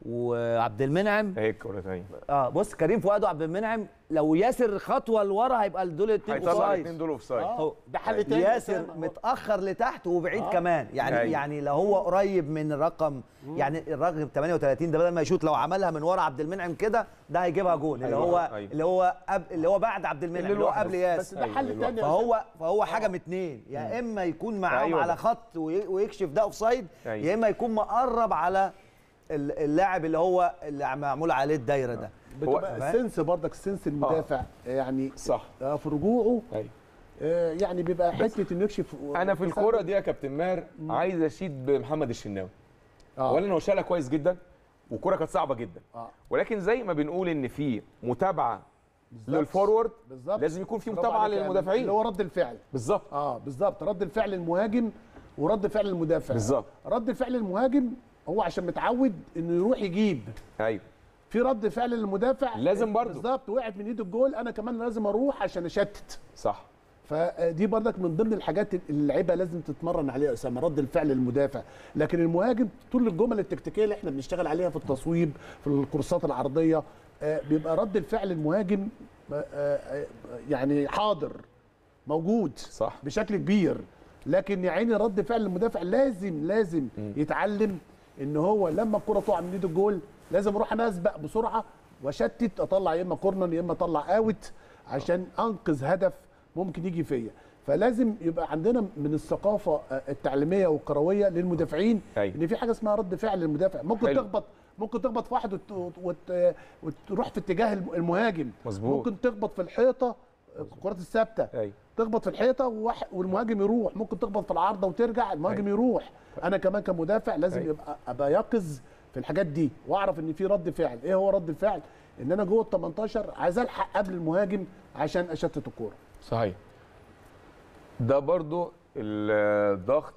وعبد المنعم اهي الكورتين اه بص كريم فؤاد وعبد المنعم لو ياسر خطوه لورا هيبقى دول الاثنين هيطلع اوفسايد الاثنين دول اوف سايد هو ده حل تاني ياسر أسامة. متاخر لتحت وبعيد آه. كمان يعني أيوة. يعني لو هو قريب من الرقم يعني الرقم 38 ده بدل ما يشوط لو عملها من ورا عبد المنعم كده ده هيجيبها جول اللي أيوة. هو أيوه. اللي هو قبل اللي هو بعد عبد المنعم اللي اللي هو لوحده. قبل ياسر بس ده حل أيوة. تاني يا فهو فهو حاجه من اتنين يا اما يكون معاهم أيوة. على خط وي- ويكشف ده اوف سايد أيوة. يا اما يكون مقرب على ال- اللاعب اللي هو اللي معمول عليه الدايره ده بتبقى هو- السنس برضك السنس المدافع يعني صح آه، في رجوعه ايوه آه، يعني بيبقى حته انه يكشف انا في الكوره دي يا كابتن ماهر عايز اشيد بمحمد الشناوي اه اولا هو شالها كويس جدا والكوره كانت صعبه جدا اه ولكن زي ما بنقول ان في متابعه بالظبط. للفورورد بالظبط لازم يكون في برافو متابعه عليك يا أمين. للمدافعين اللي هو رد الفعل بالظبط اه بالظبط رد الفعل المهاجم ورد فعل المدافع بالظبط. رد الفعل المهاجم هو عشان متعود انه يروح يجيب ايوه في رد فعل للمدافع لازم برضه. بالظبط وقعت من ايد الجول انا كمان لازم اروح عشان اشتت صح فدي برضك من ضمن الحاجات اللي اللعيبه لازم تتمرن عليها يا اسامه رد الفعل المدافع لكن المهاجم طول الجمل التكتيكيه اللي احنا بنشتغل عليها في التصويب في الكورسات العرضيه آه، بيبقى رد الفعل المهاجم آه، آه، يعني حاضر موجود صح بشكل كبير لكن يا عيني رد فعل المدافع لازم لازم يتعلم ان هو لما الكره تقع من ايد الجول لازم اروح انا اسبق بسرعه واشتت اطلع يا اما كورنر يا اما اطلع اوت عشان انقذ هدف ممكن يجي فيا فلازم يبقى عندنا من الثقافه آه، التعليميه والكرويه للمدافعين أيوة. ان في حاجه اسمها رد فعل للمدافع ممكن حلو. تخبط ممكن تخبط في واحد وت... وت... وتروح في اتجاه الم- المهاجم مظبوط. ممكن تخبط في الحيطه الكرات الثابته ايوه تخبط في الحيطه وواحد والمهاجم يروح ممكن تخبط في العارضه وترجع المهاجم يروح انا كمان كمدافع لازم أيوة. يبقى ابقى يقظ في الحاجات دي واعرف ان في رد فعل ايه هو رد الفعل ان انا جوه ال 18 عايز الحق قبل المهاجم عشان اشتت الكوره صحيح ده برضو الضغط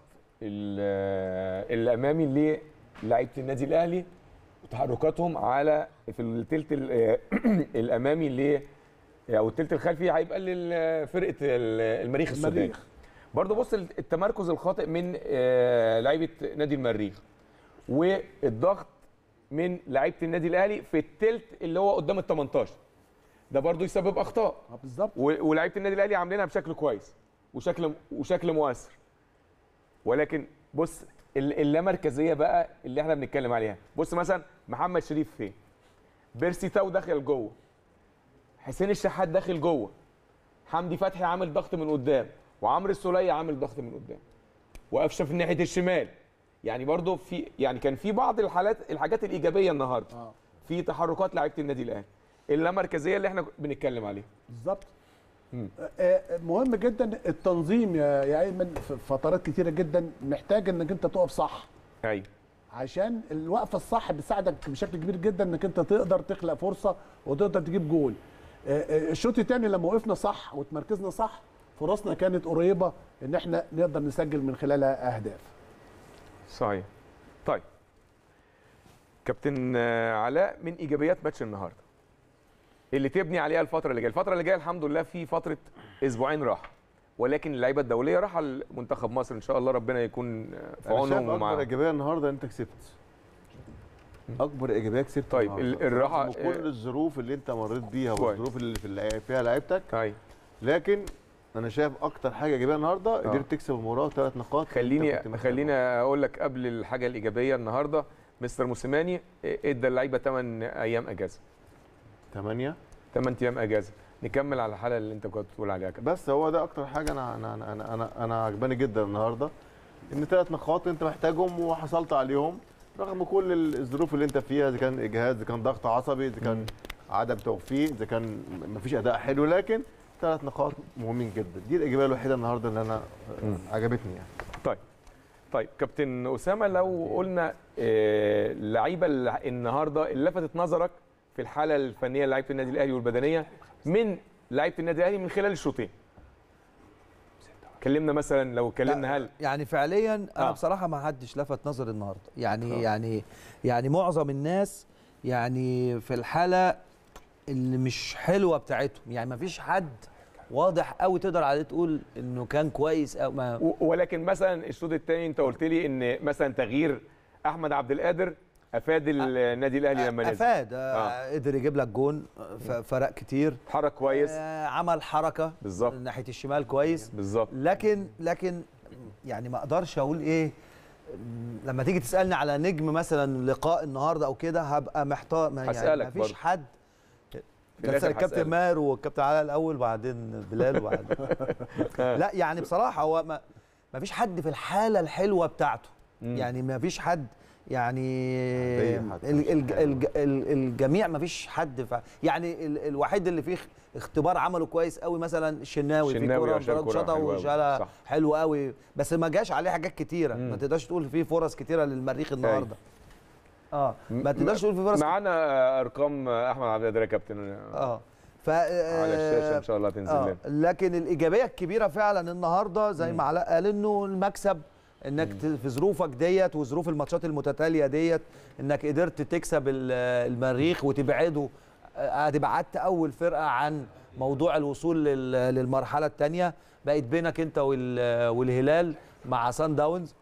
ال- الامامي للاعيبه النادي الاهلي وتحركاتهم على في الثلث ال- الامامي ل او الثلث الخلفي هيبقى لفرقه المريخ السوداني المريخ. برضو بص التمركز الخاطئ من آه، لعيبه نادي المريخ والضغط من لعيبه النادي الاهلي في الثلث اللي هو قدام ال 18 ده برضو يسبب اخطاء اه بالظبط و- ولاعيبه النادي الاهلي عاملينها بشكل كويس وشكل وشكل مؤثر ولكن بص ال- اللامركزيه بقى اللي احنا بنتكلم عليها بص مثلا محمد شريف فين بيرسي تاو داخل جوه حسين الشحات داخل جوه حمدي فتحي عامل ضغط من قدام وعمرو السوليه عامل ضغط من قدام وقفشه في ناحيه الشمال يعني برضو في يعني كان في بعض الحالات الحاجات الايجابيه النهارده اه في تحركات لعيبه النادي الاهلي اللامركزيه اللي احنا بنتكلم عليها بالظبط مم. آه، آه، مهم جدا التنظيم يا يا ايمن في فترات كتيره جدا محتاج انك انت تقف صح ايوه عشان الوقفه الصح بتساعدك بشكل كبير جدا انك انت تقدر تخلق فرصه وتقدر تجيب جول آه، آه، الشوط الثاني لما وقفنا صح وتمركزنا صح فرصنا كانت قريبه ان احنا نقدر نسجل من خلالها اهداف صحيح طيب كابتن آه، علاء من ايجابيات ماتش النهارده اللي تبني عليها الفتره اللي جايه الفتره اللي جايه الحمد لله في فتره اسبوعين راحه ولكن اللعيبه الدوليه راحه لمنتخب مصر ان شاء الله ربنا يكون آه، في انا شايف عونهم اكبر ومعاهم ايجابيه النهارده انت كسبت اكبر ايجابيه كسبت طيب، النهاردة. ال- الراحة- رغم كل الظروف اللي انت مريت بيها كويس. والظروف اللي في اللعب فيها لعيبتك طيب لكن انا شايف اكتر حاجه ايجابيه النهارده قدرت تكسب المباراه ثلاث نقاط أنت كنت خليني محتاجهم. خليني اقول لك قبل الحاجه الايجابيه النهارده مستر موسيماني آه، ادى اللعيبه 8 ايام اجازه ثمانية 8 ايام اجازه نكمل على الحاله اللي انت كنت بتقول عليها كده بس هو ده اكتر حاجه انا انا انا انا انا, أنا عجباني جدا النهارده ان ثلاث نقاط انت محتاجهم وحصلت عليهم رغم كل ال- الظروف اللي انت فيها اذا كان اجهاد اذا كان ضغط عصبي اذا كان عدم توفيق اذا كان مفيش اداء حلو لكن ثلاث نقاط مهمين جدا دي الايجابيه الوحيده النهارده اللي انا عجبتني يعني طيب طيب كابتن اسامه لو قلنا آه، اللعيبه اللي النهارده اللي لفتت نظرك في الحاله الفنيه لعيبه النادي الاهلي والبدنيه من لعيبه النادي الاهلي من خلال الشوطين كلمنا مثلا لو اتكلمنا هل يعني فعليا انا آه. بصراحه ما حدش لفت نظري النهارده يعني آه. يعني يعني معظم الناس يعني في الحاله اللي مش حلوه بتاعتهم يعني ما فيش حد واضح قوي تقدر عليه تقول انه كان كويس أو ما و- ولكن مثلا الشوط الثاني انت قلت لي ان مثلا تغيير احمد عبد القادر افاد النادي الاهلي لما نزل افاد آه. آه. قدر يجيب لك جون ف- فرق كتير حرك كويس آه عمل حركه بالظبط ناحيه الشمال كويس بالظبط لكن لكن يعني ما اقدرش اقول ايه م- لما تيجي تسالني على نجم مثلا لقاء النهارده او كده هبقى محتار ما يعني هسألك ما فيش برضه. حد في كان الآخر الكابتن هسألك. ماهر والكابتن علاء الاول وبعدين بلال وبعدين لا يعني بصراحه هو ما ما فيش حد في الحاله الحلوه بتاعته مم. يعني ما فيش حد يعني عادية حتى، ال- مش الج- حلوة. الج- ال- الجميع ما فيش حد ف... يعني ال- الوحيد اللي فيه اختبار عمله كويس قوي مثلا الشناوي في الشناوي كوره عشان انفراد كورة شاطها حلوة أوي. وشالها صح. حلو قوي بس ما جاش عليه حاجات كتيره مم. ما تقدرش تقول فيه فرص كتيره للمريخ النهارده اه ما تقدرش تقول فيه فرص معانا ارقام احمد عبد القادر يا كابتن اه ف على الشاشه ان شاء الله تنزل آه. لنا لكن الايجابيه الكبيره فعلا النهارده زي ما علاء قال انه المكسب انك ت- في ظروفك ديت وظروف الماتشات المتتاليه ديت انك قدرت تكسب ال- المريخ وتبعده آه، بعدت اول فرقه عن موضوع الوصول لل- للمرحله الثانيه بقت بينك انت وال- والهلال مع سان داونز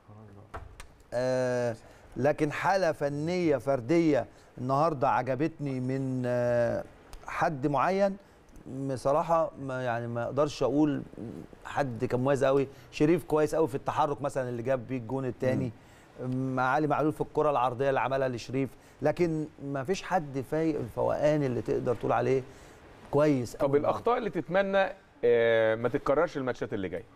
آه، لكن حاله فنيه فرديه النهارده عجبتني من آه، حد معين بصراحه ما يعني ما اقدرش اقول حد كان مميز قوي شريف كويس قوي في التحرك مثلا اللي جاب بيه الجون الثاني مع علي معلول في الكره العرضيه اللي عملها لشريف لكن ما فيش حد فايق الفوقان اللي تقدر تقول عليه كويس طب أوي الاخطاء اللي تتمنى آه، ما تتكررش الماتشات اللي جايه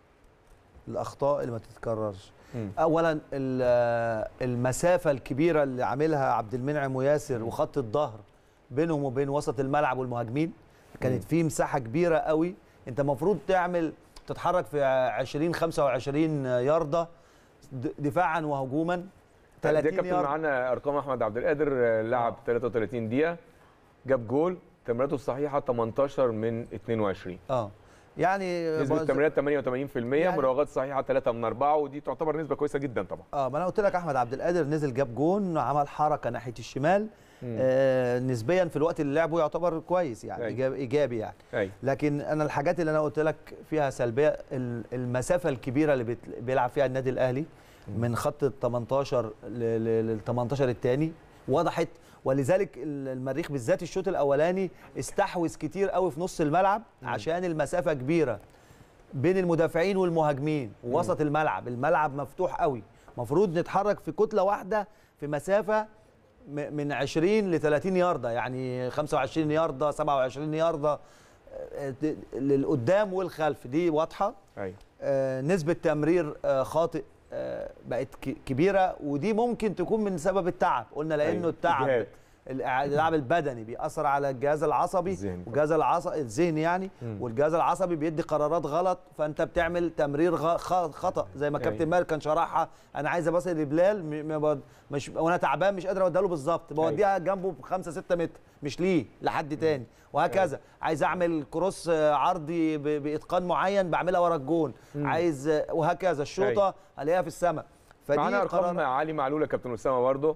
الاخطاء اللي ما تتكررش مم. اولا ال- المسافه الكبيره اللي عاملها عبد المنعم وياسر وخط الظهر بينهم وبين وسط الملعب والمهاجمين كانت في مساحه كبيره قوي انت المفروض تعمل تتحرك في 20 25 يارده د- دفاعا وهجوما دي 30 كابتن يارده معانا ارقام احمد عبد القادر آه، لعب 33 دقيقه جاب جول تمريراته الصحيحه 18 من 22 اه يعني نسبه بقى- التمريرات 88% يعني- مراوغات صحيحه 3 من 4 ودي تعتبر نسبه كويسه جدا طبعا اه ما انا قلت لك احمد عبد القادر نزل جاب جون عمل حركه ناحيه الشمال مم. آه نسبيا في الوقت اللي لعبه يعتبر كويس يعني أيوة. إيجاب- ايجابي يعني اي لكن انا الحاجات اللي انا قلت لك فيها سلبيه ال- المسافه الكبيره اللي بت- بيلعب فيها النادي الاهلي من خط ال 18 لل 18 الثاني وضحت ولذلك ال- المريخ بالذات الشوط الاولاني استحوذ كتير قوي في نص الملعب عشان المسافه كبيره بين المدافعين والمهاجمين ووسط الملعب الملعب مفتوح قوي المفروض نتحرك في كتله واحده في مسافه م- من 20 ل 30 يارده يعني 25 يارده 27 يارده آه، د- للقدام والخلف دي واضحه اي آه، نسبه تمرير آه، خاطئ آه، بقت ك- كبيره ودي ممكن تكون من سبب التعب قلنا لانه أيوة، التعب إجهاد. الع- اللعب البدني بيأثر على الجهاز العصبي الذهني. والجهاز العصبي الذهني يعني مم. والجهاز العصبي بيدي قرارات غلط فانت بتعمل تمرير غ- خ- خطا زي ما أيوة. كابتن مالك كان شرحها انا عايز اباصي لبلال م- م- ب- مش وانا تعبان مش قادر اوديها له بالظبط بوديها جنبه ب 5 6 متر مش ليه لحد تاني وهكذا عايز اعمل كروس آه، عرضي ب- باتقان معين بعملها ورا الجون عايز آه، وهكذا الشوطه الاقيها في السماء فدي معانا ارقام قرارات علي معلول يا كابتن اسامه برضه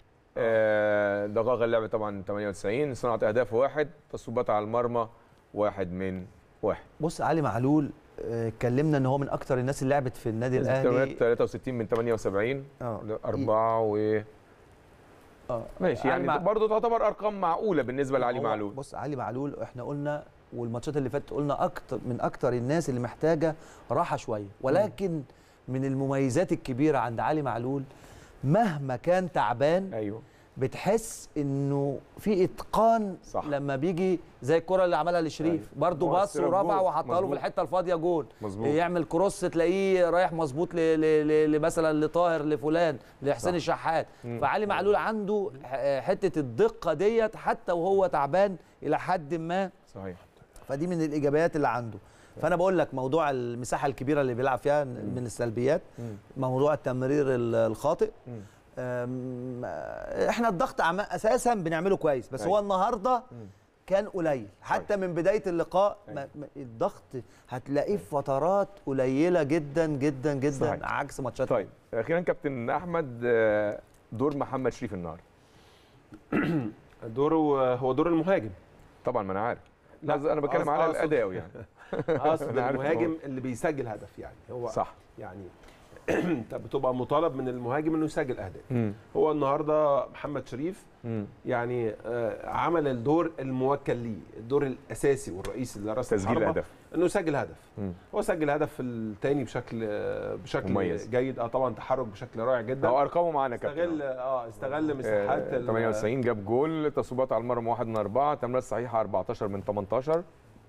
آه دقائق اللعب طبعا 98 صناعه اهداف واحد تصويبات على المرمى واحد من واحد بص علي معلول آه، اتكلمنا ان هو من اكتر الناس اللي لعبت في النادي نسبة الاهلي التمريرات 63 من 78 اه أربعة و اه ماشي علي يعني مع- برضه تعتبر أرقام معقولة بالنسبة لعلي هو معلول بص علي معلول احنا قلنا والماتشات اللي فاتت قلنا اكتر من اكتر الناس اللي محتاجه راحه شويه ولكن من المميزات الكبيره عند علي معلول مهما كان تعبان أيوه بتحس انه في اتقان صح. لما بيجي زي الكره اللي عملها لشريف أيوة. برضه هو بص السيرة ورفع بجول. وحطها له في مظبوط. الحته الفاضيه جول مظبوط. يعمل كروس تلاقيه رايح مظبوط ل- ل- ل- ل- مثلا لطاهر لفلان لحسين صح. الشحات مم. فعلي معلول عنده ح- حته الدقه ديت حتى وهو تعبان الى حد ما صحيح فدي من الايجابيات اللي عنده فانا بقول لك موضوع المساحه الكبيره اللي بيلعب فيها من السلبيات مم. موضوع التمرير ال- الخاطئ مم. أم، احنا الضغط عم- اساسا بنعمله كويس بس أيوة. هو النهارده مم. كان قليل حتى من بدايه اللقاء ما أيوة. ما- الضغط هتلاقيه في فترات قليله جدا جدا جدا صحيح. عكس ماتشات طيب أخيرا كابتن أحمد آه، دور محمد شريف النهارده دوره هو دور المهاجم طبعا ما أنا عارف لا انا بتكلم على أقصد- الاداء يعني اقصد أنا عارف المهاجم اللي بيسجل هدف يعني هو صح يعني انت بتبقى مطالب من المهاجم انه يسجل اهداف مم. هو النهارده محمد شريف مم. يعني آه، عمل الدور الموكل ليه الدور الاساسي والرئيسي لراس تسجيل الحربة هدف انه يسجل هدف مم. هو سجل هدف الثاني بشكل آه، بشكل مميز. جيد اه طبعا تحرك بشكل رائع جدا هو ارقامه معانا يا كابتن استغل اه استغل مساحات آه، ال- 98 جاب جول تصويبات على المرمى 1 من 4 تمريرات صحيحه 14 من 18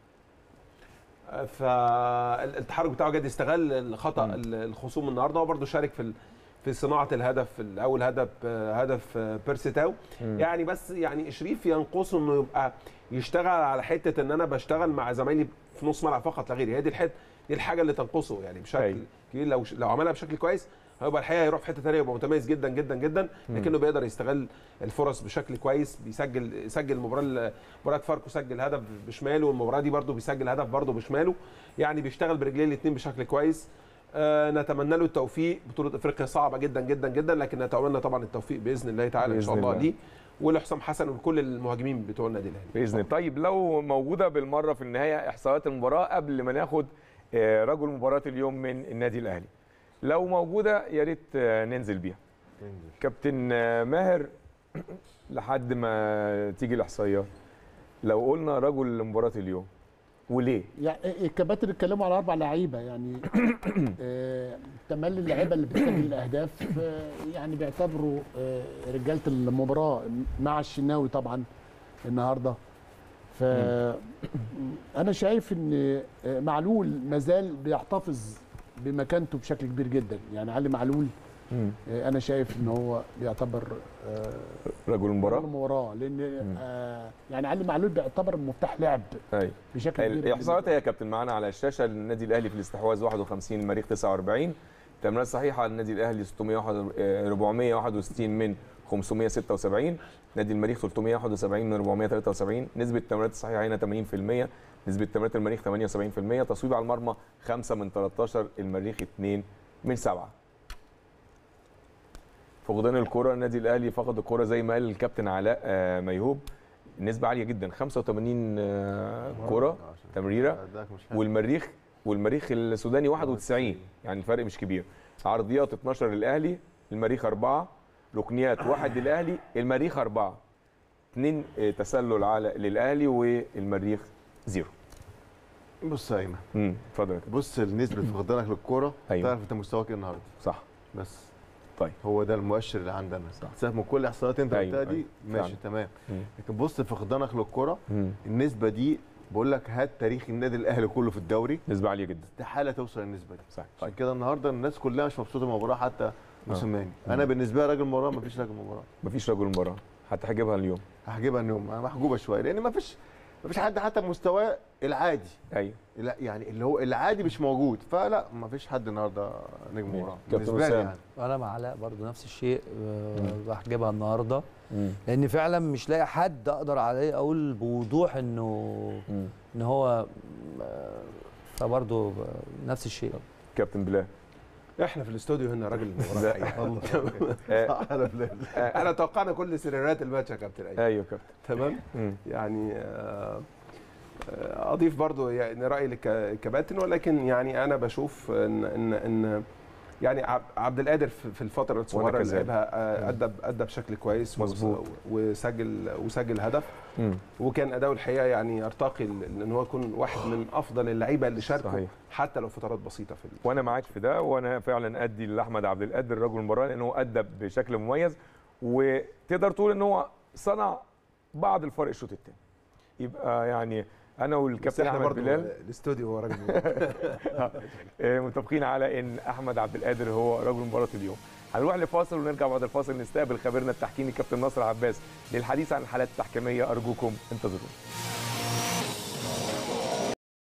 فالتحرك بتاعه جد استغل الخطا ال- الخصوم النهارده هو برده شارك في ال- في صناعه الهدف الاول هدف آه، هدف آه، بيرسي تاو مم. يعني بس يعني شريف ينقصه انه يبقى يشتغل على حته ان انا بشتغل مع زمايلي في نص ملعب فقط لا غير هي دي الحته دي الحاجه اللي تنقصه يعني بشكل أيوة. كبير لو لو عملها بشكل كويس هيبقى الحقيقه هيروح في حته ثانيه يبقى متميز جدا جدا جدا لكنه بيقدر يستغل الفرص بشكل كويس بيسجل سجل المباراه مباراه فاركو سجل هدف بشماله والمباراه دي برده بيسجل هدف برده بشماله يعني بيشتغل برجليه الاثنين بشكل كويس آه نتمنى له التوفيق بطوله افريقيا صعبه جدا جدا جدا لكن نتمنى طبعا التوفيق باذن الله تعالى ان شاء بإذن الله الله. ليه ولحسام حسن ولكل المهاجمين بتوع النادي الاهلي باذن الله طيب لو موجوده بالمره في النهايه احصائيات المباراه قبل ما ناخد آه، رجل مباراه اليوم من النادي الاهلي لو موجوده يا ريت آه، ننزل بيها كابتن آه، ماهر لحد ما تيجي الاحصائيات لو قلنا رجل مباراه اليوم وليه يعني الكباتن اتكلموا على اربع لعيبه يعني آه، تملي اللعيبه اللي بتسجل الاهداف آه، يعني بيعتبروا آه، رجاله المباراه مع الشناوي طبعا النهارده ف انا شايف ان آه، معلول مازال بيحتفظ بمكانته بشكل كبير جدا يعني علي معلول آه، انا شايف ان هو بيعتبر آه، رجل المباراه المباراه لان آه، يعني علي معلول بيعتبر مفتاح لعب ايوه بشكل كبير جداً. الاحصائيات هي يا كابتن معانا على الشاشه النادي الاهلي في الاستحواذ 51 المريخ 49 تمريرات صحيحه النادي الاهلي 601 آه، 461 من 576 نادي المريخ 371 من 473 نسبه التمريرات الصحيحه هنا 80% نسبه تمريرات المريخ 78% تصويب على المرمى 5 من 13 المريخ 2 من 7 فقدان الكره النادي الاهلي فقد الكره زي ما قال الكابتن علاء آه، ميهوب نسبه عاليه جدا 85 آه، كره تمريره أداك مش حلو. والمريخ والمريخ السوداني 91 يعني الفرق مش كبير عرضيات 12 للاهلي المريخ 4 ركنيات واحد للاهلي المريخ 4 اثنين آه، تسلل على للاهلي والمريخ زيرو بص يا ايمن امم اتفضل يا كابتن. بص نسبه فقدانك للكوره أيوة. تعرف انت مستواك ايه النهارده صح بس طيب هو ده المؤشر اللي عندنا صح. سيبك من كل الاحصائيات انت أيوة، قلتها دي أيوة. ماشي فعلا. تمام مم. لكن بص فقدانك للكوره مم. النسبه دي بقول لك هات تاريخ النادي الاهلي كله في الدوري نسبه عاليه جدا استحاله توصل للنسبه دي صح عشان كده النهارده الناس كلها مش مبسوطه من المباراه حتى موسيماني انا مم. بالنسبه لي راجل مباراه مفيش راجل مباراه مفيش رجل مباراه حتى هجيبها اليوم هجيبها اليوم أنا محجوبه شويه لان مفيش مفيش حد حتى بمستواه العادي ايوه لا يعني اللي هو العادي مش موجود فلا مفيش حد النهارده نجم مباراه كابتن بالنسبه لي أسامة. يعني انا مع علاء برضو نفس الشيء آه، بحجبها النهارده مم. لان فعلا مش لاقي حد اقدر عليه اقول بوضوح انه مم. ان هو آه، فبرضه نفس الشيء كابتن بلال احنا في الاستوديو هنا راجل المباراه الحقيقة. آه، على بلاد احنا توقعنا كل سيناريوهات الماتش يا كابتن ايمن ايوه كابتن تمام مم. يعني آه، آه، اضيف برضو يعني رايي للكباتن ولكن يعني انا بشوف ان ان ان يعني عب- عبد القادر في في الفتره الصغيره اللي كذلك. لعبها آه، ادى ادى بشكل كويس مظبوط. وس- وسجل وسجل هدف مم. وكان اداؤه الحقيقه يعني يرتقي ل- ان هو يكون واحد من افضل اللعيبه اللي شاركوا صحيح. حتى لو فترات بسيطه في ال- وانا معاك في ده وانا فعلا ادي لاحمد عبد القادر رجل المباراه لانه ادى بشكل مميز وتقدر تقول ان هو صنع بعض الفرق الشوط الثاني يبقى يعني انا بس والكابتن احنا احمد برضو بلال الاستوديو هو راجل آه، متفقين على ان احمد عبد القادر هو رجل مباراه اليوم هنروح لفاصل ونرجع بعد الفاصل نستقبل خبيرنا التحكيمي كابتن ناصر عباس للحديث عن الحالات التحكيميه ارجوكم انتظرونا